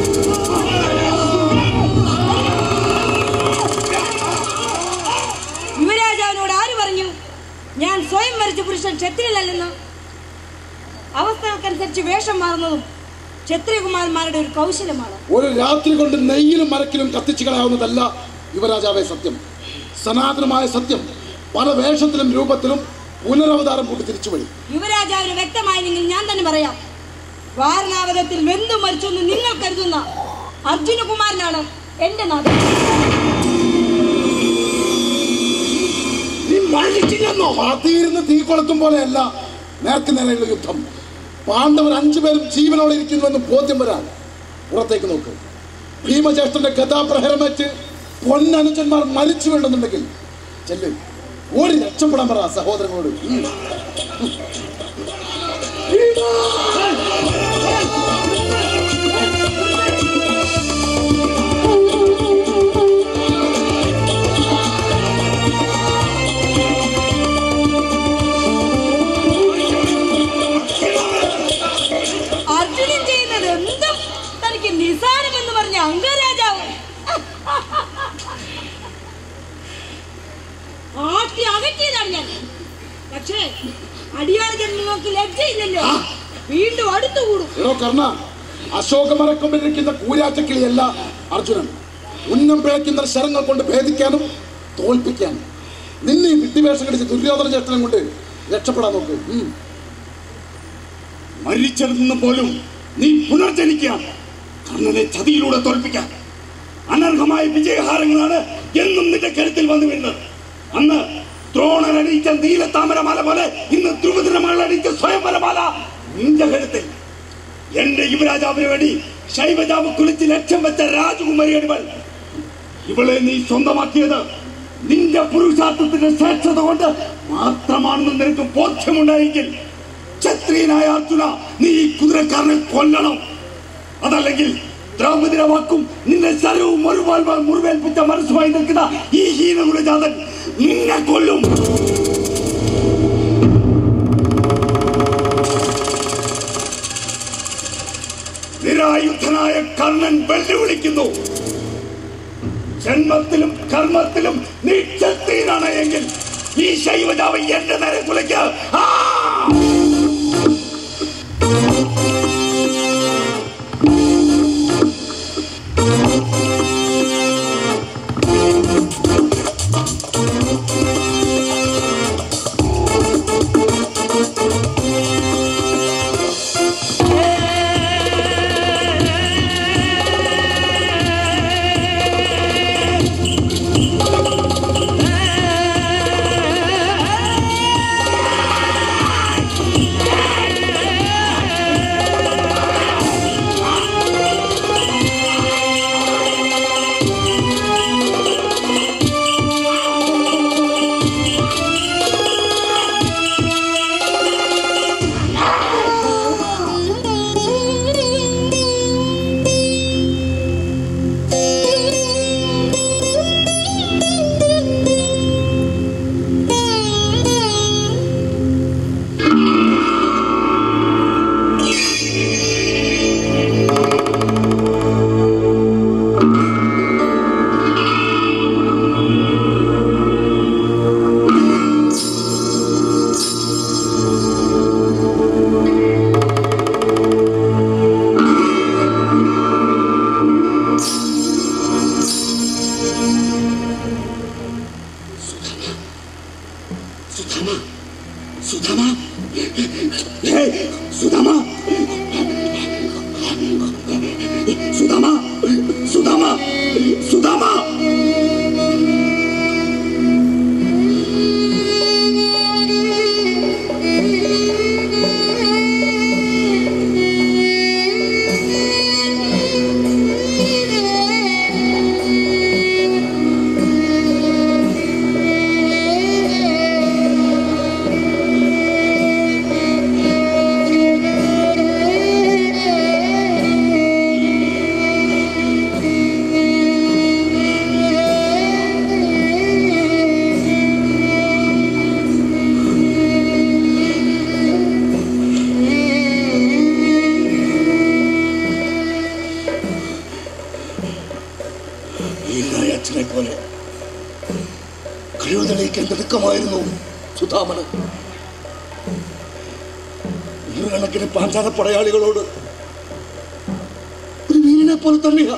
യുവരാജാവിനോട് ആര് പറഞ്ഞു ഞാൻ സ്വയം വരച്ച പുരുഷൻ ക്ഷത്രിയനല്ലെന്ന് അവസ്ഥകൾക്കനുസരിച്ച് വേഷം മാറുന്നതും ക്ഷത്രിയകുമാരന്മാരുടെ ഒരു കൗശലമാണ് ഒരു രാത്രി കൊണ്ട് നെയ്യിലും മരക്കിലും കത്തിച്ചു കളയാവുന്നതല്ല യുവരാജാവേ സത്യം സനാതനമായ സത്യം പല വേഷത്തിലും രൂപത്തിലും പുനരവതാരം കൂട്ടി തിരിച്ചു വഴി യുവരാജാവിന് വ്യക്തമായില്ലെങ്കിൽ ഞാൻ തന്നെ പറയാം വാരണാവതത്തിൽ വെന്തു മരിച്ചെന്ന് നിങ്ങൾ കരുതുന്ന അർജുനകുമാരനാണ് എന്റെ നാട് നീ മരിച്ചില്ലെന്നോ പാത്തിയിരുന്ന് തീ കൊളുത്തും പോലെയല്ല നേർക്ക് നേരെയുള്ള യുദ്ധം പാണ്ഡവർ അഞ്ചുപേരും ജീവനോടെ ഇരിക്കുന്നുവെന്ന് ബോധ്യം വരാൻ പുറത്തേക്ക് നോക്ക് ഭീമജ്യേഷ്ഠന്റെ ഗതാപ്രഹരമേറ്റ് പൊന്നനുജന്മാർ മരിച്ചു വേണ്ടെന്നുണ്ടെങ്കിൽ ചെല്ല് ഓടി രക്ഷപ്പെടാൻ പറ സഹോദരങ്ങളോട് ഉം. അർജുനൻ ചെയ്യുന്നത് എന്തും തനിക്ക് നിസാരമെന്ന് പറഞ്ഞ അംഗരാജാവ് ആട്ടി അകറ്റിയതാണ് ഞാൻ പക്ഷേ അടിയാള ജന്മങ്ങൾക്ക് ലജ്ജയില്ലല്ലോ വീണ്ടും അടുത്തുകൂടും എടോ കർണ അശോകമരക്കൊമ്പിലിരിക്കുന്ന കൂരാറ്റക്കിളിയല്ല അർജുനൻ ഉന്നം പിഴയ്ക്കുന്ന ശരങ്ങൾ കൊണ്ട് ഭേദിക്കാനും തോൽപ്പിക്കാനും നിന്നെ ഈ വിട്ടിവേഷം കടിച്ച് ദുര്യോധന ചേഷ്ടനം കൊണ്ട് രക്ഷപ്പെടാൻ നോക്ക് ഉം. മരിച്ചെന്ന് പോലും നീ പുനർജനിക്കുക കർണനെ ചതിയിലൂടെ തോൽപ്പിക്കാൻ അനർഹമായ വിജയഹാരങ്ങളാണ് എന്നും നിന്റെ കരുത്തിൽ വന്നു വീഴുന്നത് അന്ന് ദ്രോണരടിച്ച നീലത്താമരമാല പോലെ ഇന്ന് ധ്രുവതിരമാല അടിച്ച സ്വയംവരമാല നിന്റെ കഴുത്തിൽ എന്റെ യുവരാജാവിന് വേണ്ടി ശൈവജാവ് കുളിച്ച് ലക്ഷ്യം വെച്ച രാജകുമാരിയടിവൾ ഇവളെ നീ സ്വന്തമാക്കിയത് നിന്റെ പുരുഷാർത്ഥത്തിന്റെ ശ്രേഷ്ഠത കൊണ്ട് മാത്രമാണെന്ന് നിനക്ക് ബോധ്യമുണ്ടായെങ്കിൽ ക്ഷത്രിയനായ അർജുന നീ ഈ കുതിരക്കാരനെ കൊല്ലണം അതല്ലെങ്കിൽ ദ്രൗപതിയുടെ വാക്കും നിന്റെ ശരവും ഒരുപാൽ മുറിവേൽപ്പിച്ച മനസ്സുമായി നിൽക്കുന്ന ഈ ഹീനങ്ങളുടെ ജാതൻ നിന്നെ കൊല്ലും നിരായുധനായ കർണൻ വെല്ലുവിളിക്കുന്നു ജന്മത്തിലും കർമ്മത്തിലും നീ ക്ഷത്രിയനാണ് എങ്കിൽ ഈ ശൈവജാവ് എന്റെ നേരെ കുലയ്ക്ക ആ സുധാമ ഏയ്, സുധാമ സുധാമ സുധാമ സുധാമ ഈനായ അച്ഛനെ പോലെ കഴിവ് തെളിയിക്കാൻ തിടുക്കമായിരുന്നു സുധാമന് നൂറുകണക്കിന് പാഞ്ചാല പടയാളികളോട് ഒരു വീരനെ പോലെ തന്നെയാ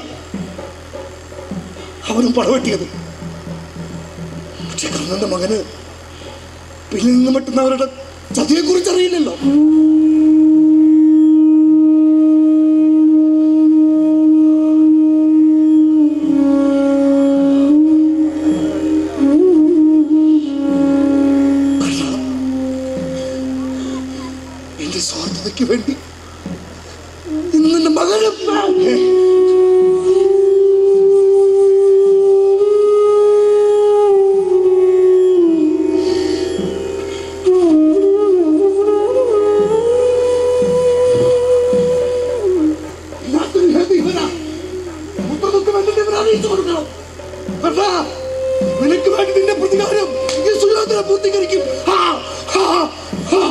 അവനും പടവെട്ടിയത് പക്ഷെ കർണന്റെ മകന് പിന്നിൽ നിന്ന് വെട്ടുന്നവരുടെ ചതിയെ കുറിച്ച് അറിയില്ലല്ലോ എന്റെ സ്വാർത്ഥതയ്ക്ക് വേണ്ടി ഇന്ന് എന്റെ മകനെ ഇതിനകത്തൊരു ഹേതു ഇവനാ. പുത്രദുഃഖം എന്നിട്ട് ഇവനെ അറിയിച്ചു കൊടുക്കണം. കർത്താ, നിനക്ക് വേണ്ടി നിന്റെ പ്രതികാരം ഈ സുയോധന പൂർത്തീകരിക്കും ഹാ, ഹാ, ഹാ.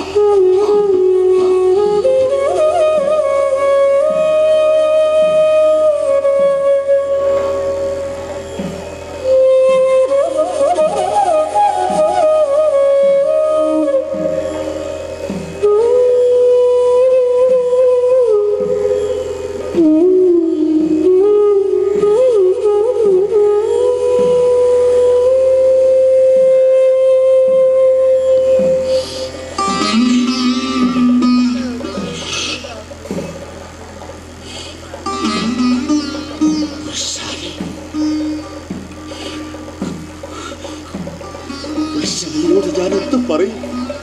ശനിയോട് ഞാൻ എന്ത് പറയും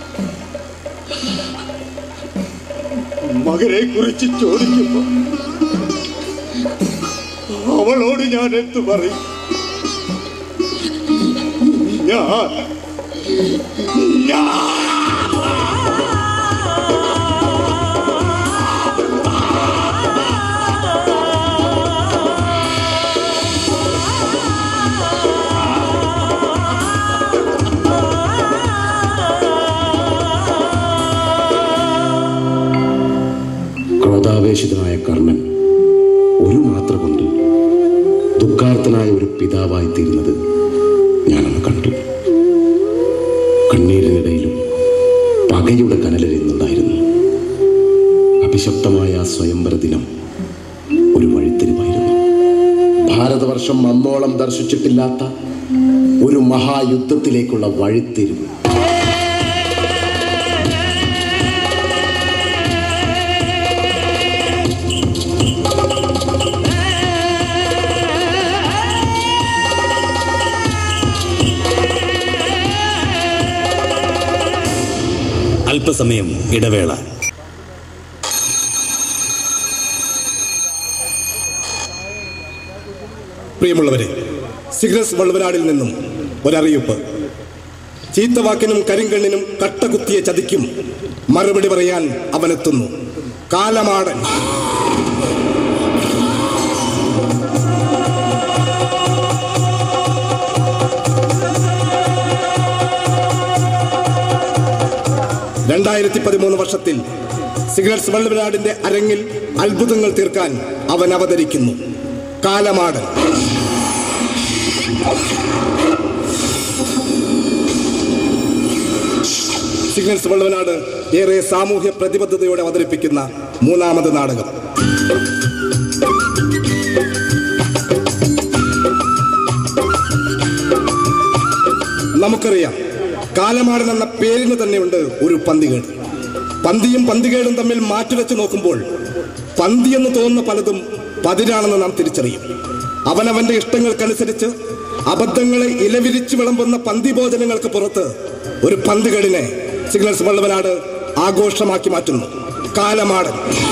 മകനെ കുറിച്ച് ചോദിക്കുമ്പോ അവളോട് ഞാൻ എന്ത് പറയും ഞാൻ ഞാൻ ക്രോധാവേശിതനായ കർണൻ ഒരു മാത്ര കൊണ്ട് ദുഃഖാർത്ഥനായ ഒരു പിതാവായി തീരുന്നത് ഞാനന്ന് കണ്ടു കണ്ണീരിനിടയിലും പകയുടെ കനലരിയുന്നുണ്ടായിരുന്നു അഭിശപ്തമായ ആ സ്വയംവര ദിനം ഒരു വഴിത്തിരിവായിരുന്നു ഭാരതവർഷം അന്നോളം ദർശിച്ചിട്ടില്ലാത്ത ഒരു മഹായുദ്ധത്തിലേക്കുള്ള വഴിത്തിരിവ് അല്പസമയം ഇടവേള പ്രിയമുള്ളവരെ സിഗ്നസ് വള്ളുവനാടിൽ നിന്നും ഒരറിയിപ്പ് ചീത്തവാക്കിനും കരിങ്കണ്ണിനും കട്ടകുത്തിയ ചതിക്കും മറുപടി പറയാൻ അവനെത്തുന്നു കാലമാടൻ രണ്ടായിരത്തി പതിമൂന്ന് വർഷത്തിൽ സിഗ്നൽസ് വള്ളുവനാടിന്റെ അരങ്ങിൽ അത്ഭുതങ്ങൾ തീർക്കാൻ അവൻ അവതരിക്കുന്നു കാലമാടൻ സിഗ്നൽസ് വള്ളുവനാട് ഏറെ സാമൂഹ്യ പ്രതിബദ്ധതയോടെ അവതരിപ്പിക്കുന്ന മൂന്നാമത് നാടകം നമുക്കറിയാം കാലമാടൻ എന്ന പേരിന് തന്നെയുണ്ട് ഒരു പന്തികേട് പന്തിയും പന്തികേടും തമ്മിൽ മാറ്റിവെച്ച് നോക്കുമ്പോൾ പന്തി എന്ന് തോന്നുന്ന പലതും പതിരാണെന്ന് നാം തിരിച്ചറിയും അവനവന്റെ ഇഷ്ടങ്ങൾക്കനുസരിച്ച് അബദ്ധങ്ങളെ ഇലവിരിച്ചു വിളമ്പുന്ന പന്തി ഭോജനങ്ങൾക്ക് പുറത്ത് ഒരു പന്തികേടിനെ സിഗ്നൽസ് വള്ളവനാട് ആഘോഷമാക്കി മാറ്റുന്നു കാലമാടൻ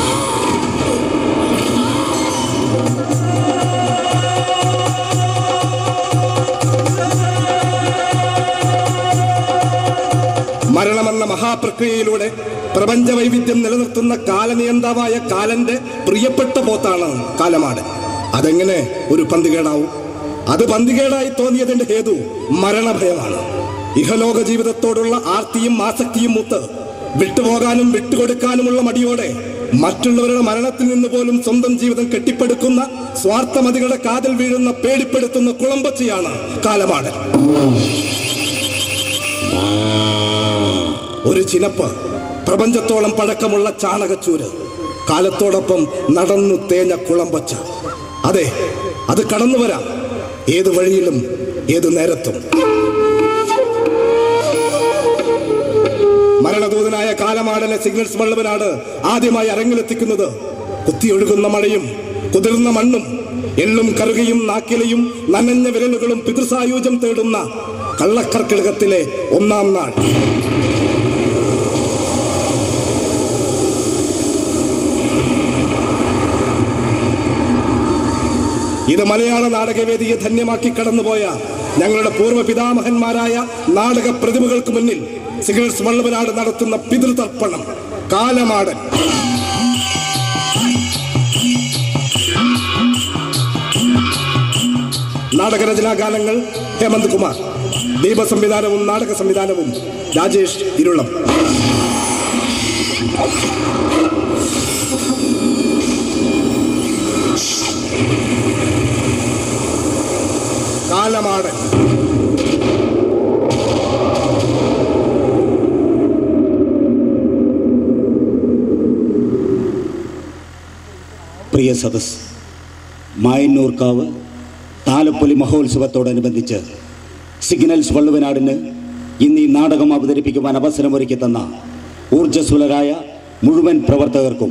മരണമെന്ന മഹാപ്രക്രിയയിലൂടെ പ്രപഞ്ച വൈവിധ്യം നിലനിർത്തുന്ന കാലനിയന്താവായ കാലന്റെ പ്രിയപ്പെട്ട പോത്താണ് കാലമാടൻ അതെങ്ങനെ ഒരു പന്തികേടാവും അത് പന്തികേടായി തോന്നിയതിന്റെ ഹേതു മരണഭയമാണ് ഇഹലോക ജീവിതത്തോടുള്ള ആർത്തിയും ആസക്തിയും മൂത്ത് വിട്ടുപോകാനും വിട്ടുകൊടുക്കാനുമുള്ള മടിയോടെ മറ്റുള്ളവരുടെ മരണത്തിൽ നിന്ന് പോലും സ്വന്തം ജീവിതം കെട്ടിപ്പടുക്കുന്ന സ്വാർത്ഥമതികളുടെ കാതിൽ വീഴുന്ന പേടിപ്പെടുത്തുന്ന കുളമ്പച്ചയാണ് കാലമാടൻ ഒരു ചിനപ്പ് പ്രപഞ്ചത്തോളം പഴക്കമുള്ള ചാണകച്ചൂര് കാലത്തോടൊപ്പം നടന്നു തേഞ്ഞ കുളമ്പച്ച അതെ അത് കടന്നു വരാം ഏത് വഴിയിലും ഏത് നേരത്തും മരണദൂതനായ കാലമാടനെ സിഗ്നൽസ് വള്ളവനാട് ആദ്യമായി അരങ്ങിലെത്തിക്കുന്നത് കുത്തിയൊഴുകുന്ന മഴയും കുതിർന്ന മണ്ണും എള്ളും കറുകയും നാക്കിലയും നനഞ്ഞ വിരലുകളും പിതൃസായൂജം തേടുന്ന കള്ളക്കർക്കിടകത്തിലെ ഒന്നാം നാൾ ഇത് മലയാള നാടകവേദിയെ ധന്യമാക്കി കടന്നുപോയ ഞങ്ങളുടെ പൂർവ്വ പിതാമഹന്മാരായ നാടക പ്രതിഭകൾക്ക് മുന്നിൽ സിഗേഴ്സ് വള്ളവനാട് നടത്തുന്ന പിതൃതർപ്പണം കാലമാടൻ നാടകരചനാ ഗാനങ്ങൾ ഹേമന്ത് കുമാർ ദീപ സംവിധാനവും നാടക സംവിധാനവും രാജേഷ് ഇരുളം കാലമാടൻ പ്രിയ സദസ് മായന്നൂർക്കാവ് താലപ്പൊലി മഹോത്സവത്തോടനുബന്ധിച്ച് സിഗ്നൽസ് വള്ളുവനാടിന് ഇന്ന് ഈ നാടകം അവതരിപ്പിക്കുവാൻ അവസരമൊരുക്കി തന്ന ഊർജ്ജസ്വലരായ മുഴുവൻ പ്രവർത്തകർക്കും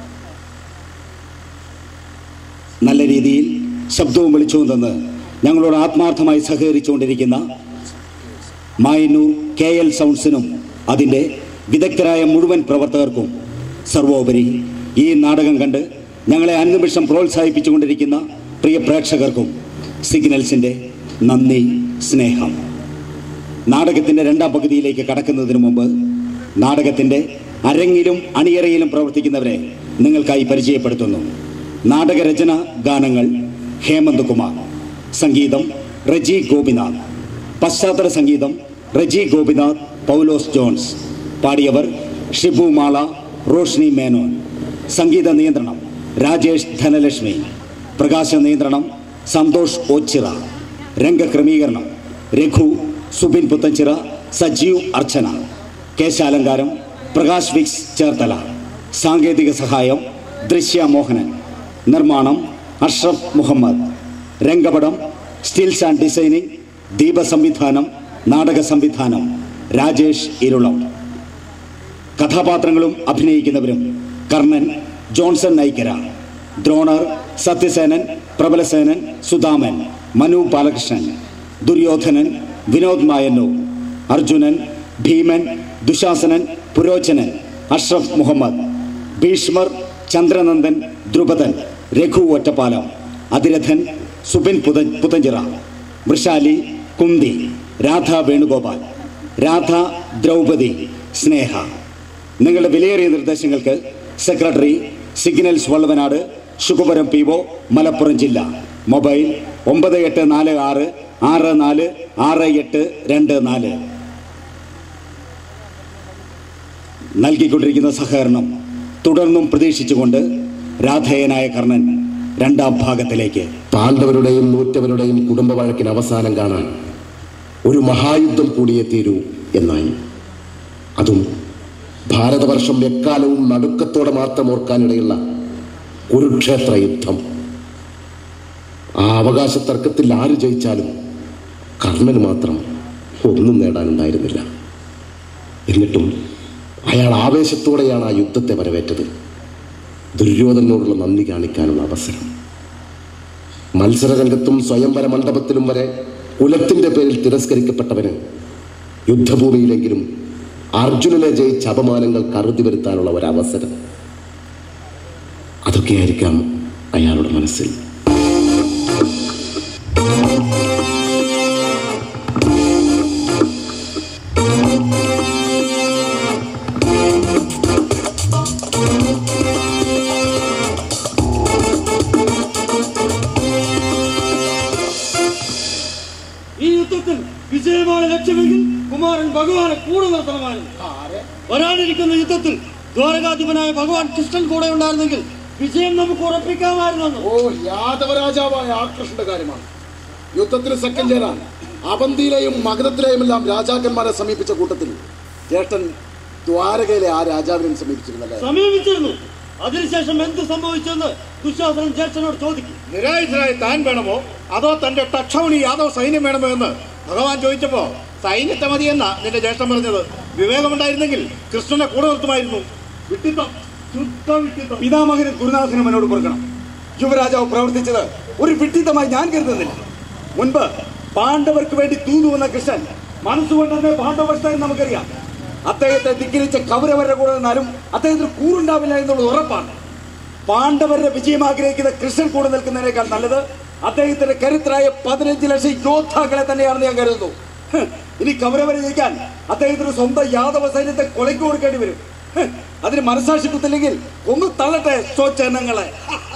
നല്ല രീതിയിൽ ശബ്ദവും വെളിച്ചവും തന്ന് ഞങ്ങളോട് ആത്മാർത്ഥമായി സഹകരിച്ചുകൊണ്ടിരിക്കുന്ന മായന്നൂർ കെ എൽ സൗണ്ട്സിനും അതിൻ്റെ വിദഗ്ധരായ മുഴുവൻ പ്രവർത്തകർക്കും സർവോപരി ഈ നാടകം കണ്ട് ഞങ്ങളെ അന്നിമിഷം പ്രോത്സാഹിപ്പിച്ചുകൊണ്ടിരിക്കുന്ന പ്രിയ പ്രേക്ഷകർക്കും സിഗ്നൽസിൻ്റെ നന്ദി സ്നേഹം നാടകത്തിൻ്റെ രണ്ടാം പകുതിയിലേക്ക് കടക്കുന്നതിന് മുമ്പ് നാടകത്തിൻ്റെ അരങ്ങിലും അണിയറയിലും പ്രവർത്തിക്കുന്നവരെ നിങ്ങൾക്കായി പരിചയപ്പെടുത്തുന്നു നാടകരചന ഗാനങ്ങൾ ഹേമന്ത് കുമാർ സംഗീതം റജി ഗോപിനാഥ് പശ്ചാത്തല സംഗീതം റജി ഗോപിനാഥ് പൗലോസ് ജോൺസ് പാടിയവർ ഷിബു മാള റോഷ്നി മേനോൻ സംഗീത നിയന്ത്രണം രാജേഷ് ധനലക്ഷ്മി പ്രകാശ നിയന്ത്രണം സന്തോഷ് ഓച്ചിറ രംഗക്രമീകരണം രഘു സുബിൻ പുത്തഞ്ചിറ സജീവ് അർച്ചന കേശാലങ്കാരം പ്രകാശ് വിക്സ് ചേർത്തല സാങ്കേതിക സഹായം ദൃശ്യ മോഹനൻ നിർമ്മാണം അഷ്റഫ് മുഹമ്മദ് രംഗപടം സ്റ്റിൽസ് ആൻഡ് ഡിസൈനിങ് ദീപ സംവിധാനം നാടക സംവിധാനം രാജേഷ് ഇരുളം കഥാപാത്രങ്ങളും അഭിനയിക്കുന്നവരും കർണൻ ജോൺസൺ നൈക്കര ദ്രോണർ സത്യസേനൻ പ്രബലസേനൻ സുധാമൻ മനു ബാലകൃഷ്ണൻ ദുര്യോധനൻ വിനോദ് മായന്നൂർ അർജുനൻ ഭീമൻ ദുശാസനൻ പുരോചനൻ അഷ്റഫ് മുഹമ്മദ് ഭീഷ്മർ ചന്ദ്രനന്ദൻ ദ്രുപദൻ രഘു ഒറ്റപ്പാലം അതിരഥൻ സുബിൻ പുത പുതഞ്ചിറ വൃഷാലി കുന്തി രാധ വേണുഗോപാൽ രാധ ദ്രൗപദി സ്നേഹ നിങ്ങളുടെ വിലയേറിയ നിർദ്ദേശങ്ങൾക്ക് secretary signals Vallavanad Shubhapuram P O Malappuram ജില്ല മൊബൈൽ ഒമ്പത് എട്ട് നാല് ആറ് ആറ് നാല് ആറ് എട്ട് രണ്ട് നാല് നൽകിക്കൊണ്ടിരിക്കുന്ന സഹകരണം തുടർന്നും പ്രതീക്ഷിച്ചുകൊണ്ട് രാധേയനായ കർണൻ രണ്ടാം ഭാഗത്തിലേക്ക് പാണ്ഡവരുടെയും നൂറ്റവരുടെയും കുടുംബ വഴക്കിന് അവസാനം കാണാൻ ഒരു മഹായുദ്ധം കൂടിയേ തീരൂ എന്നായി അതും ഭാരതവർഷം എക്കാലവും നടുക്കത്തോടെ മാത്രം ഓർക്കാനിടയുള്ള കുരുക്ഷേത്ര യുദ്ധം ആ അവകാശ തർക്കത്തിൽ ആര് ജയിച്ചാലും കർണന് മാത്രം ഒന്നും നേടാനുണ്ടായിരുന്നില്ല എന്നിട്ടും അയാൾ ആവേശത്തോടെയാണ് ആ യുദ്ധത്തെ വരവേറ്റത് ദുര്യോധനോടുള്ള നന്ദി കാണിക്കാനുള്ള അവസരം മത്സരരംഗത്തും സ്വയംവര മണ്ഡപത്തിലും വരെ കുലത്തിന്റെ പേരിൽ തിരസ്കരിക്കപ്പെട്ടവന് യുദ്ധഭൂമിയിലെങ്കിലും അർജുനനെ ജയിച്ച അപമാനങ്ങൾ കറുതി വരുത്താനുള്ള ഒരവസരം അതൊക്കെയായിരിക്കാം അയാളുടെ മനസ്സിൽ ഈ യുദ്ധത്തിൽ വിജയമാണ് ലക്ഷ്യമെങ്കിൽ കുമാരൻ ഭഗവാനെ കൂടെ നിർത്തണമായിരുന്നു വരാനിരിക്കുന്ന യുദ്ധത്തിൽ ദ്വാരകാധിപനായ ഭഗവാൻ കൃഷ്ണൻ കൂടെ ഉണ്ടായിരുന്നെങ്കിൽ വിജയം നമുക്ക് ഉറപ്പിക്കാമായിരുന്നു ഓ യാദവരാജാവായ ആ കൃഷ്ണന്റെ കാര്യമാണ് യുദ്ധത്തിന് സെക്കൻഡ് ചേരാൻ അവന്തിയിലെയും മഗധത്തിലെയും എല്ലാം രാജാക്കന്മാരെ സമീപിച്ച കൂട്ടത്തിൽ ജ്യേഷ്ഠൻ ദ്വാരകയിലെ ആ രാജാവിനെ സമീപിച്ചിരുന്നല്ലേ സമീപിച്ചിരുന്നു അതിനുശേഷം എന്ത് സംഭവിച്ചെന്ന് ദുശാസനൻ ജ്യേഷ്ഠനോട് ചോദിക്കും നിരായുധനായി താൻ വേണമോ അതോ തന്റെ തക്ഷൗണി യാദവ് സൈന്യം വേണമോ എന്ന് ഭഗവാൻ ചോദിച്ചപ്പോ സൈന്യത്തെ മതിയെന്ന നിന്റെ ജ്യേഷ്ഠൻ പറഞ്ഞത് വിവേകമുണ്ടായിരുന്നെങ്കിൽ കൃഷ്ണനെ കൂടെ നിർത്തുമായിരുന്നു വിട്ടിത്തം ശുദ്ധ വിട്ടിത്തം പിതാമകനും ഗുരുനാഥനും എന്നോട് കൊടുക്കണം യുവരാജാവ് പ്രവർത്തിച്ചത് ഒരു വിഡ്ഢിത്തമായി ഞാൻ കരുതുന്നില്ല മുൻപ് പാണ്ഡവർക്ക് വേണ്ടി തൂതു വന്ന കൃഷ്ണൻ മനസ്സുകൊണ്ട് തന്നെ പാണ്ഡവസ്ഥായി നമുക്കറിയാം അദ്ദേഹത്തെ ധിക്കരിച്ച കൗരവരുടെ കൂടെ നിന്നാലും അദ്ദേഹത്തിന് കൂറുണ്ടാവില്ല എന്നുള്ളത് ഉറപ്പാണ് പാണ്ഡവരുടെ വിജയം ആഗ്രഹിക്കുന്ന കൃഷ്ണൻ കൂടെ നിൽക്കുന്നതിനേക്കാൾ നല്ലത് അദ്ദേഹത്തിന്റെ കരുത്തരായ പതിനഞ്ച് ലക്ഷം യോദ്ധാക്കളെ തന്നെയാണെന്ന് ഞാൻ കരുതുന്നു ഹ്, ഇനി കൗരവരെ ജയിക്കാൻ അദ്ദേഹത്തിന് സ്വന്തം യാദവ സൈന്യത്തെ കൊലയ്ക്ക് കൊടുക്കേണ്ടി വരും ഹ്, അതിന് മനസാക്ഷി കുത്തില്ലെങ്കിൽ ഒന്ന് തള്ളട്ടെ സ്വജനങ്ങളെ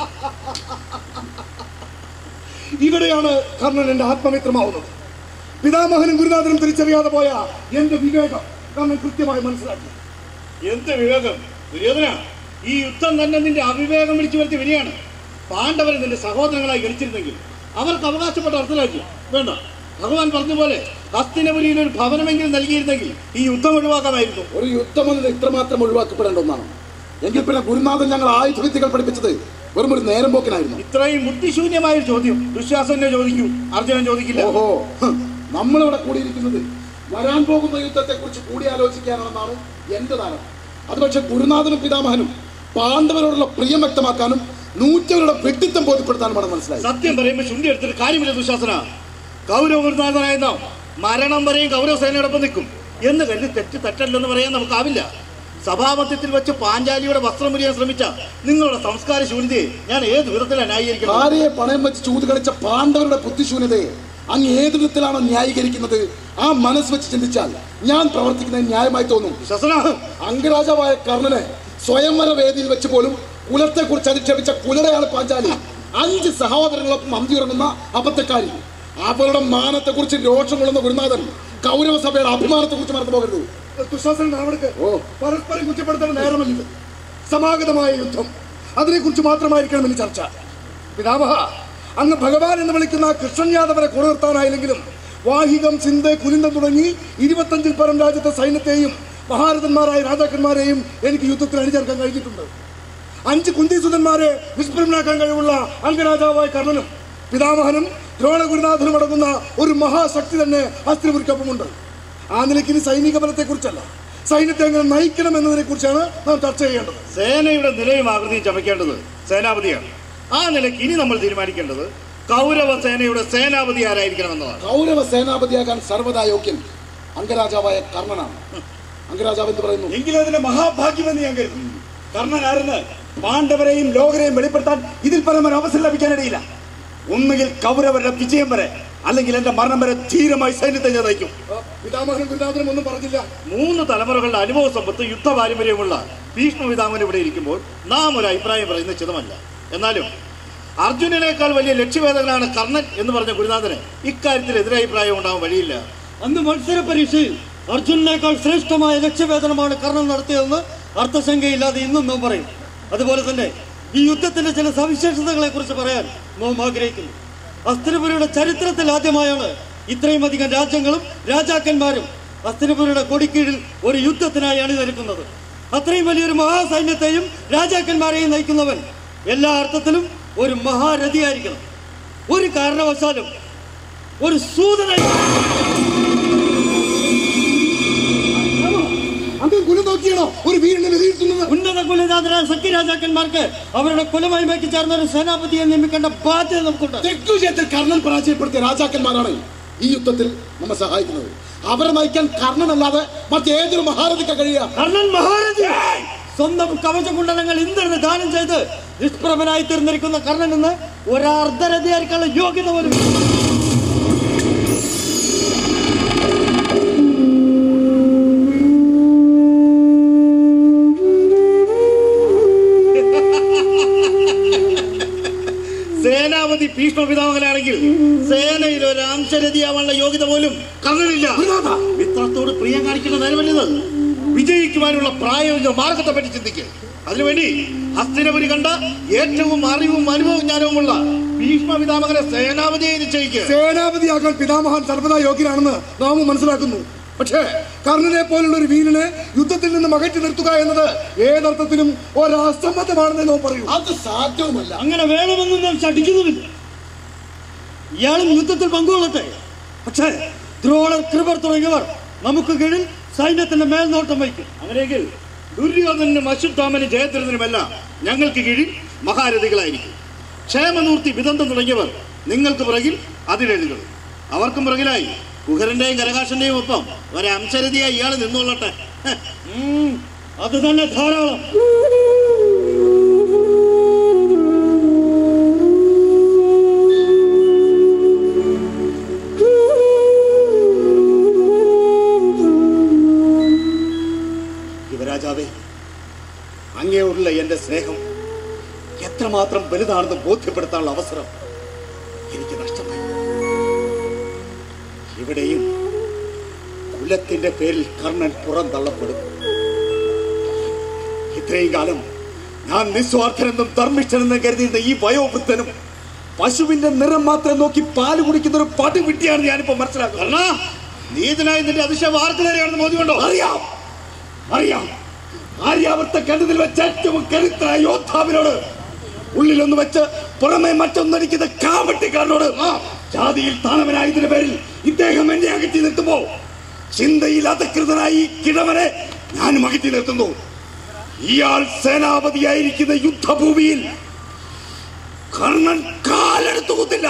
ഇവിടെയാണ് കർണൻ എന്റെ ആത്മമിത്രമാവുന്നത് പിതാമഹനും ഗുരുനാഥനും തിരിച്ചറിയാതെ പോയ എന്റെ വിവേകം കർണൻ കൃത്യമായി മനസ്സിലാക്കി എന്ത് വിവേകം ദുര്യോധന ഈ യുദ്ധം തന്നെ നിന്റെ അവിവേകം വിളിച്ചു വരുത്തിയ വിനയാണ് പാണ്ഡവരെ നിന്റെ സഹോദരങ്ങളായി ഗണിച്ചിരുന്നെങ്കിൽ അവർക്ക് അവകാശപ്പെട്ട അർത്ഥത്തിലാക്കി വേണ്ട ഭഗവാൻ പറഞ്ഞ പോലെ ഹസ്തിനപുരിയിൽ ഒരു ഭവനമെങ്കിലും നൽകിയിരുന്നെങ്കിൽ ഈ യുദ്ധം ഒഴിവാക്കാമായിരുന്നു ഒരു യുദ്ധം എന്നത് ഇത്രമാത്രം ഒഴിവാക്കപ്പെടേണ്ട ഒന്നാണ് എങ്കിൽ പിന്നെ ഗുരുനാഥൻ ഞങ്ങൾ ആയുധവിദ്യകൾ പഠിപ്പിച്ചത് വെറും ഒരു നേരം പോക്കിനായിരുന്നു ഇത്രയും ബുദ്ധിശൂന്യമായ ഒരു ചോദ്യം ദുശ്വാസനെ ചോദിക്കൂ അർജുനൻ ചോദിക്കില്ല ഓഹോ ഹ്, നമ്മളിവിടെ കൂടിയിരിക്കുന്നത് വരാൻ പോകുന്ന യുദ്ധത്തെ കുറിച്ച് കൂടിയാലോചിക്കാനാണെന്നാണ് എന്റെ ധാരണ അത് പക്ഷെ ഗുരുനാഥനും പിതാമഹനും പാണ്ഡവരോടുള്ള പ്രിയം വ്യക്തമാക്കാനും നൂറ്റവരുടെ വ്യക്തിത്വം ബോധ്യപ്പെടുത്താനുമാണ് മനസ്സിലായത് സത്യം പറയുമ്പോൾ ശുണ്ടി എടുത്തിട്ട് കാര്യമില്ല ദുശാസന കൗരവഗുരുനാഥനായ നാം മരണം വരെയും കൗരവ സേനയോടൊപ്പം നിൽക്കും എന്ന് കരുതി തെറ്റ് തെറ്റല്ലെന്ന് പറയാൻ നമുക്കാവില്ല സഭാമധ്യത്തിൽ വെച്ച് പാഞ്ചാലിയുടെ വസ്ത്രം മുറിയാൻ ശ്രമിച്ച നിങ്ങളുടെ സംസ്കാര ശൂന്യതയെ ഞാൻ ഏത് വിധത്തിലാണ് ന്യായീകരിക്കുന്നത് ഭാര്യയെ പണയം വെച്ച് ചൂത് കളിച്ച പാണ്ഡവരുടെ ബുദ്ധിശൂന്യതയെ അങ്ങ് ഏത് വിധത്തിലാണ് ന്യായീകരിക്കുന്നത് ആ മനസ്സ് വെച്ച് ചിന്തിച്ചാൽ ഞാൻ പ്രവർത്തിക്കുന്നത് ന്യായമായി തോന്നും ശസന അംഗരാജാവായ കർണനെ സ്വയംവര വേദിയിൽ വെച്ച് പോലും കുലത്തെ കുറിച്ച് അധിക്ഷേപിച്ച കുലടയാണ് പാഞ്ചാലി അഞ്ച് സഹോദരങ്ങളൊപ്പം അന്തി ഉറങ്ങുന്ന അബദ്ധക്കാരി അവരുടെ മാനത്തെ കുറിച്ച് രോഷം കൊള്ളുന്ന ഗുരുനാഥൻ കൗരവ സഭയുടെ അഭിമാനത്തെ കുറിച്ച് മറന്നു പോകരുത് ദുശാസനൻ അവർക്ക് ഓ പരസ്പരം കുറ്റപ്പെടുത്തേണ്ട നേരമല്ല സമാഗതമായ യുദ്ധം അതിനെക്കുറിച്ച് മാത്രമായിരിക്കണം ഇനി ചർച്ച പിതാമഹ അങ്ങ് ഭഗവാൻ എന്ന് വിളിക്കുന്ന കൃഷ്ണൻ യാദവരെ കൂടെ നിർത്താനായില്ലെങ്കിലും വാഹികം സിന്ധ് കുലിന്തം തുടങ്ങി ഇരുപത്തഞ്ചിൽ പരം രാജ്യത്തെ സൈന്യത്തെയും മഹാരഥന്മാരായ രാജാക്കന്മാരെയും എനിക്ക് യുദ്ധത്തിൽ അണിചേർക്കാൻ കഴിഞ്ഞിട്ടുണ്ട് അഞ്ച് കുന്തിസുതന്മാരെ നിഷ്പ്രമനാക്കാൻ കഴിവുള്ള അംഗരാജാവായ കർണനും പിതാമഹനും ദ്രോണഗുരുനാഥനും അടങ്ങുന്ന ഒരു മഹാശക്തി തന്നെ അസ്ത്രിപുരിക്കൊപ്പമുണ്ട് ആ നിലയ്ക്ക് ഇനി സൈനിക ബലത്തെക്കുറിച്ചല്ല സൈന്യത്തെ എങ്ങനെ നയിക്കണം എന്നതിനെ കുറിച്ചാണ് നാം ചർച്ച ചെയ്യേണ്ടത് സേനയുടെ നിലയും ആകൃതിയും ചമയ്ക്കേണ്ടത് സേനാപതിയാണ് ആ നിലയ്ക്ക് ഇനി നമ്മൾ തീരുമാനിക്കേണ്ടത് കൗരവ സേനയുടെ സേനാപതി ആരായിരിക്കണം എന്നതാണ് കൗരവ സേനാപതിയാകാൻ സർവ്വതാ യോഗ്യൻ അംഗരാജാവായ കർണനാണ് അംഗരാജാവ് എന്ന് പറയുന്നു എങ്കിലും അതിന്റെ മഹാഭാഗ്യമെന്ന് ഞാൻ കരുതുന്നു കർണൻ ആരെന്ന് പാണ്ഡവരെയും ലോകരെയും വെളിപ്പെടുത്താൻ ഇതിൽ പരം ഒരു അവസരം ലഭിക്കാനിടയില്ല ഒന്നുകിൽ കൗരവരുടെ വിജയം വരെ അല്ലെങ്കിൽ എന്റെ മരണം വരെ ധീരമായി സൈന്യത്തെ ഞാൻ നയിക്കും പിതാമഹനും ഗുരുനാഥനും ഒന്നും പറഞ്ഞില്ല മൂന്ന് തലമുറകളുടെ അനുഭവ സമ്പത്ത് യുദ്ധ പാരമ്പര്യമുള്ള ഭീഷ്മ പിതാമൻ ഇവിടെ ഇരിക്കുമ്പോൾ നാം ഒരു അഭിപ്രായം പറയുന്നത് ചിതമല്ല എന്നാലും അർജുനനേക്കാൾ വലിയ ലക്ഷ്യവേദകനാണ് കർണൻ എന്ന് പറഞ്ഞ ഗുരുനാഥന് ഇക്കാര്യത്തിൽ എതിരഭിപ്രായം ഉണ്ടാവാൻ വഴിയില്ല അന്ന് മത്സര പരീക്ഷയിൽ അർജുനനേക്കാൾ ശ്രേഷ്ഠമായ ലക്ഷ്യവേദനമാണ് കർണൻ നടത്തിയതെന്ന് അർത്ഥശങ്കയില്ലാതെ ഇന്നും നാം പറയും അതുപോലെ തന്നെ ഈ യുദ്ധത്തിന്റെ ചില സവിശേഷതകളെ കുറിച്ച് പറയാൻ നാം ആഗ്രഹിക്കുന്നു അസ്തിനപുരിയുടെ ചരിത്രത്തിൽ ആദ്യമായാണ് ഇത്രയും അധികം രാജ്യങ്ങളും രാജാക്കന്മാരും അസ്തിനപുരിയുടെ കൊടിക്കീഴിൽ ഒരു യുദ്ധത്തിനായി അണിനിരക്കുന്നത് അത്രയും വലിയൊരു മഹാസൈന്യത്തെയും രാജാക്കന്മാരെയും നയിക്കുന്നവൻ എല്ലാ അർത്ഥത്തിലും ഒരു മഹാരഥിയായിരിക്കണം ഒരു കാരണവശാലും ഒരു സൂതനായി ആരെങ്കിലും കുലം നോക്കിയാണോ ഒരു വീടിനെ വിലയിരുത്തുന്നത് ഉന്നത കുലജാതരായ സഖ്യരാജാക്കന്മാർക്ക് അവരുടെ കുലമഹിമയ്ക്ക് ചേർന്ന ഒരു സേനാപതിയെ നിയമിക്കേണ്ട ബാധ്യത നമുക്കുണ്ട് തെക്കുവിജയത്തിൽ കർണൻ പരാജയപ്പെടുത്തിയ രാജാക്കന്മാരാണ് ഈ യുദ്ധത്തിൽ നമ്മെ സഹായിക്കുന്നത് അവരെ നയിക്കാൻ കർണനല്ലാതെ മറ്റേതൊരു മഹാരഥിക്ക് കഴിയുക കർണൻ മഹാരാജ സ്വന്തം കവചകുണ്ടലങ്ങൾ ഇന്ദ്രന് ദാനം ചെയ്ത് നിഷ്പ്രഭനായി തീർന്നിരിക്കുന്ന കർണൻ എന്ന് ഒരർദ്ധരഥിയായിരിക്കാനുള്ള യോഗ്യത പോലും ഇല്ല. സേനാപതി ഭീഷ്മ പിതാമകനാണെങ്കിൽ സേനയിൽ ഒരു അംശരഥിയാവാനുള്ള യോഗ്യത പോലും കർണനില്ല മിത്രത്തോട് പ്രിയം കാണിക്കുന്ന നേരമല്ലത് വിജയിക്കുവാനുള്ള പ്രായോഗിക മാർഗത്തെ പറ്റി ചിന്തിക്കുക അതിനുവേണ്ടി ഹസ്തിനപുരി കണ്ട ഏറ്റവും അറിവും അനുഭവവും ജ്ഞാനവുമുള്ള ഭീഷ്മ പിതാമകനെ സേനാപതിയെ നിശ്ചയിക്കുക സേനാപതിയാകാൻ പിതാമഹൻ സർവ്വതാ യോഗ്യനാണെന്ന് നാം മനസ്സിലാക്കുന്നു പക്ഷേ കർണനെ പോലുള്ള ഒരു വീരനെ യുദ്ധത്തിൽ നിന്ന് അകറ്റി നിർത്തുക എന്നത് ഏതർത്ഥത്തിലും ഒരസംബന്ധമാണെന്ന് നാം പറയൂ അത് സാധ്യവുമല്ല അങ്ങനെ വേണമെന്നും ഞാൻ ശഠിക്കുന്നുമില്ല ഇയാളും യുദ്ധത്തിൽ പങ്കുകൊള്ളട്ടെ പക്ഷേ ദ്രോണർ കൃപർ തുടങ്ങിയവർ നമുക്ക് കീഴിൽ സൈന്യത്തിന്റെ മേൽനോട്ടം വഹിക്കും അങ്ങനെയെങ്കിൽ ദുര്യോധനും അശ്വത്ഥാമനും ജയദ്രഥനുമെല്ലാം ഞങ്ങൾക്ക് കീഴിൽ മഹാരഥികളായിരിക്കും ക്ഷേമമൂർത്തി വിദന്തം തുടങ്ങിയവർ നിങ്ങൾക്ക് പുറകിൽ അതിരെഴുകളും അവർക്കും പുറകിലായി കുഹരന്റെയും കരകാശന്റെയും ഒപ്പം ഒരു അംശരഥിയായി ഇയാൾ നിന്നോളട്ടെ ഹെ. ഉം, അത് തന്നെ ധാരാളം യുവരാജാവേ അങ്ങയോടുള്ള എന്റെ സ്നേഹം എത്രമാത്രം വലുതാണെന്ന് ബോധ്യപ്പെടുത്താനുള്ള അവസരം എനിക്ക് നഷ്ടമായി ഇവിടെയും കുലത്തിന്റെ പേരിൽ കർണൻ പുറന്തള്ളപ്പെടും ഇത്രയും കാലം ഞാൻ നിസ്വാർത്ഥനെന്നും ധർമ്മിഷ്ഠനെന്നും കരുതിയിരുന്ന ഈ വയോവൃദ്ധനും പശുവിന്റെ നിറം മാത്രം നോക്കി പാല് കുടിക്കുന്ന ഒരു പടുവിട്ടിയാണ് ഞാനിപ്പോ മനസ്സിലാക്കുന്നത് കർണ നീതനായി നിന്റെ അതിശയം ആർക്ക് നേരെയാണെന്ന് ബോധ്യമുണ്ടോ അറിയാം അറിയാം ആര്യാവർത്ത കണ്ടതിൽ വെച്ച് ഏറ്റവും കരുത്തരായ യോദ്ധാവിനോട് ഉള്ളിലൊന്ന് വെച്ച് പുറമെ മറ്റൊന്നടിക്കുന്ന കാവട്ടിക്കാരനോട് ജാതിയിൽ താണവനായതിന്റെ പേരിൽ ഇദ്ദേഹം എന്നെ അകറ്റി നിർത്തുമ്പോ ചിന്തയിൽ അധികൃതനായി ഈ കിഴവനെ ഞാനും അകറ്റി നിർത്തുന്നു ഇയാൾ സേനാപതിയായിരിക്കുന്ന യുദ്ധഭൂമിയിൽ കർണൻ കാലെടുത്തു കുത്തില്ല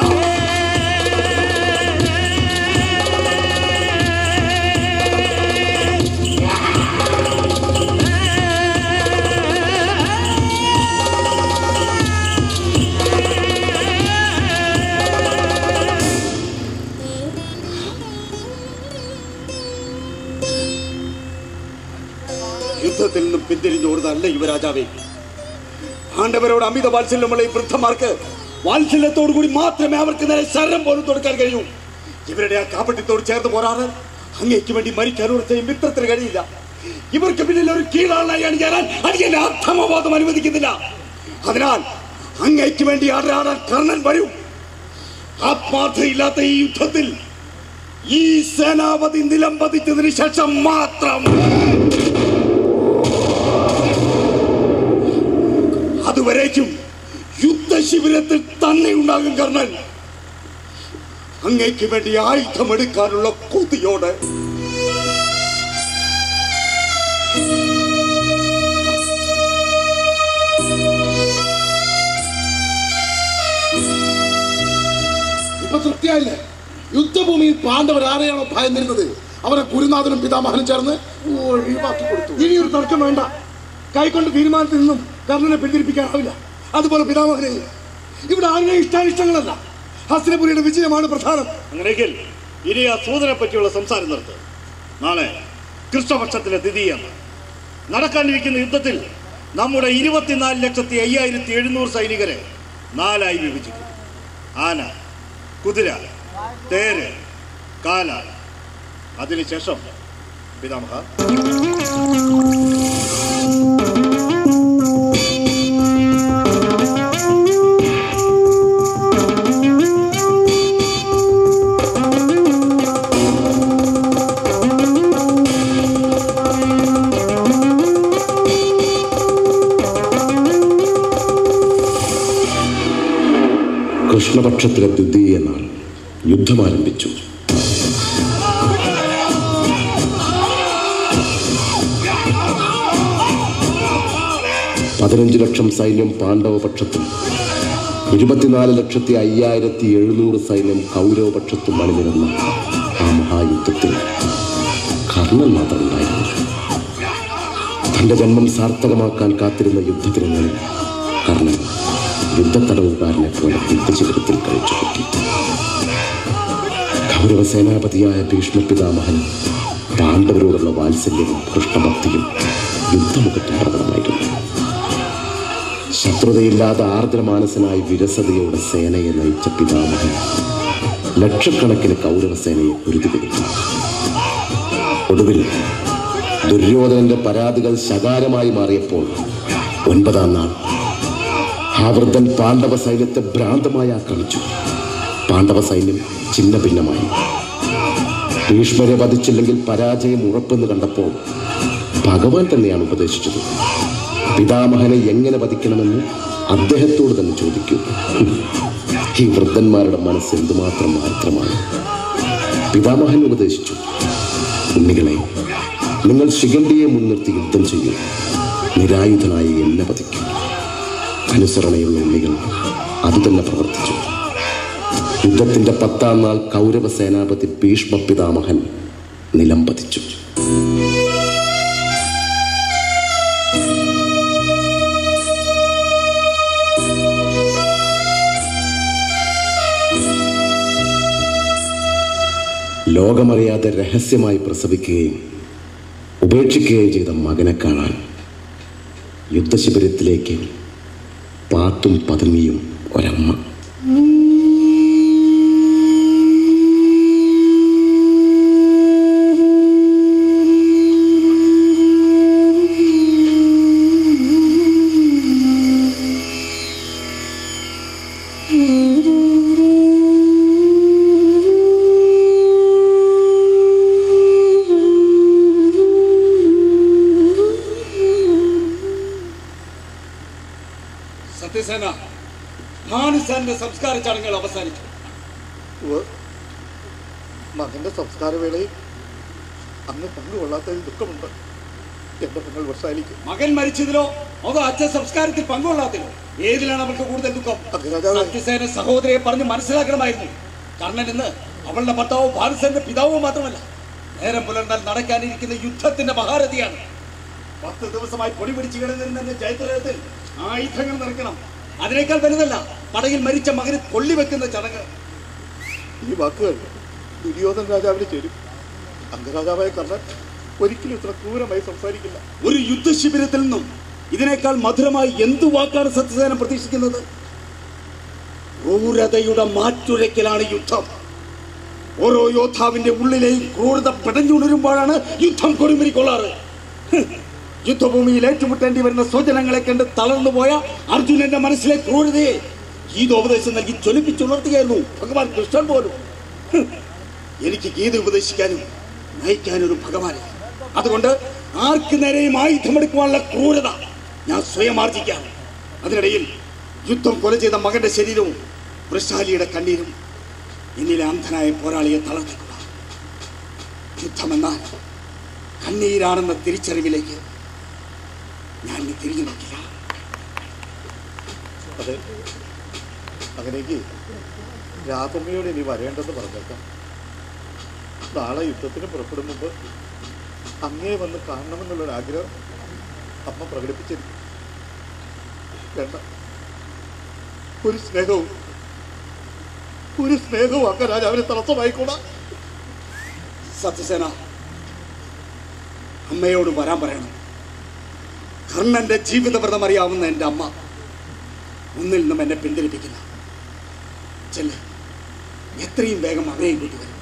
യുദ്ധത്തിൽ നിന്നും പിന്തിരിഞ്ഞോടുന്നതല്ല യുവരാജാവേ പാണ്ഡവരോട് അമിത വാത്സല്യമുള്ള ഈ വൃദ്ധന്മാർക്ക് വാത്സല്യത്തോടു കൂടി മാത്രമേ അവർക്ക് നേരെ ശരം പോലും കൊടുക്കാൻ കഴിയൂ ഇവരുടെ ആ കാപ്പട്യത്തോട് ചേർന്ന് പോരാറ് അങ്ങേക്ക് വേണ്ടി മരിക്കാൻ ഉറച്ച ഈ മിത്രത്തിന് കഴിയില്ല ഇവർക്ക് പിന്നിൽ ഒരു കീഴാളായി അണിയാൻ അടിയന്റെ അർത്ഥമബോധം അനുവദിക്കുന്നില്ല അതിനാൽ അങ്ങേക്ക് വേണ്ടി ആടാടാൻ കർണൻ വരും ആത്മാർത്ഥയില്ലാത്ത ഈ യുദ്ധത്തിൽ ഈ സേനാപതി നിലം പതിച്ചതിന് ശേഷം മാത്രം അതുവരേക്കും യുദ്ധശിബിരത്തിൽ തന്നെ ഉണ്ടാകും കർണൻ അങ്ങേക്ക് വേണ്ടി ആയുധമെടുക്കാനുള്ള കൊതിയോട് ഇപ്പൊ തൃപ്തിയായില്ലേ യുദ്ധഭൂമിയിൽ പാണ്ഡവർ ആരെയാണോ ഭയന്നിരുന്നത് അവരെ ഗുരുനാഥനും പിതാമഹനും ചേർന്ന് ഒഴിവാക്കി കൊടുത്തു ഇനി ഒരു തർക്കം വേണ്ട കൈക്കൊണ്ട് തീരുമാനത്തിൽ നിന്നും കർണനെ പിന്തിരിപ്പിക്കാനാവില്ല അതുപോലെ പിതാമഹനെ ഇവിടെ ആരുടെ ഇഷ്ടാനിഷ്ടങ്ങളല്ല ഹസ്തിനപുരിയുടെ വിജയമാണ് പ്രധാനം അങ്ങനെയെങ്കിൽ ഇനി ആ സൂതനെ പറ്റിയുള്ള സംസാരം നിർത്ത് നാളെ കൃഷ്ണപക്ഷത്തിലെ ദ്വിതീയാണ് നടക്കാനിരിക്കുന്ന യുദ്ധത്തിൽ നമ്മുടെ ഇരുപത്തിനാല് ലക്ഷത്തി അയ്യായിരത്തി എഴുന്നൂറ് സൈനികരെ നാലായി വിഭജിക്കും ആന കുതിര തേര് കാല അതിനുശേഷം പിതാമഹ കൃഷ്ണപക്ഷത്തിലെ ദ്വിതീയ നാൾ യുദ്ധം ആരംഭിച്ചു ആ പതിനഞ്ച് ലക്ഷം സൈന്യം പാണ്ഡവപക്ഷത്തും ഇരുപത്തിനാല് ലക്ഷത്തി അയ്യായിരത്തി എഴുന്നൂറ് സൈന്യം കൗരവപക്ഷത്തും അണിനിരന്ന ആ മഹായുദ്ധത്തിൽ കർണൻ മാത്രമുണ്ടായിരുന്നു തന്റെ ജന്മം സാർത്ഥകമാക്കാൻ കാത്തിരുന്ന യുദ്ധദിനങ്ങളിൽ കർണൻ യുദ്ധത്തടവുകാരനെ പോലെ യുദ്ധശിബിരത്തിൽ കഴിച്ചു കൂട്ടി കൗരവ സേനാപതിയായ ഭീഷ്മ പിതാമഹൻ പാണ്ഡവരോടുള്ള വാത്സല്യവും കൃഷ്ണഭക്തിയും യുദ്ധമുഖത്തും പ്രകടമായിരുന്നു ശത്രുതയില്ലാതെ ആർദ്രമാനസനായി വിരസതയോടെ സേനയെ നയിച്ച പിതാമഹൻ ലക്ഷക്കണക്കിന് കൗരവസേനയെ ഉരുതിപിടിച്ചു ഒടുവിൽ ദുര്യോധനന്റെ പരാതികൾ ശകാരമായി മാറിയപ്പോൾ ഒൻപതാം നാൾ ആവൃതൻ പാണ്ഡവ സൈന്യത്തെ ഭ്രാന്തമായി ആക്രമിച്ചു പാണ്ഡവ സൈന്യം ചിന്ന ഭിന്നമായി ഭീഷ്മരെ വധിച്ചില്ലെങ്കിൽ പരാജയം ഉറപ്പെന്ന് കണ്ടപ്പോൾ ഭഗവാൻ തന്നെയാണ് ഉപദേശിച്ചത് പിതാമഹനെ എങ്ങനെ വധിക്കണമെന്ന് അദ്ദേഹത്തോട് തന്നെ ചോദിക്കൂ ഈ വൃദ്ധന്മാരുടെ മനസ്സ് എന്തുമാത്രം മാത്രമാണ് പിതാമഹൻ ഉപദേശിച്ചു ഉണ്ണികളെ നിങ്ങൾ ശിഖണ്ഡിയെ മുൻനിർത്തി യുദ്ധം ചെയ്യൂ നിരായുധനായി എന്നെ വധിക്കും അനുസരണയുള്ള ഉണ്ണികൾ അതുതന്നെ പ്രവർത്തിച്ചു യുദ്ധത്തിന്റെ പത്താം നാൾ കൗരവ സേനാപതി ഭീഷ്മ പിതാമഹൻ നിലം പതിച്ചു ലോകമറിയാതെ രഹസ്യമായി പ്രസവിക്കുകയും ഉപേക്ഷിക്കുകയും ചെയ്ത മകനെ കാണാൻ യുദ്ധശിബിരത്തിലേക്ക് പാത്തും പതുങ്ങിയും ഒരമ്മ സത്യസേന ഭാനുസാന്റെ സംസ്കാര ചടങ്ങുകൾ അവസാനിച്ചു മകന്റെ സംസ്കാരവേളയിൽ അങ്ങ് പങ്കുകൊള്ളാത്തതിൽ ദുഃഖമുണ്ട് എന്റെ പെങ്ങൾ വർഷാലിക്ക് മകൻ മരിച്ചതിലോ അതോ അച്ഛൻ സംസ്കാരത്തിൽ പങ്കുകൊള്ളാത്തതിലോ ഏതിലാണ് അവൾക്ക് കൂടുതൽ ദുഃഖം സത്യസേന സഹോദരിയെ പറഞ്ഞ് മനസ്സിലാക്കണമായിരുന്നു കർണൻ ഇന്ന് അവളുടെ ഭർത്താവും ഭാനുസേന്റെ പിതാവും മാത്രമല്ല നേരം പുലർന്നാൽ നടക്കാനിരിക്കുന്ന യുദ്ധത്തിന്റെ മഹാരഥിയാണ് പത്ത് ദിവസമായി പൊടി പിടിച്ച് കിടന്നിരുന്ന ജയത്രത്തിൽ ആയുധങ്ങൾ നിറയ്ക്കണം അതിനേക്കാൾ വലുതല്ല പടയിൽ മരിച്ച മകന് കൊള്ളിവെക്കുന്ന ചടങ്ങ് ഈ വാക്കുകൾ ദുര്യോധന രാജാവിന് ചേരും അംഗരാജാവായ കർണൻ ഒരിക്കലും ഇത്ര ക്രൂരമായി സംസാരിക്കില്ല ഒരു യുദ്ധശിബിരത്തിൽ നിന്നും ഇതിനേക്കാൾ മധുരമായി എന്തു വാക്കാണ് സത്യസേന പ്രതീക്ഷിക്കുന്നത് ക്രൂരതയുടെ മാറ്റുരയ്ക്കലാണ് യുദ്ധം ഓരോ യോദ്ധാവിന്റെ ഉള്ളിലെയും ക്രൂരത പിടഞ്ഞുണരുമ്പോഴാണ് യുദ്ധം കൊടുമിരിക്കൊള്ളാറ് ഹ്. യുദ്ധഭൂമിയിൽ ഏറ്റുമുട്ടേണ്ടി വരുന്ന സ്വജനങ്ങളെ കണ്ട് തളർന്നുപോയ അർജുനന്റെ മനസ്സിലെ ക്രൂരതയെ ഗീതോപദേശം നൽകി ജ്വലിപ്പിച്ചുണർത്തുകയായിരുന്നു ഭഗവാൻ കൃഷ്ണൻ പോലും ഹ്. എനിക്ക് ഗീത ഉപദേശിക്കാനും നയിക്കാനും ഒരു ഭഗവാനെ അതുകൊണ്ട് ആർക്ക് നേരെയും ആയുധമെടുക്കുവാനുള്ള ക്രൂരത ഞാൻ സ്വയം ആർജിക്കാം അതിനിടയിൽ യുദ്ധം കൊല ചെയ്ത മകന്റെ ശരീരവും വൃഷാലിയുടെ കണ്ണീരും എന്നിലെ അന്ധനായ പോരാളിയെ തളർത്തിക്കുക യുദ്ധമെന്നാൽ കണ്ണീരാണെന്ന തിരിച്ചറിവിലേക്ക് ഞാൻ ഇനി തിരിഞ്ഞു നോക്കില്ല അതെ അങ്ങനെയെങ്കിൽ രാധമ്മയോട് ഇനി വരേണ്ടെന്ന് പറഞ്ഞേക്കാം നാളെ യുദ്ധത്തിന് പുറപ്പെടും മുമ്പ് അങ്ങേ വന്ന് കാണണമെന്നുള്ളൊരു ആഗ്രഹം അമ്മ പ്രകടിപ്പിച്ചിരുന്നു വേണ്ട ഒരു സ്നേഹവും ഒരു സ്നേഹവും അങ്ങ് രാജാവിന് തടസ്സമായിക്കൂടാ സത്യസേന അമ്മയോട് വരാൻ പറയണം കർണന്റെ ജീവിതവ്രതം അറിയാവുന്ന എൻ്റെ അമ്മ ഒന്നിൽ നിന്നും എന്നെ പിന്തിരിപ്പിക്കില്ല ചെല്ല് എത്രയും വേഗം അവരെയും കൂട്ടി വരും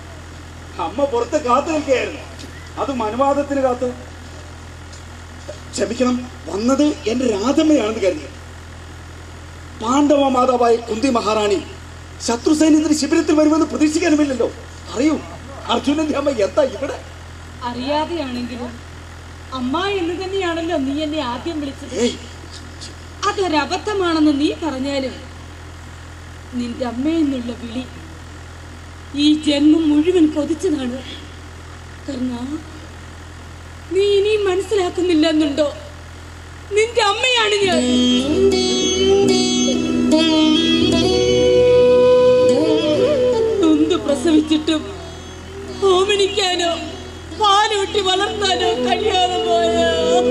അമ്മ പുറത്ത് കാത്തു നിൽക്കുകയായിരുന്നു അതും അനുവാദത്തിന് കാത്ത് ക്ഷമിക്കണം വന്നത് എന്റെ രാധമ്മയാണെന്ന് കരുതി പാണ്ഡവ മാതാവായ കുന്തി മഹാറാണി ശത്രു സൈന്യത്തിന് ശിബിരത്തിൽ വരുമെന്ന് പ്രതീക്ഷിക്കാനുമില്ലല്ലോ അറിയൂ അർജുനന്റെ അമ്മ എന്താ ഇവിടെ അറിയാതെയാണെങ്കിലും അമ്മ എന്ന് തന്നെയാണല്ലോ നീ എന്നെ ആദ്യം വിളിച്ചത് ഏയ് അതൊരബദ്ധമാണെന്ന് നീ പറഞ്ഞാലും നിന്റെ അമ്മയെന്നുള്ള വിളി ഈ ജന്മം മുഴുവൻ കൊതിച്ചതാണ് കർണ നീ ഇനിയും മനസ്സിലാക്കുന്നില്ല എന്നുണ്ടോ നിന്റെ അമ്മയാണ് ഞാൻ നൊന്ത് പ്രസവിച്ചിട്ടും ഓമനിക്കാനോ പാലൂട്ടി വളർത്താനോ കഴിയാതെ പോയോ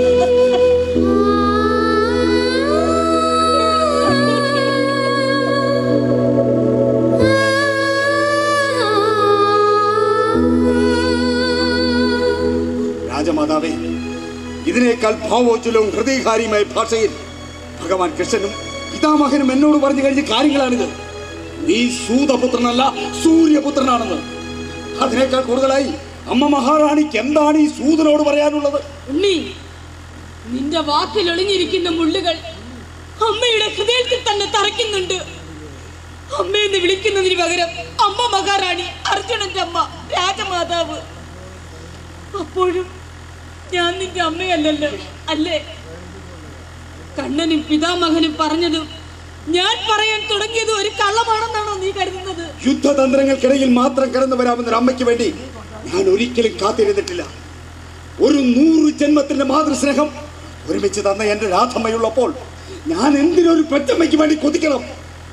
രാജമാതാവേ ഇതിനേക്കാൾ ഭാവോജ്വലവും ഹൃദയകാരിയുമായ ഭാഷയിൽ ഭഗവാൻ കൃഷ്ണനും പിതാമഹനും എന്നോട് പറഞ്ഞു കഴിഞ്ഞ കാര്യങ്ങളാണിത് നീ സൂതപുത്രനല്ല സൂര്യപുത്രനാണെന്ന് അതിനേക്കാൾ കൂടുതലായി അമ്മ മഹാറാണിക്ക് എന്താണ് ഈ സൂതനോട് പറയാനുള്ളത് ഉണ്ണി നിന്റെ വാക്കിൽ ഒളിഞ്ഞിരിക്കുന്ന മുള്ളുകൾ അമ്മയുടെ ഹൃദയത്തിൽ തന്നെ തറയ്ക്കുന്നുണ്ട് അമ്മയെന്ന് വിളിക്കുന്നതിന് പകരം അമ്മ മഹാറാണി അർജുനന്റെ അമ്മ രാജമാതാവ് അപ്പോഴും ഞാൻ നിന്റെ അമ്മയല്ലല്ലോ അല്ലേ കണ്ണനും പിതാമഹനും പറഞ്ഞതും ഞാൻ പറയാൻ തുടങ്ങിയത് ഒരു കള്ളമാണെന്നാണോ നീ കരുതുന്നത് യുദ്ധതന്ത്രങ്ങൾക്കിടയിൽ മാത്രം കടന്നു വരാവുന്ന ഒരു അമ്മയ്ക്ക് വേണ്ടി ഞാൻ ഒരിക്കലും കാത്തിരുന്നിട്ടില്ല ഒരു നൂറ് ജന്മത്തിന്റെ മാതൃസ്നേഹം ഒരുമിച്ച് തന്ന എന്റെ രാധമ്മയുള്ളപ്പോൾ ഞാൻ എന്തിനൊരു പെറ്റമ്മയ്ക്ക് വേണ്ടി കൊതിക്കണം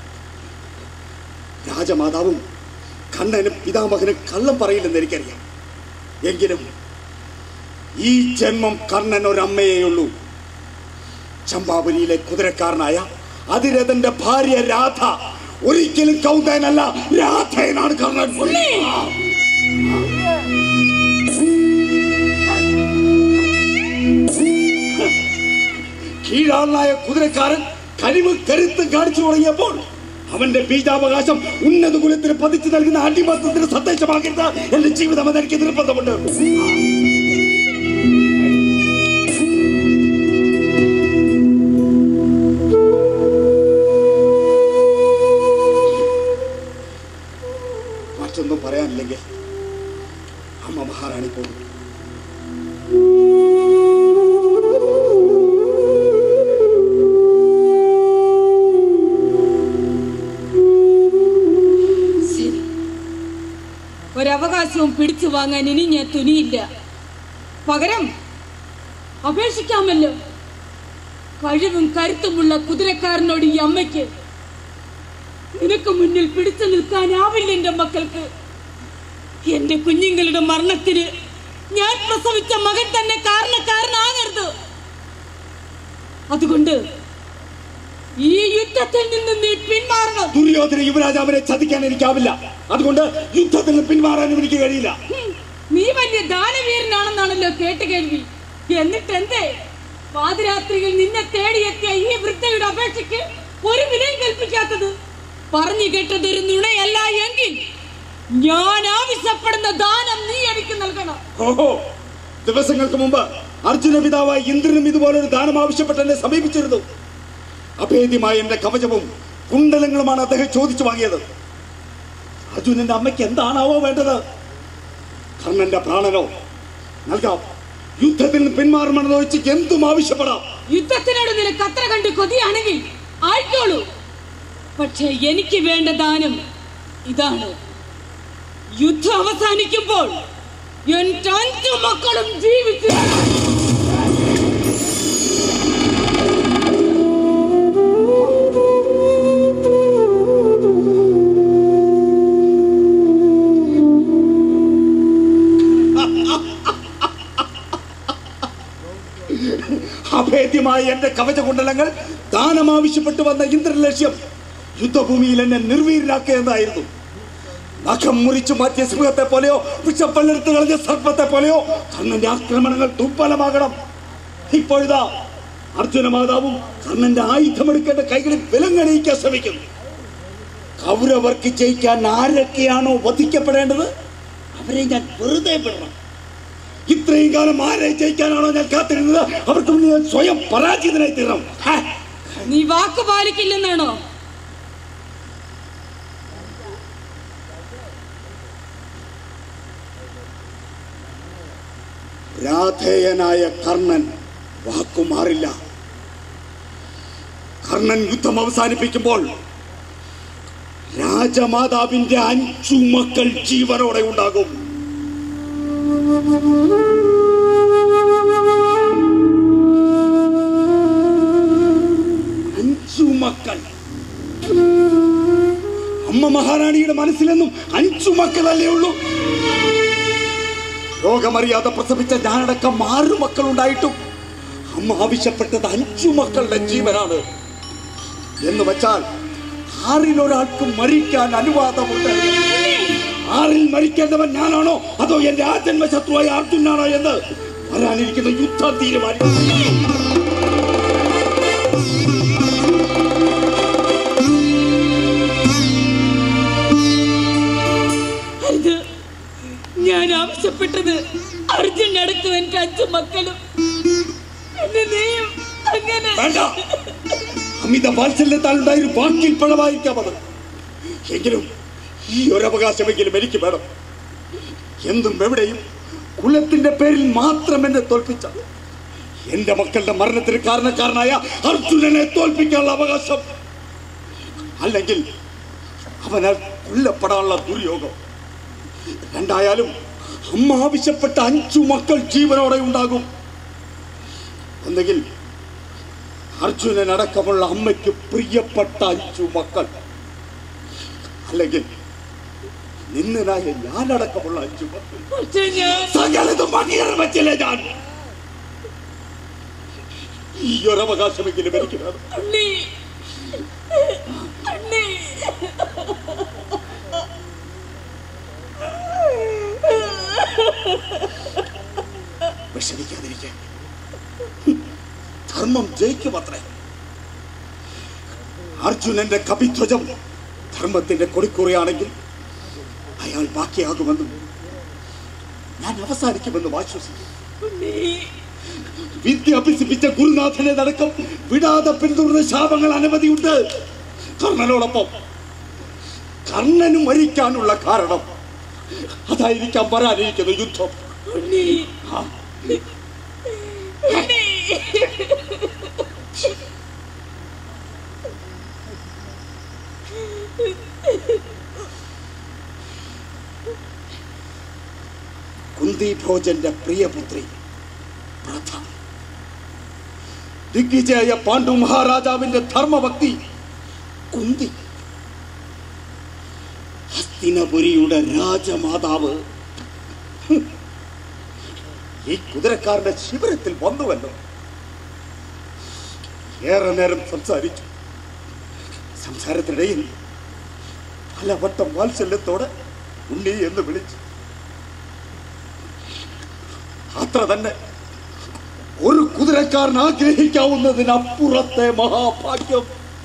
രാജമാതാവും കണ്ണനും പിതാമഹനും കള്ളം പറയില്ലെന്ന് എനിക്കറിയാം എങ്കിലും ഈ ജന്മം കർണൻ ഒരമ്മയേയുള്ളൂ ചമ്പാവലിയിലെ കുതിരക്കാരനായ അതിരഥന്റെ ഭാര്യ രാധ ഒരിക്കലും കൗതനല്ല രാധയനാണ് കർണൻ കീഴാളനായ കുതിരക്കാരൻ കഴിവ് കരുത്ത് കാണിച്ചു തുടങ്ങിയപ്പോൾ അവന്റെ ബീജാവകാശം ഉന്നത കുലത്തിന് പതിച്ചു നൽകുന്ന അടിമത്തത്തിന് സന്ദേശമാക്കരുത് എന്റെ ജീവിതം എന്ന് എനിക്ക് നിർബന്ധമുണ്ട് മറ്റൊന്നും പറയാനില്ലെങ്കിൽ അമ്മ മഹാറാണി പോകും ശരി ഒരവകാശവും പിടിച്ചു വാങ്ങാൻ ഇനി ഞാൻ തുനിയില്ല പകരം അപേക്ഷിക്കാമല്ലോ കഴിവും കരുത്തുമുള്ള കുതിരക്കാരനോട് ഈ അമ്മയ്ക്ക് നിനക്ക് മുന്നിൽ പിടിച്ചു നിൽക്കാനാവില്ല എന്റെ മക്കൾക്ക് എന്റെ കുഞ്ഞുങ്ങളുടെ മരണത്തിന് ഞാൻ പ്രസവിച്ച മകൻ തന്നെ കാരണക്കാരനാകരുത് അതുകൊണ്ട് ഈ യുദ്ധത്തിൽ നിന്ന് നീ പിന്മാറണം ദുര്യോധന യുവരാജാവിനെ ചതിക്കാൻ എനിക്കാവില്ല അതുകൊണ്ട് യുദ്ധത്തിൽ നിന്ന് പിന്മാറാനും എനിക്ക് കഴിയില്ല ഹും, നീ വലിയ ദാനവീരനാണെന്നാണല്ലോ കേട്ട് കേൾവി എന്നിട്ട് എന്തേ പാതിരാത്രിയിൽ നിന്നെ തേടിയെത്തിയ ഈ വൃദ്ധയുടെ അപേക്ഷയ്ക്ക് ഒരു വിലയും കൽപ്പിക്കാത്തത് പറഞ്ഞു കേട്ടത് ഒരു നുണയല്ല എങ്കിൽ ഞാൻ ആവശ്യപ്പെടുന്ന ദാനം നീ എനിക്ക് നൽകണം ഓഹോ ദിവസങ്ങൾക്ക് മുമ്പ് അർജുന പിതാവായ ഇന്ദ്രനും ഇതുപോലൊരു ദാനം ആവശ്യപ്പെട്ട് എന്നെ സമീപിച്ചിരുന്നു അഭേദ്യമായ എന്റെ കവചവും കുണ്ടലങ്ങളുമാണ് അദ്ദേഹം ചോദിച്ചു വാങ്ങിയത് അർജുനന്റെ അമ്മയ്ക്ക് എന്താണാവോ വേണ്ടത് കർണന്റെ പ്രാണനോ നൽകാം യുദ്ധത്തിൽ നിന്ന് പിന്മാറുമെന്ന് വെച്ച് എന്തും ആവശ്യപ്പെടാം യുദ്ധത്തിനോട് നിനക്ക് അത്ര കണ്ട് കൊതിയാണെങ്കിൽ ആയിക്കോളൂ പക്ഷേ എനിക്ക് വേണ്ട ദാനം ഇതാണ് യുദ്ധം അവസാനിക്കുമ്പോൾ എന്റെ അഞ്ചു മക്കളും ജീവിച്ചു അഭേദ്യമായ എന്റെ കവചകുണ്ടലങ്ങൾ ദാനം ആവശ്യപ്പെട്ടു വന്ന ഇന്ദ്രലക്ഷ്യം യുദ്ധഭൂമിയിൽ എന്നെ നിർവീര്യനാക്കുക എന്നായിരുന്നു നഖം മുറിച്ചു മാറ്റിയ സിംഹത്തെ പോലെയോ വിഷപ്പല്ലെടുത്ത് കളഞ്ഞ സർപ്പത്തെ പോലെയോ കർണന്റെ ആക്രമണങ്ങൾ ദുർബലമാകണം ഇപ്പോഴിതാ അർജുന മാതാവും കർണന്റെ ആയുധമെടുക്കേണ്ട കൈകളിൽ വിലങ്ങണിയിക്കാൻ ശ്രമിക്കുന്നു കൗരവർക്ക് ജയിക്കാൻ ആരൊക്കെയാണോ വധിക്കപ്പെടേണ്ടത് അവരെ ഞാൻ വെറുതെ വിടണം ഇത്രയും കാലം ആരെ ജയിക്കാനാണോ ഞാൻ കാത്തിരുന്നത് അവർക്ക് മുന്നിൽ ഞാൻ സ്വയം പരാജിതനായി തീരണം ഹാ. നീ വാക്ക് പാലിക്കില്ലെന്നാണോ രാധേയനായ കർണൻ വാക്കുമാറില്ല കർണൻ യുദ്ധം അവസാനിപ്പിക്കുമ്പോൾ രാജമാതാവിന്റെ അഞ്ചു മക്കൾ ജീവനോടെ ഉണ്ടാകും അഞ്ചു മക്കൾ അമ്മ മഹാറാണിയുടെ മനസ്സിലെന്നും അഞ്ചു മക്കളല്ലേ ഉള്ളൂ രോഗമറിയാതെ പ്രസവിച്ച ഞാനടക്കം ആറു മക്കളുണ്ടായിട്ടും അമ്മ ആവശ്യപ്പെട്ടത് അഞ്ചു മക്കളുടെ ജീവനാണ് എന്ന് വെച്ചാൽ ആറിൽ ഒരാൾക്ക് മരിക്കാൻ അനുവാദമുണ്ട് ആറിൽ മരിക്കേണ്ടവൻ ഞാനാണോ അതോ എന്റെ ആജന്മ ശത്രുവായ അർജുനാണോ എന്ന് വരാനിരിക്കുന്ന യുദ്ധം തീരുമാനിക്കും അത് ഞാൻ ആവശ്യപ്പെട്ടത് അർജുൻ അടക്കം എനിക്ക് അഞ്ചു മക്കളും എന്നെ നീയും അങ്ങനെ വേണ്ട അമിത വാത്സല്യത്താൽ ഉണ്ടായ ഒരു വാക്കിൽ പിഴവായിരിക്കാം അത് എങ്കിലും ഈ ഒരു അവകാശമെങ്കിലും എനിക്ക് വേണം എന്തും എവിടെയും കുലത്തിന്റെ പേരിൽ മാത്രം എന്നെ തോൽപ്പിച്ച എന്റെ മക്കളുടെ മരണത്തിന് കാരണക്കാരനായ അർജുനനെ തോൽപ്പിക്കാനുള്ള അവകാശം അല്ലെങ്കിൽ അവനാൽ കൊല്ലപ്പെടാനുള്ള ദുര്യോഗം രണ്ടായാലും അമ്മ ആവശ്യപ്പെട്ട അഞ്ചു മക്കൾ ജീവനോടെ ഉണ്ടാകും ഒന്നുകിൽ അർജുനൻ അടക്കമുള്ള അമ്മയ്ക്ക് പ്രിയപ്പെട്ട അഞ്ചു മക്കൾ അല്ലെങ്കിൽ നിന്നനായ ഞാനടക്കമുള്ള അഞ്ചു മക്കൾ പക്ഷെ ഞാൻ സകലതും അംഗീകാരം വെച്ചില്ലേ ഞാൻ ഈ ഒരു അവകാശമെങ്കിലും എനിക്ക് വേണം ഉണ്ണി ഉണ്ണി വിഷമിക്കാതിരിക്കാൻ ധർമ്മം ജയിക്കുമത്രേ അർജുനന്റെ കപിധ്വജം ധർമ്മത്തിന്റെ കൊടിക്കുറിയാണെങ്കിൽ അയാൾ ബാക്കിയാകുമെന്നും ഞാൻ അവസാനിക്കുമെന്നും ആശ്വസിക്കും ഉണ്ണി വിദ്യ അഭ്യസിപ്പിച്ച ഗുരുനാഥനെ നടക്കം വിടാതെ പിന്തുടർന്ന ശാപങ്ങൾ അനവധിയുണ്ട് കർണനോടൊപ്പം കർണനും മരിക്കാനുള്ള കാരണം അതായിരിക്കാം വരാനിരിക്കുന്ന യുദ്ധം ഉണ്ണി ആ, ഉണ്ണി കുന്തി ഭോജന്റെ പ്രിയപുത്രി പ്രഥ ദിഗ്വിജയായ പാണ്ഡു മഹാരാജാവിന്റെ ധർമ്മഭക്തി കുന്തി ഹസ്തിനപുരിയുടെ രാജമാതാവ് ഹും. ഈ കുതിരക്കാരന്റെ ശിബിരത്തിൽ വന്നുവല്ലോ ഏറെ നേരം സംസാരിച്ചു സംസാരത്തിനിടയിൽ പലവട്ടം വാത്സല്യത്തോടെ ഉണ്ണി എന്ന് വിളിച്ചു അത്ര തന്നെ ഒരു കുതിരക്കാരൻ ആഗ്രഹിക്കാവുന്നതിനപ്പുറത്തെ മഹാഭാഗ്യം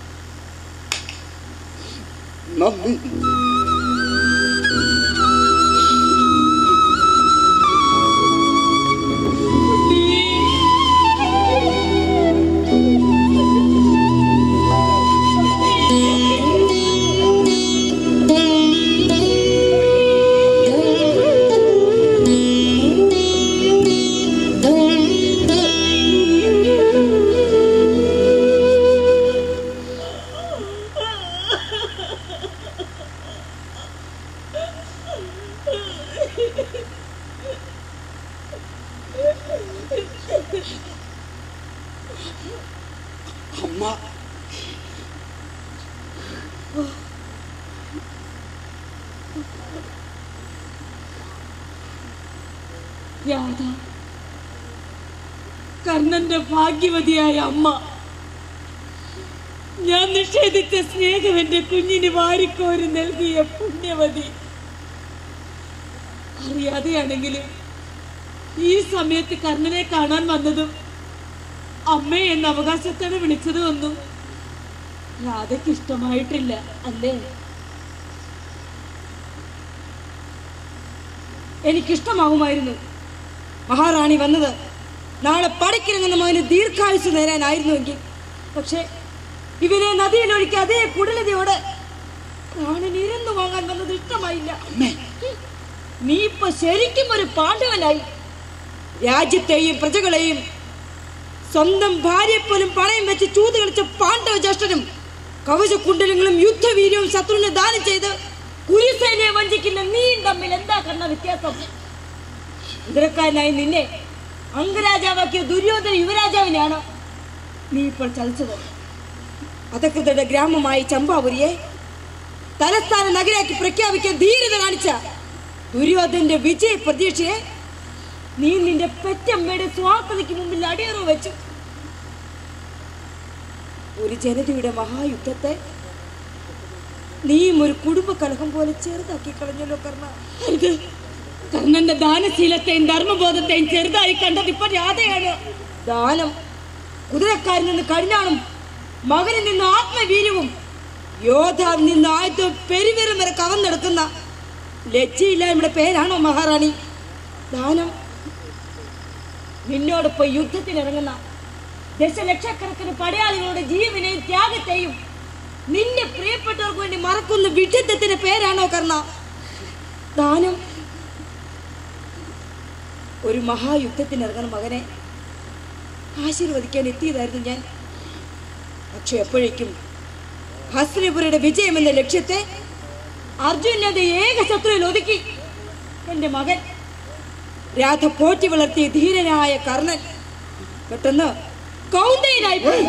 നന്ദി അമ്മ രാധ കർണന്റെ ഭാഗ്യവതിയായ അമ്മ ഞാൻ നിഷേധിച്ച സ്നേഹം എന്റെ കുഞ്ഞിന് വാരിക്കോരി നൽകിയ പുണ്യവതി അറിയാതെയാണെങ്കിലും ഈ സമയത്ത് കർണനെ കാണാൻ വന്നതും അമ്മേ എന്ന അവകാശത്തോടെ വിളിച്ചതും ഒന്നും രാധയ്ക്ക് ഇഷ്ടമായിട്ടില്ല അല്ലേ എനിക്കിഷ്ടമാകുമായിരുന്നു മഹാറാണി വന്നത് നാളെ പടക്കിറങ്ങുന്ന മകന് ദീർഘായുസ് നേരാനായിരുന്നുവെങ്കിൽ പക്ഷേ ഇവനെ നദിയിലൊഴുക്കി അതേ കുടലതയോടെ പ്രാണൻ ഇരുന്നു വാങ്ങാൻ വന്നത് ഇഷ്ടമായില്ല നീ ഇപ്പൊ ശരിക്കും ഒരു പാണ്ഡവനായി രാജ്യത്തെയും പ്രജകളെയും സ്വന്തം ഭാര്യയെ പോലും പണയം വെച്ച് ചൂത് കളിച്ച പാണ്ഡവ ജ്യേഷ്ഠനും കവചകുണ്ടലങ്ങളും യുദ്ധവീര്യവും ശത്രുവിന് ദാനം ചെയ്ത് കുരുസേനയെ വഞ്ചിക്കുന്ന നീയും തമ്മിൽ എന്താ കണ്ട വ്യത്യാസം ഇന്ദ്രക്കാരനായി നിന്നെ അംഗരാജാവാക്കിയ ദുര്യോധന യുവരാജാവിനെയാണ് നീ ഇപ്പോൾ ചതിച്ചത് അധകൃതരുടെ ഗ്രാമമായ ചമ്പാപുരിയെ തലസ്ഥാന നഗരാക്കി പ്രഖ്യാപിക്കാൻ ധീരത കാണിച്ച ദുര്യോധന്റെ വിജയ പ്രതീക്ഷയെ നീ നിന്റെ പെറ്റമ്മയുടെ സ്വാർത്ഥതയ്ക്ക് മുമ്പിൽ അടിയറു വെച്ചു ഒരു ജനതയുടെ മഹായുദ്ധത്തെ നീയും ഒരു കുടുംബ കലഹം പോലെ ചെറുതാക്കി കളഞ്ഞല്ലോ കർണ ഇത് കർണന്റെ ദാനശീലത്തെയും ധർമ്മബോധത്തെയും ചെറുതായി കണ്ടത് ഇപ്പൊ രാധയാണ് ദാനം കുതിരക്കാരിൽ നിന്ന് കടിഞ്ഞാണും മകനിൽ നിന്ന് ആത്മവീര്യവും യോദ്ധാവിൽ നിന്ന് ആയുധം പെരുവിരം വരെ കവർന്നെടുക്കുന്ന ലജ്ജയില്ലായ്മയുടെ പേരാണോ മഹാറാണി ദാനം നിന്നോടൊപ്പം യുദ്ധത്തിനിറങ്ങുന്ന ദശലക്ഷക്കണക്കിന് പടയാളികളുടെ ജീവനെയും ത്യാഗത്തെയും നിന്റെ പ്രിയപ്പെട്ടവർക്ക് വേണ്ടി മറക്കുന്ന വിഡിത്തത്തിന്റെ പേരാണോ കർണ ദാനം ഒരു മഹായുദ്ധത്തിനിറങ്ങുന്ന മകനെ ആശീർവദിക്കാൻ എത്തിയതായിരുന്നു ഞാൻ പക്ഷെ എപ്പോഴേക്കും ഹസ്തിനപുരയുടെ വിജയം എന്ന ലക്ഷ്യത്തെ അർജുനന്റെ ഏക ശത്രുവിൽ ഒതുക്കി എന്റെ മകൻ രാധ പോറ്റി വളർത്തിയ ധീരനായ കർണൻ പെട്ടെന്ന് കൗന്ദയനായി പോയി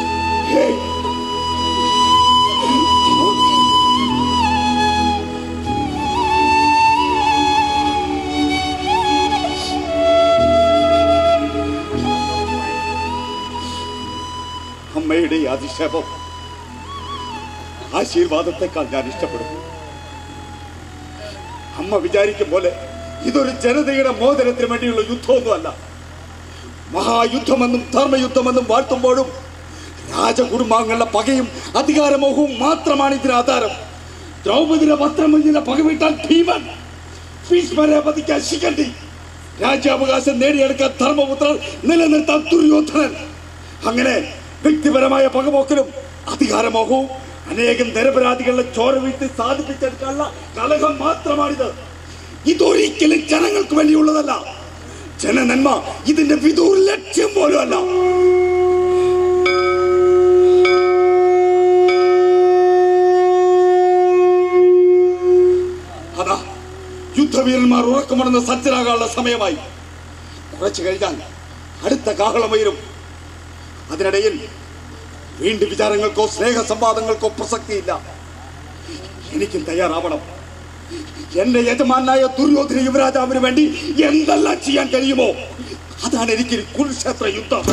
അമ്മയുടെ ഈ അധിക്ഷേപം ആശീർവാദത്തെക്കാൾ ഞാൻ ഇഷ്ടപ്പെടുന്നു അമ്മ വിചാരിക്കും പോലെ ഇതൊരു ജനതയുടെ മോചനത്തിന് വേണ്ടിയുള്ള യുദ്ധമൊന്നുമല്ല മഹായുദ്ധമെന്നും ധർമ്മയുദ്ധമെന്നും വാഴ്ത്തുമ്പോഴും രാജകുടുംബാംഗങ്ങളുടെ പകയും അധികാരമോഹവും മാത്രമാണ് ഇതിന് ആധാരം ദ്രൗപദിയുടെ വസ്ത്രമുഞ്ഞിനെ പകവിട്ടാൽ ഭീമൻ ഭീഷ്മരെ വധിക്കാൻ ശിഖണ്ഡി രാജ്യാവകാശം നേടിയെടുക്കാൻ ധർമ്മപുത്രൻ നിലനിർത്താൻ ദുര്യോധനൻ അങ്ങനെ വ്യക്തിപരമായ പകപോക്കലും അധികാരമോഹവും അനേകം നിരപരാധികളുടെ ചോര വീഴ്ത്തി സാധിപ്പിച്ചെടുക്കാനുള്ള കലഹം മാത്രമാണിത് ഇതൊരിക്കലും ജനങ്ങൾക്ക് വേണ്ടിയുള്ളതല്ല ജനനന്മ ഇതിന്റെ വിദൂര ലക്ഷ്യം പോലും അല്ല അതാ യുദ്ധവീരന്മാർ ഉറക്കമടന്ന് സജ്ജരാകാനുള്ള സമയമായി കുറച്ചു കഴിഞ്ഞാൽ അടുത്ത കാഹളമയിലും അതിനിടയിൽ വീണ്ടും വിചാരങ്ങൾക്കോ സ്നേഹ സംവാദങ്ങൾക്കോ പ്രസക്തിയില്ല എനിക്കും തയ്യാറാവണം എന്റെ യജമാനായ ദുര്യോധന യുവരാജാവിന് വേണ്ടി എന്തെല്ലാം ചെയ്യാൻ കഴിയുമോ അതാണ് എനിക്ക് ഈ കുരുക്ഷേത്ര യുദ്ധം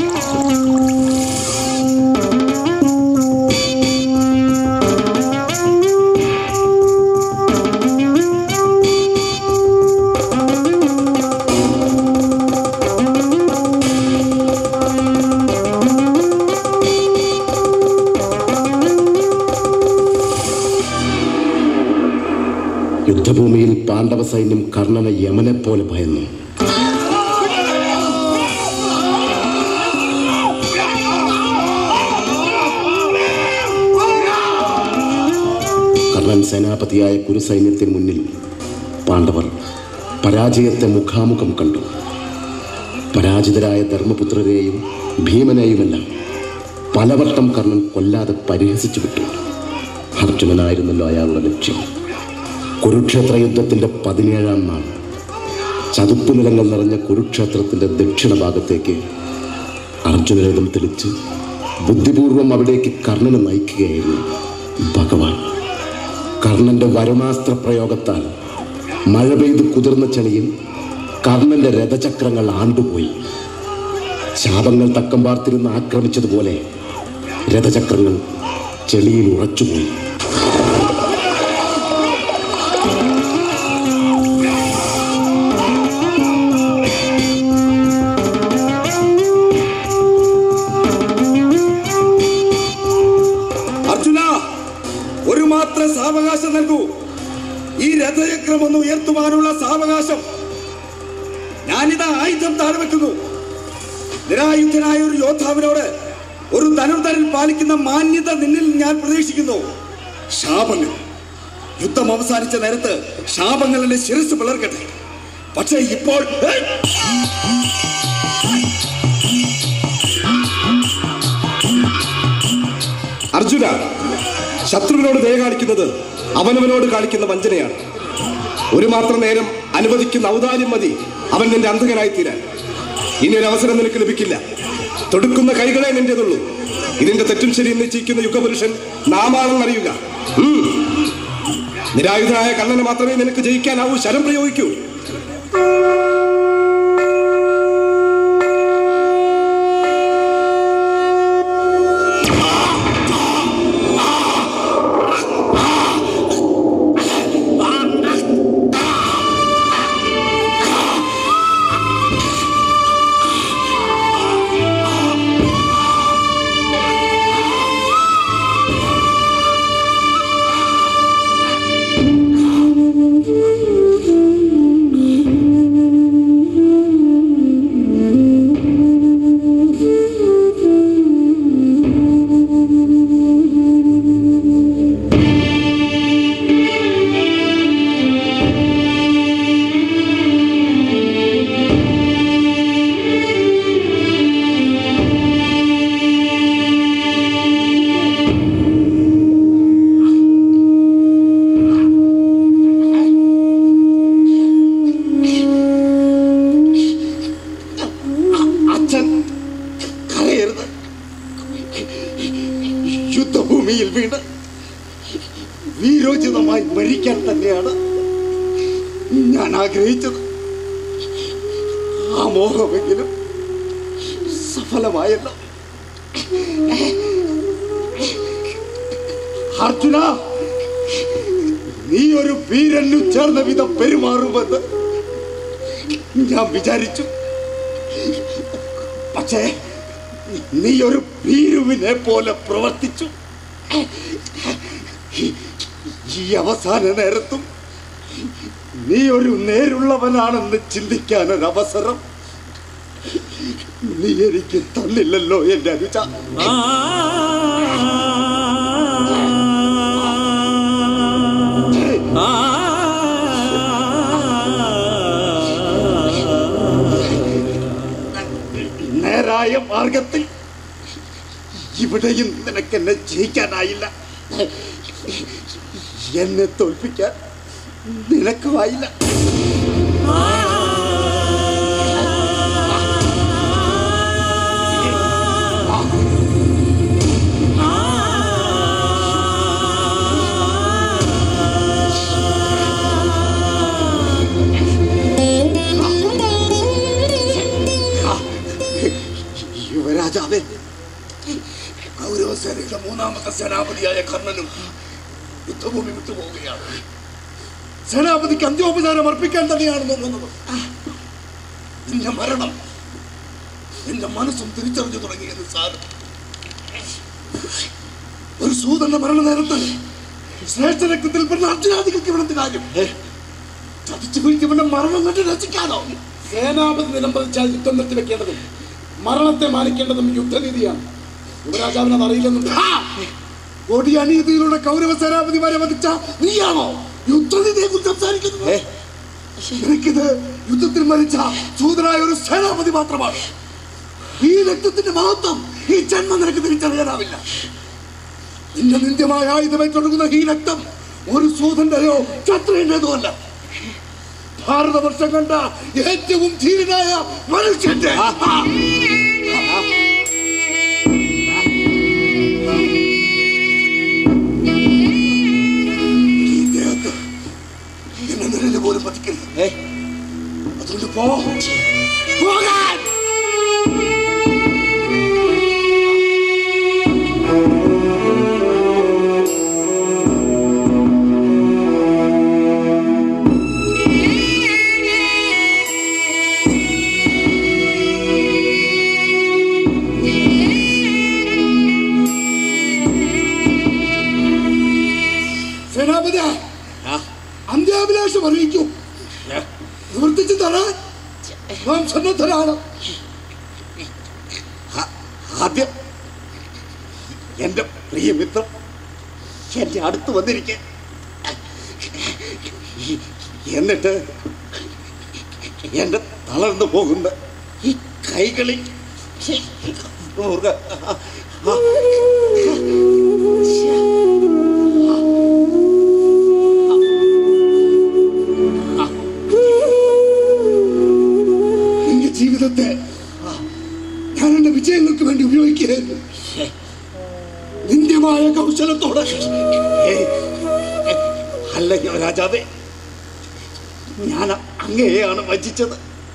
യുദ്ധഭൂമിയിൽ പാണ്ഡവ സൈന്യം കർണനെ യമനെ പോലെ ഭയന്നു കർണൻ സേനാപതിയായ കുരുസൈന്യത്തിന് മുന്നിൽ പാണ്ഡവർ പരാജയത്തെ മുഖാമുഖം കണ്ടു പരാജിതരായ ധർമ്മപുത്രരെയും ഭീമനെയുമെല്ലാം പലവട്ടം കർണൻ കൊല്ലാതെ പരിഹസിച്ചു വിട്ടു അർജുനനായിരുന്നല്ലോ അയാളുടെ ലക്ഷ്യം കുരുക്ഷേത്ര യുദ്ധത്തിന്റെ പതിനേഴാം നാൾ ചതുപ്പ് നിലങ്ങൾ നിറഞ്ഞ കുരുക്ഷേത്രത്തിന്റെ ദക്ഷിണ ഭാഗത്തേക്ക് അർജുനരഥം തെളിച്ച് ബുദ്ധിപൂർവം അവിടേക്ക് കർണനെ നയിക്കുകയായിരുന്നു ഭഗവാൻ കർണന്റെ വരുണാസ്ത്ര പ്രയോഗത്താൽ മഴ പെയ്ത് കുതിർന്ന ചളിയിൽ കർണന്റെ രഥചക്രങ്ങൾ ആണ്ടുപോയി ശാപങ്ങൾ തക്കം പാർത്തിരുന്ന് ആക്രമിച്ചതുപോലെ രഥചക്രങ്ങൾ ചെളിയിൽ ഉറച്ചുപോയി അർജുന ഒരു മാത്രം സാവകാശം നൽകൂ ഈ രഥചക്രം ഒന്ന് ഉയർത്തുവാനുള്ള സാവകാശം ഞാൻ ഞാനിതാ ആയുധം താഴെ വെക്കുന്നു നിരായുധനായ ഒരു യോദ്ധാവിനോട് ഒരു ധനുർധരൻ പാലിക്കുന്ന മാന്യത നിന്നിൽ ഞാൻ പ്രതീക്ഷിക്കുന്നു ശാപങ്ങൾ യുദ്ധം അവസാനിച്ച നേരത്ത് ശാപങ്ങൾ എന്നെ ശിരസ് പിളർക്കട്ടെ പക്ഷേ ഇപ്പോൾ ഏയ്! അർജുന ശത്രുവിനോട് ദയ കാണിക്കുന്നത് അവനവനോട് കാണിക്കുന്ന വഞ്ചനയാണ് ഒരു മാത്രം നേരം അനുവദിക്കുന്ന ഔദാര്യം മതി അവൻ നിന്റെ അന്ധകനായി തീരാൻ ഇനി ഒരു അവസരം നിനക്ക് ലഭിക്കില്ല തൊടുക്കുന്ന കൈകളെ നിന്റേതുള്ളൂ ഇതിന്റെ തെറ്റും ശരിയും നിശ്ചയിക്കുന്ന യുഗപുരുഷൻ നാമാണെന്നറിയുക ഉം. നിരായുധനായ കണ്ണനെ മാത്രമേ നിനക്ക് ജയിക്കാനാവൂ ശരം പ്രയോഗിക്കൂ അച്ഛൻ കരയരുത് യുദ്ധഭൂമിയിൽ വീണ് വീരോചിതമായി മരിക്കാൻ തന്നെയാണ് ഞാൻ ആഗ്രഹിച്ചത് ആ മോഹമെങ്കിലും സഫലമായല്ലോ അർജുന നീ ഒരു വീരനു ചേർന്ന വിധം പെരുമാറുമെന്ന് ഞാൻ വിചാരിച്ചു പക്ഷേ നീ ഒരു ഭീരുവിനെ പോലെ പ്രവർത്തിച്ചു ഈ അവസാന നേരത്തും നീ ഒരു നേരുള്ളവനാണെന്ന് ചിന്തിക്കാൻ ഒരു അവസരം നീ എനിക്ക് തന്നില്ലല്ലോ എന്റെ അനുജ നേരായ മാർഗത്തിൽ ഇവിടെയും നിനക്ക് എന്നെ ജയിക്കാനായില്ല എന്നെ തോൽപ്പിക്കാൻ നിനക്കുമായില്ല യുവരാജാവേ കൗരവസേനയുടെ മൂന്നാമത്തെ സേനാപതിയായ കർണനും യുദ്ധഭൂമി വിട്ടുപോവുകയാണ് സേനാപതിക്ക് അന്ത്യോപചാരം അർപ്പിക്കാൻ തന്നെയാണ് തോന്നുന്നത് നിന്റെ മരണം എന്റെ മനസ്സും തിരിച്ചറിഞ്ഞു തുടങ്ങിയെന്ന് സാർ ഒരു സൂതന്റെ മരണ നേരത്ത് ശ്രേഷ്ഠ രക്തത്തിൽ പെടുന്ന അർജുനാദികൾക്ക് ഇവിടുത്തെ കാര്യം ചതിച്ചു പിടിച്ചവന്റെ മരണം കണ്ട് രസിക്കാനോ സേനാപതി നിലംപതിച്ചാൽ യുദ്ധം നിർത്തിവെക്കേണ്ടതും മരണത്തെ മാനിക്കേണ്ടതും യുദ്ധനീതിയാണ് യുവരാജാവിന് അത് അറിയില്ലെന്നുണ്ട് കൊടിയ അനീതിയിലൂടെ കൗരവ സേനാപതിമാരെ വധിച്ച നീയാണോ യുദ്ധനിധിയെ കുറിച്ച് സംസാരിക്കുന്നത് എനിക്കിത് യുദ്ധത്തിൽ മരിച്ച സൂതനായ ഒരു സേനാപതി മാത്രമാണ് ഈ രക്തത്തിന്റെ മഹത്വം ഈ ജന്മം നിനക്ക് തിരിച്ചറിയാനാവില്ല നിന്റെ നിന്ദ്യമായ ആയുധമായി തുടങ്ങുന്ന ഈ രക്തം ഒരു സൂതന്റെയോ ക്ഷത്രിയന്റേതോ അല്ല ഭാരതവർഷം കണ്ട ഏറ്റവും ധീരനായ മനുഷ്യന്റെ ഈ ദേഹത്ത് എന്നെ നിഴല് പോലും പതിക്കരുത് അതുകൊണ്ട് പോ പോകാൻ സേനാപതി അന്ത്യാഭിലാഷം അറിയിക്കൂ നിവർത്തിച്ചു തരാൻ നാം സന്നദ്ധരാണ് ആ- ആദ്യം എന്റെ പ്രിയമിത്രം എന്റെ അടുത്ത് വന്നിരിക്കെ എന്നിട്ട് എന്റെ തളർന്നു പോകുന്ന ഈ കൈകളിൽ മുറുക- ആ- എന്റെ ജീവിതത്തെ ഞാൻ എന്റെ വിജയങ്ങൾക്ക് വേണ്ടി ഉപയോഗിക്കുകയായിരുന്നു നിന്ദ്യമായ കൗശലത്തോടെ ഏയ്, അല്ല രാജാവേ ഞാൻ അങ്ങയെയാണ് വഞ്ചിച്ചത്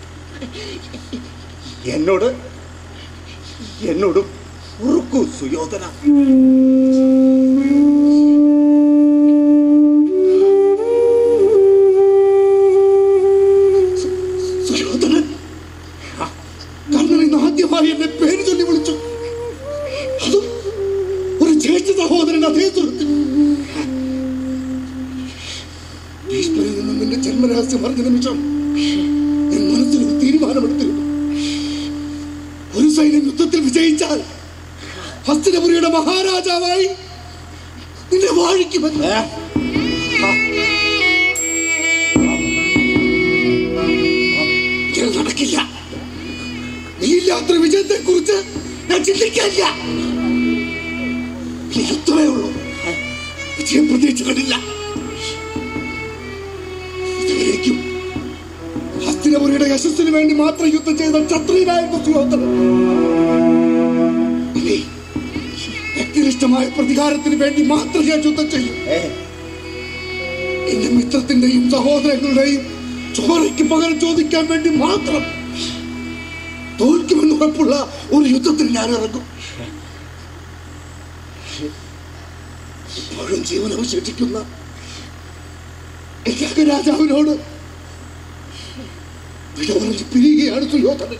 എന്നോട് എന്നോട് ഉറുക്കു സുയോധന സുയോധനൻ കർണൻ ഇന്ന് ആദ്യമായി എന്നെ പേര് ചൊല്ലി വിളിച്ചു അതും ഒരു ജ്യേഷ്ഠ സഹോദരൻ അതേ സുഹൃത്ത് ഭീഷ്മരിൽ നിന്നും നിന്റെ ജന്മരഹസ്യം അറിഞ്ഞ നിമിഷം ഞാൻ മനസ്സിലൊരു തീരുമാനമെടുത്തിരുന്നു ഒരു സൈന്യം യുദ്ധത്തിൽ വിജയിച്ചാൽ ഹസ്തിനപുരിയുടെ മഹാരാജാവായി നിന്നെ വാഴിക്കുമെന്ന് ഇത് നടക്കില്ല നീയില്ലാത്ത വിജയത്തെ കുറിച്ച് ഞാൻ ചിന്തിക്കാനില്ല ഇനി യുദ്ധമേ ഉള്ളൂ വിജയം പ്രതീക്ഷകളില്ല ഇതുവരേക്കും ഹസ്തിനപുരിയുടെ യശസ്സിന് വേണ്ടി മാത്രം യുദ്ധം ചെയ്ത ക്ഷത്രിയനായിരുന്നു സുയോധനൻ ഇനി വ്യക്തിനിഷ്ഠമായ പ്രതികാരത്തിന് വേണ്ടി മാത്രം ഞാൻ യുദ്ധം ചെയ്യും എന്റെ മിത്രത്തിന്റെയും സഹോദരങ്ങളുടെയും ചോരയ്ക്ക് പകരം ചോദിക്കാൻ വേണ്ടി മാത്രം തോൽക്കുമെന്ന് ഉറപ്പുള്ള ഒരു യുദ്ധത്തിൽ ഞാൻ ഇറങ്ങും ഇപ്പോഴും ജീവൻ അവശേഷിക്കുന്ന ഏകാക രാജാവിനോട് വിട പറഞ്ഞ് പിരിയുകയാണ് സുയോധനൻ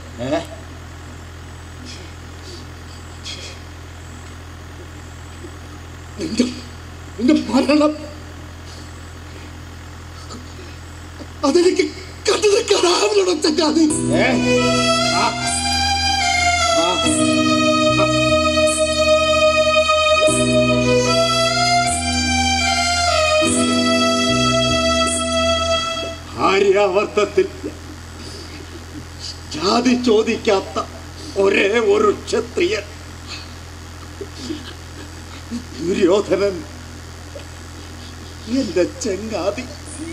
നിന്റെ നിന്റെ മരണം അതെനിക്ക് കണ്ടു നിൽക്കാനാവില്ലട ചക്കാതി ആര്യാവർത്തത്തിൽ ജാതി ചോദിക്കാത്ത ഒരേ ഒരു ക്ഷത്രിയൻ ദുര്യോധനൻ എന്റെ ചെങ്ങാതി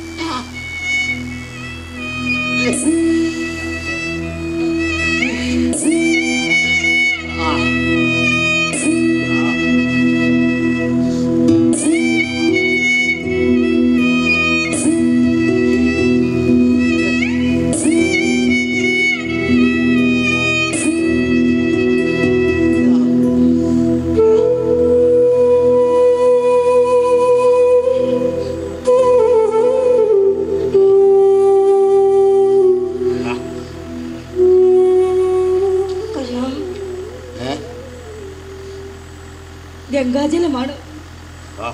കർണ ഗംഗാജലമാണ് ആ.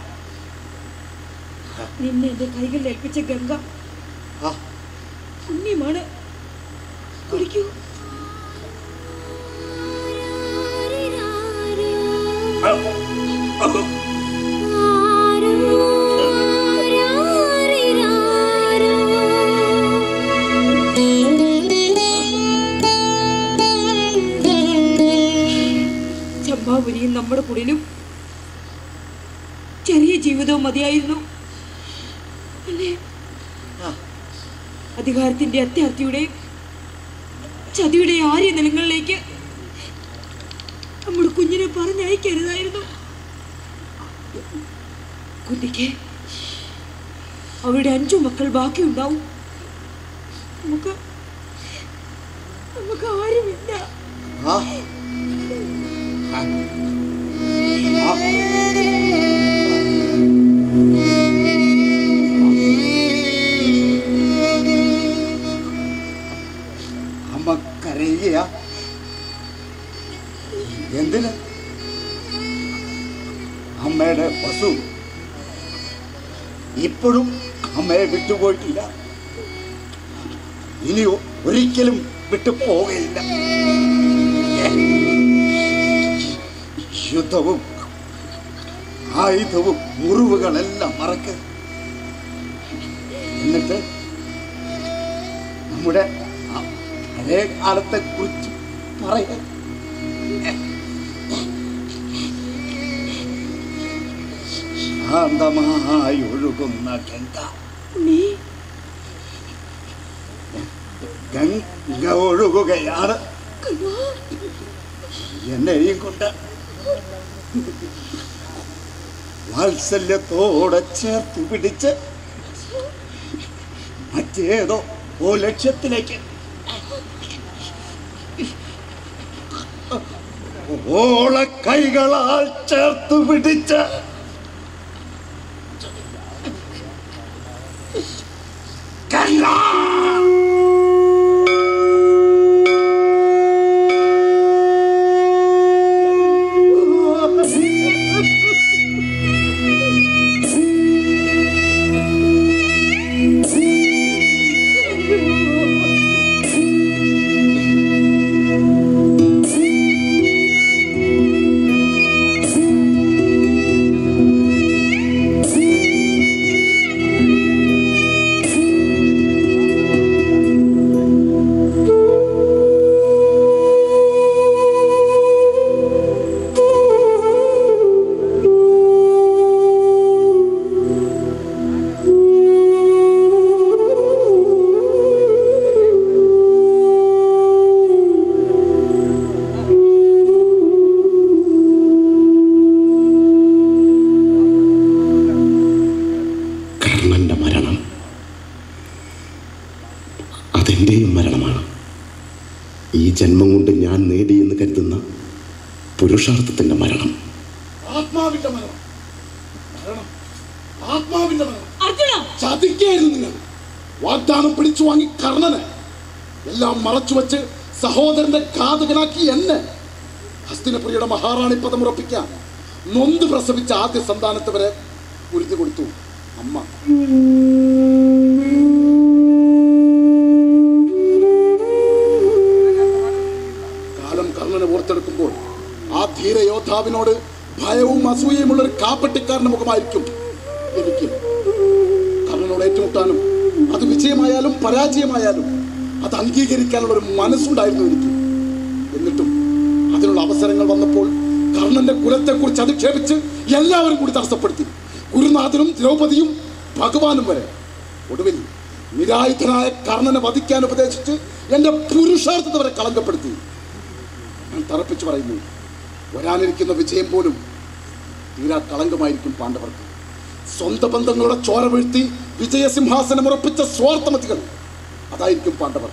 നിന്നെ എന്റെ കൈകളിൽ ഏൽപ്പിച്ച ഗംഗ ആ. പുണ്യമാണ് കുടിക്കൂ ചമ്പാപുരിയും നമ്മുടെ കുടിലും ചെറിയ ജീവിതവും മതിയായിരുന്നു അല്ലേ അധികാരത്തിന്റെ അത്യാർത്ഥിയുടെയും ചതിയുടെയും ആര്യ നിലങ്ങളിലേക്ക് നമ്മുടെ കുഞ്ഞിനെ പറഞ്ഞയക്കരുതായിരുന്നു കുട്ടിക്ക് അവരുടെ അഞ്ചു മക്കൾ ബാക്കിയുണ്ടാവും നമുക്ക് നമുക്ക് ആരുമില്ല ആ ആ. ആ. അമ്മ കരയുകയാ എന്തിന് അമ്മയുടെ വസു ഇപ്പോഴും അമ്മയെ വിട്ടുപോയിട്ടില്ല ഇനി ഒ- ഒരിക്കലും വിട്ടു പോകയില്ല യുദ്ധവും ആയുധവും മുറിവുകളെല്ലാം മറക്ക് എന്നിട്ട് നമ്മുടെ ആ പഴയ കാലത്തെ കുറിച്ച് പറയാൻ ശാന്തമായി ഒഴുകുന്ന ഗംഗ ഗംഗ ഒഴുകുകയാണ് എന്നെയും കൊണ്ട് വാത്സല്യത്തോടെ ചേർത്ത് പിടിച്ച് മറ്റേതോ ഓ ലക്ഷ്യത്തിലേക്ക് ഓള കൈകളാൽ ചേർത്ത് പിടിച്ച് കർണന്റെ മരണം അതെന്റെയും മരണമാണ് ഈ ജന്മം കൊണ്ട് ഞാൻ നേടിയെന്ന് കരുതുന്ന പുരുഷാർത്ഥത്തിന്റെ മരണം ആത്മാവിന്റെ മരണം മരണം ആത്മാവിന്റെ മരണം അർജുന ചതിക്കായിരുന്നു നിങ്ങൾ വാഗ്ദാനം പിടിച്ചു വാങ്ങി കർണന് എല്ലാം മറച്ചു വെച്ച് സഹോദരന്റെ ഘാതകനാക്കി എന്നെ ഹസ്തിനപുരിയുടെ മഹാറാണി പദം ഉറപ്പിക്കാൻ നൊന്ത് പ്രസവിച്ച ആദ്യ സന്താനത്തെ വരെ ഉരുതി കൊടുത്തു അമ്മ കാലം കർണനെ ഓർത്തെടുക്കുമ്പോൾ ആ ധീര യോദ്ധാവിനോട് ഭയവും അസൂയയുമുള്ള ഒരു കാപ്പട്ടിക്കാരന്റെ മുഖമായിരിക്കും എനിക്ക് കർണനോട് ഏറ്റുമുട്ടാനും അത് വിജയമായാലും പരാജയമായാലും അത് അംഗീകരിക്കാനുള്ള ഒരു മനസ്സുണ്ടായിരുന്നു എനിക്ക് എന്നിട്ടും അതിനുള്ള അവസരങ്ങൾ വന്നപ്പോൾ കർണന്റെ കുലത്തെക്കുറിച്ച് അധിക്ഷേപിച്ച് എല്ലാവരും കൂടി തടസ്സപ്പെടുത്തി ഗുരുനാഥനും ദ്രൗപദിയും ഭഗവാനും വരെ ഒടുവിൽ നിരായുധനായ കർണനെ വധിക്കാൻ ഉപദേശിച്ച് എന്റെ പുരുഷാർത്ഥത്തെ വരെ കളങ്കപ്പെടുത്തി ഞാൻ തറപ്പിച്ചു പറയുന്നു വരാനിരിക്കുന്ന വിജയം പോലും തീരാ കളങ്കമായിരിക്കും പാണ്ഡവർക്ക് സ്വന്തം ബന്ധങ്ങളുടെ ചോര വീഴ്ത്തി വിജയസിംഹാസനം ഉറപ്പിച്ച സ്വാർത്ഥമതികൾ അതായിരിക്കും പാണ്ഡവർ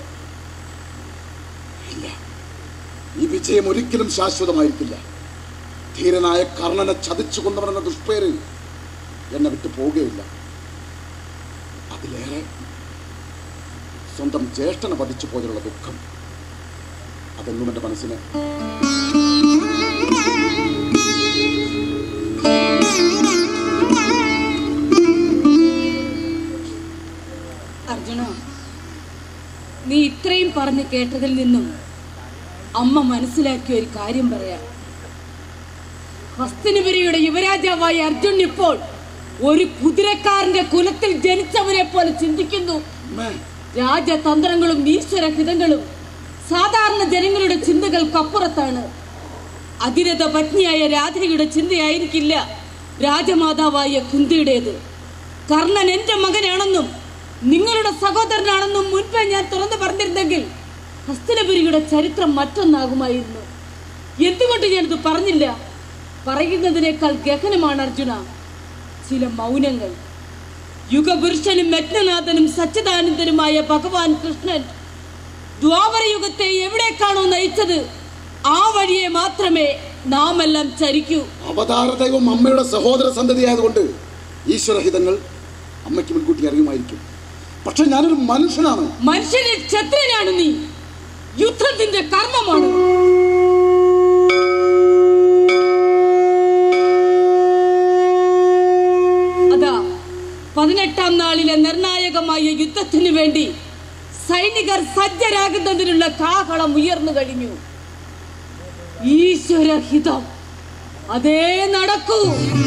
ഇല്ല ഈ വിജയം ഒരിക്കലും ശാശ്വതമായിരിക്കില്ല ധീരനായ കർണനെ ചതിച്ചു കൊന്നവനെന്ന ദുഷ്പേര് എന്നെ വിട്ടു പോവുകയില്ല അതിലേറെ സ്വന്തം ജ്യേഷ്ഠനെ വധിച്ചു പോയതിനുള്ള ദുഃഖം അതെന്നും എൻ്റെ മനസ്സിന് അർജുന നീ ഇത്രയും പറഞ്ഞു കേട്ടതിൽ നിന്നും അമ്മ മനസ്സിലാക്കിയ ഒരു കാര്യം പറയാം ഹസ്തിനപുരിയുടെ യുവരാജാവായ അർജുൻ ഇപ്പോൾ ഒരു കുതിരക്കാരന്റെ കുലത്തിൽ ജനിച്ചവനെ പോലെ ചിന്തിക്കുന്നു രാജതന്ത്രങ്ങളും ഈശ്വരഹിതങ്ങളും സാധാരണ ജനങ്ങളുടെ ചിന്തകൾക്കപ്പുറത്താണ് അതിരഥ പത്നിയായ രാധയുടെ ചിന്തയായിരിക്കില്ല രാജമാതാവായ കുന്തിയുടേത് കർണൻ എന്റെ മകനാണെന്നും നിങ്ങളുടെ സഹോദരനാണെന്നും മുൻപേ ഞാൻ തുറന്നു പറഞ്ഞിരുന്നെങ്കിൽ ഹസ്തനപുരിയുടെ ചരിത്രം മറ്റൊന്നാകുമായിരുന്നു എന്തുകൊണ്ട് ഞാനിത് പറഞ്ഞില്ല പറയുന്നതിനേക്കാൾ ഗഹനമാണ് അർജുന ചില മൗനങ്ങൾ യുഗപുരുഷനും യജ്ഞനാഥനും സച്ചിദാനന്ദനുമായ ഭഗവാൻ കൃഷ്ണൻ ദ്വാപരയുഗത്തെ എവിടേക്കാണോ നയിച്ചത് ആ വഴിയെ മാത്രമേ നാം എല്ലാം ചരിക്കൂ അവതാര ദൈവം അമ്മയുടെ സഹോദര സന്തതിയായതുകൊണ്ട് ഈശ്വരഹിതങ്ങൾ അമ്മയ്ക്ക് മുൻകൂട്ടി അറിയുമായിരിക്കും പക്ഷെ ഞാനൊരു മനുഷ്യനാണ് മനുഷ്യനിൽ ക്ഷത്രിയനാണ് നീ യുദ്ധത്തിന്റെ കർമ്മമാണ് അതാ പതിനെട്ടാം നാളിലെ നിർണായകമായ യുദ്ധത്തിനു വേണ്ടി സൈനികർ സജ്ജരാകുന്നതിനുള്ള കാഹളം ഉയർന്നു കഴിഞ്ഞു ഈശ്വരഹിതം അതേ നടക്കൂ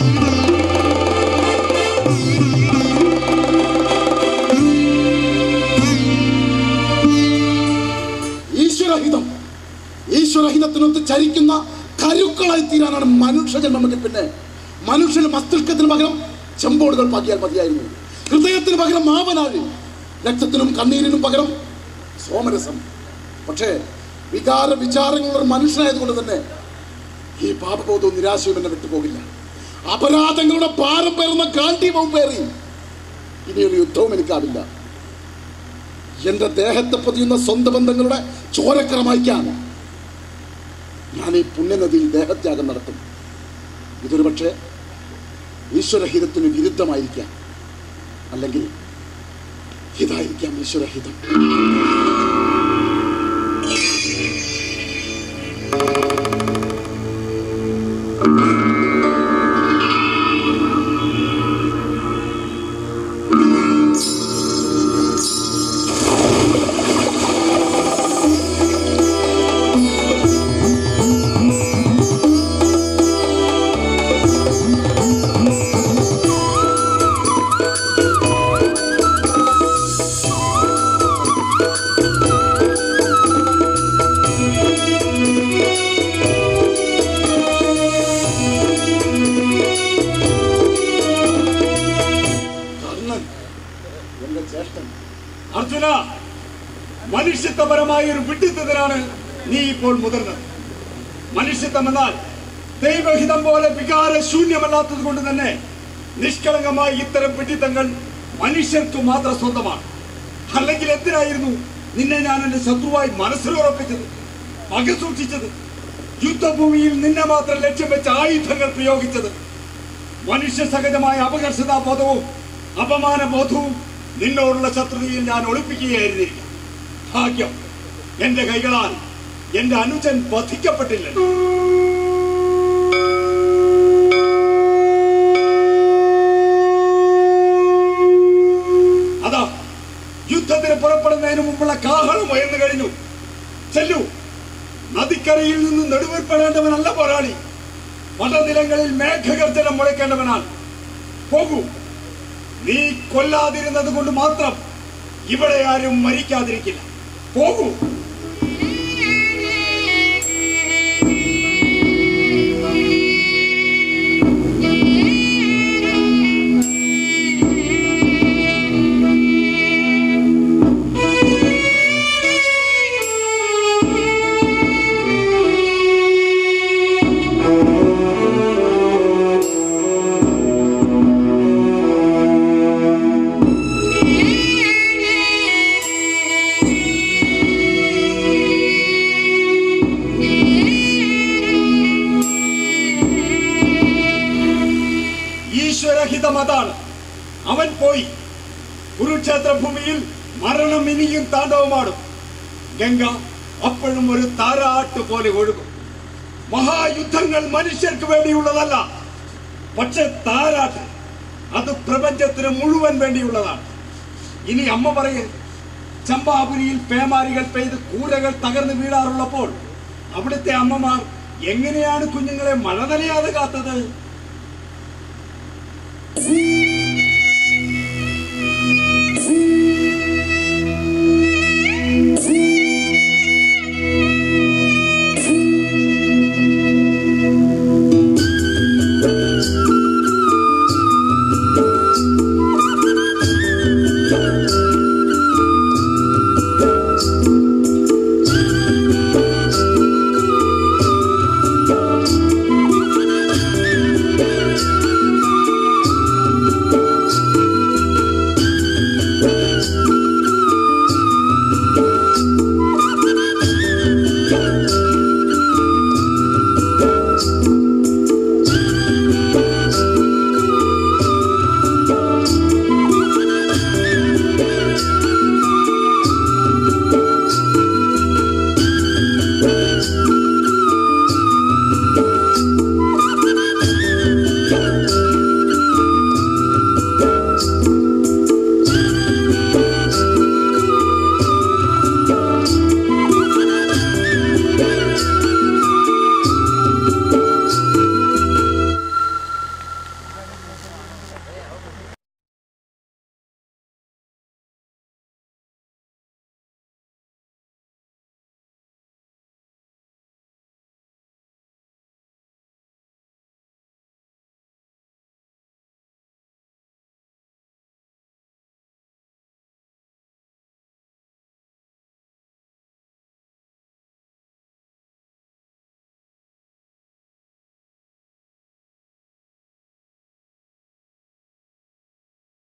ഈശ്വരഹിതം ഈശ്വരഹിതത്തിനൊത്ത് ചരിക്കുന്ന കരുക്കളായി തീരാനാണ് മനുഷ്യജന്മമെങ്കിൽ പിന്നെ മനുഷ്യന് മസ്തിഷ്കത്തിന് പകരം ചെമ്പോടുകൾ പാകിയാൽ മതിയായിരുന്നു ഹൃദയത്തിന് പകരം മാവനാഴി രക്തത്തിനും കണ്ണീരിനും പകരം സോമരസം പക്ഷേ വികാര വിചാരങ്ങളുള്ള ഒരു മനുഷ്യനായതുകൊണ്ട് തന്നെ ഈ പാപബോധവും നിരാശയും എന്നെ വിട്ടുപോകില്ല അപരാധങ്ങളുടെ ഭാരം പേറുന്ന ഗാന്ധീവവും പേറി ഇനിയൊരു യുദ്ധവും എനിക്കാവില്ല എന്റെ ദേഹത്തെ പൊതിയുന്ന സ്വന്തം ബന്ധങ്ങളുടെ ചോരക്കറമായിക്കാൻ ഞാൻ ഈ പുണ്യനദിയിൽ ദേഹത്യാഗം നടത്തും ഇതൊരു പക്ഷേ ഈശ്വരഹിതത്തിന് വിരുദ്ധമായിരിക്കാം അല്ലെങ്കിൽ ഇതായിരിക്കാം ഈശ്വരഹിതം കർണൻ എന്റെ ജ്യേഷ്ഠൻ അർജുന മനുഷ്യത്വപരമായ ഒരു വിഡിത്തത്തിനാണ് നീ ഇപ്പോൾ മുതിർന്നത് മനുഷ്യത്വം എന്നാൽ ദൈവഹിതം പോലെ വികാര ശൂന്യമല്ലാത്തത് കൊണ്ട് തന്നെ നിഷ്കളങ്കമായ ഇത്തരം വിഡിത്തങ്ങൾ മനുഷ്യർക്ക് മാത്രം സ്വന്തമാണ് അല്ലെങ്കിൽ എന്തിനായിരുന്നു നിന്നെ ഞാൻ എന്റെ ശത്രുവായി മനസ്സിലുറപ്പിച്ചത് പക സൂക്ഷിച്ചത് യുദ്ധഭൂമിയിൽ നിന്നെ മാത്രം ലക്ഷ്യം വെച്ച് ആയുധങ്ങൾ പ്രയോഗിച്ചത് മനുഷ്യ സഹജമായ അപകർഷതാബോധവും അപമാന ബോധവും നിന്നോടുള്ള ശത്രുതയിൽ ഞാൻ ഒളിപ്പിക്കുകയായിരുന്നില്ല ഭാഗ്യം എന്റെ കൈകളാൽ എന്റെ അനുജൻ വധിക്കപ്പെട്ടില്ല അതാ യുദ്ധത്തിന് പുറപ്പെടുന്നതിന് മുമ്പുള്ള കാഹളം ഉയർന്നു കഴിഞ്ഞു ചെല്ലു നദിക്കരയിൽ നിന്ന് നെടുവേർപ്പെടേണ്ടവനല്ല പോരാളി വടനിലങ്ങളിൽ മേഘഗർജനം മുഴക്കേണ്ടവനാണ് പോകൂ നീ കൊല്ലാതിരുന്നത് കൊണ്ട് മാത്രം ഇവിടെ ആരും മരിക്കാതിരിക്കില്ല പോകൂ ഈശ്വരഹിതം അതാണ് അവൻ പോയി കുരുക്ഷേത്ര ഭൂമിയിൽ മരണം ഇനിയും താണ്ഡവമാടും ഗംഗ അപ്പോഴും ഒരു താരാട്ട് പോലെ ഒഴുകും മഹായുദ്ധങ്ങൾ മനുഷ്യർക്ക് വേണ്ടിയുള്ളതല്ല പക്ഷെ താരാട്ട് അത് പ്രപഞ്ചത്തിന് മുഴുവൻ വേണ്ടിയുള്ളതാണ് ഇനി അമ്മ പറയേ ചമ്പാപുരിയിൽ പേമാരികൾ പെയ്ത് കൂരകൾ തകർന്ന് വീഴാറുള്ളപ്പോൾ അവിടുത്തെ അമ്മമാർ എങ്ങനെയാണ് കുഞ്ഞുങ്ങളെ മഴ നനയാതെ കാത്തത് ഈ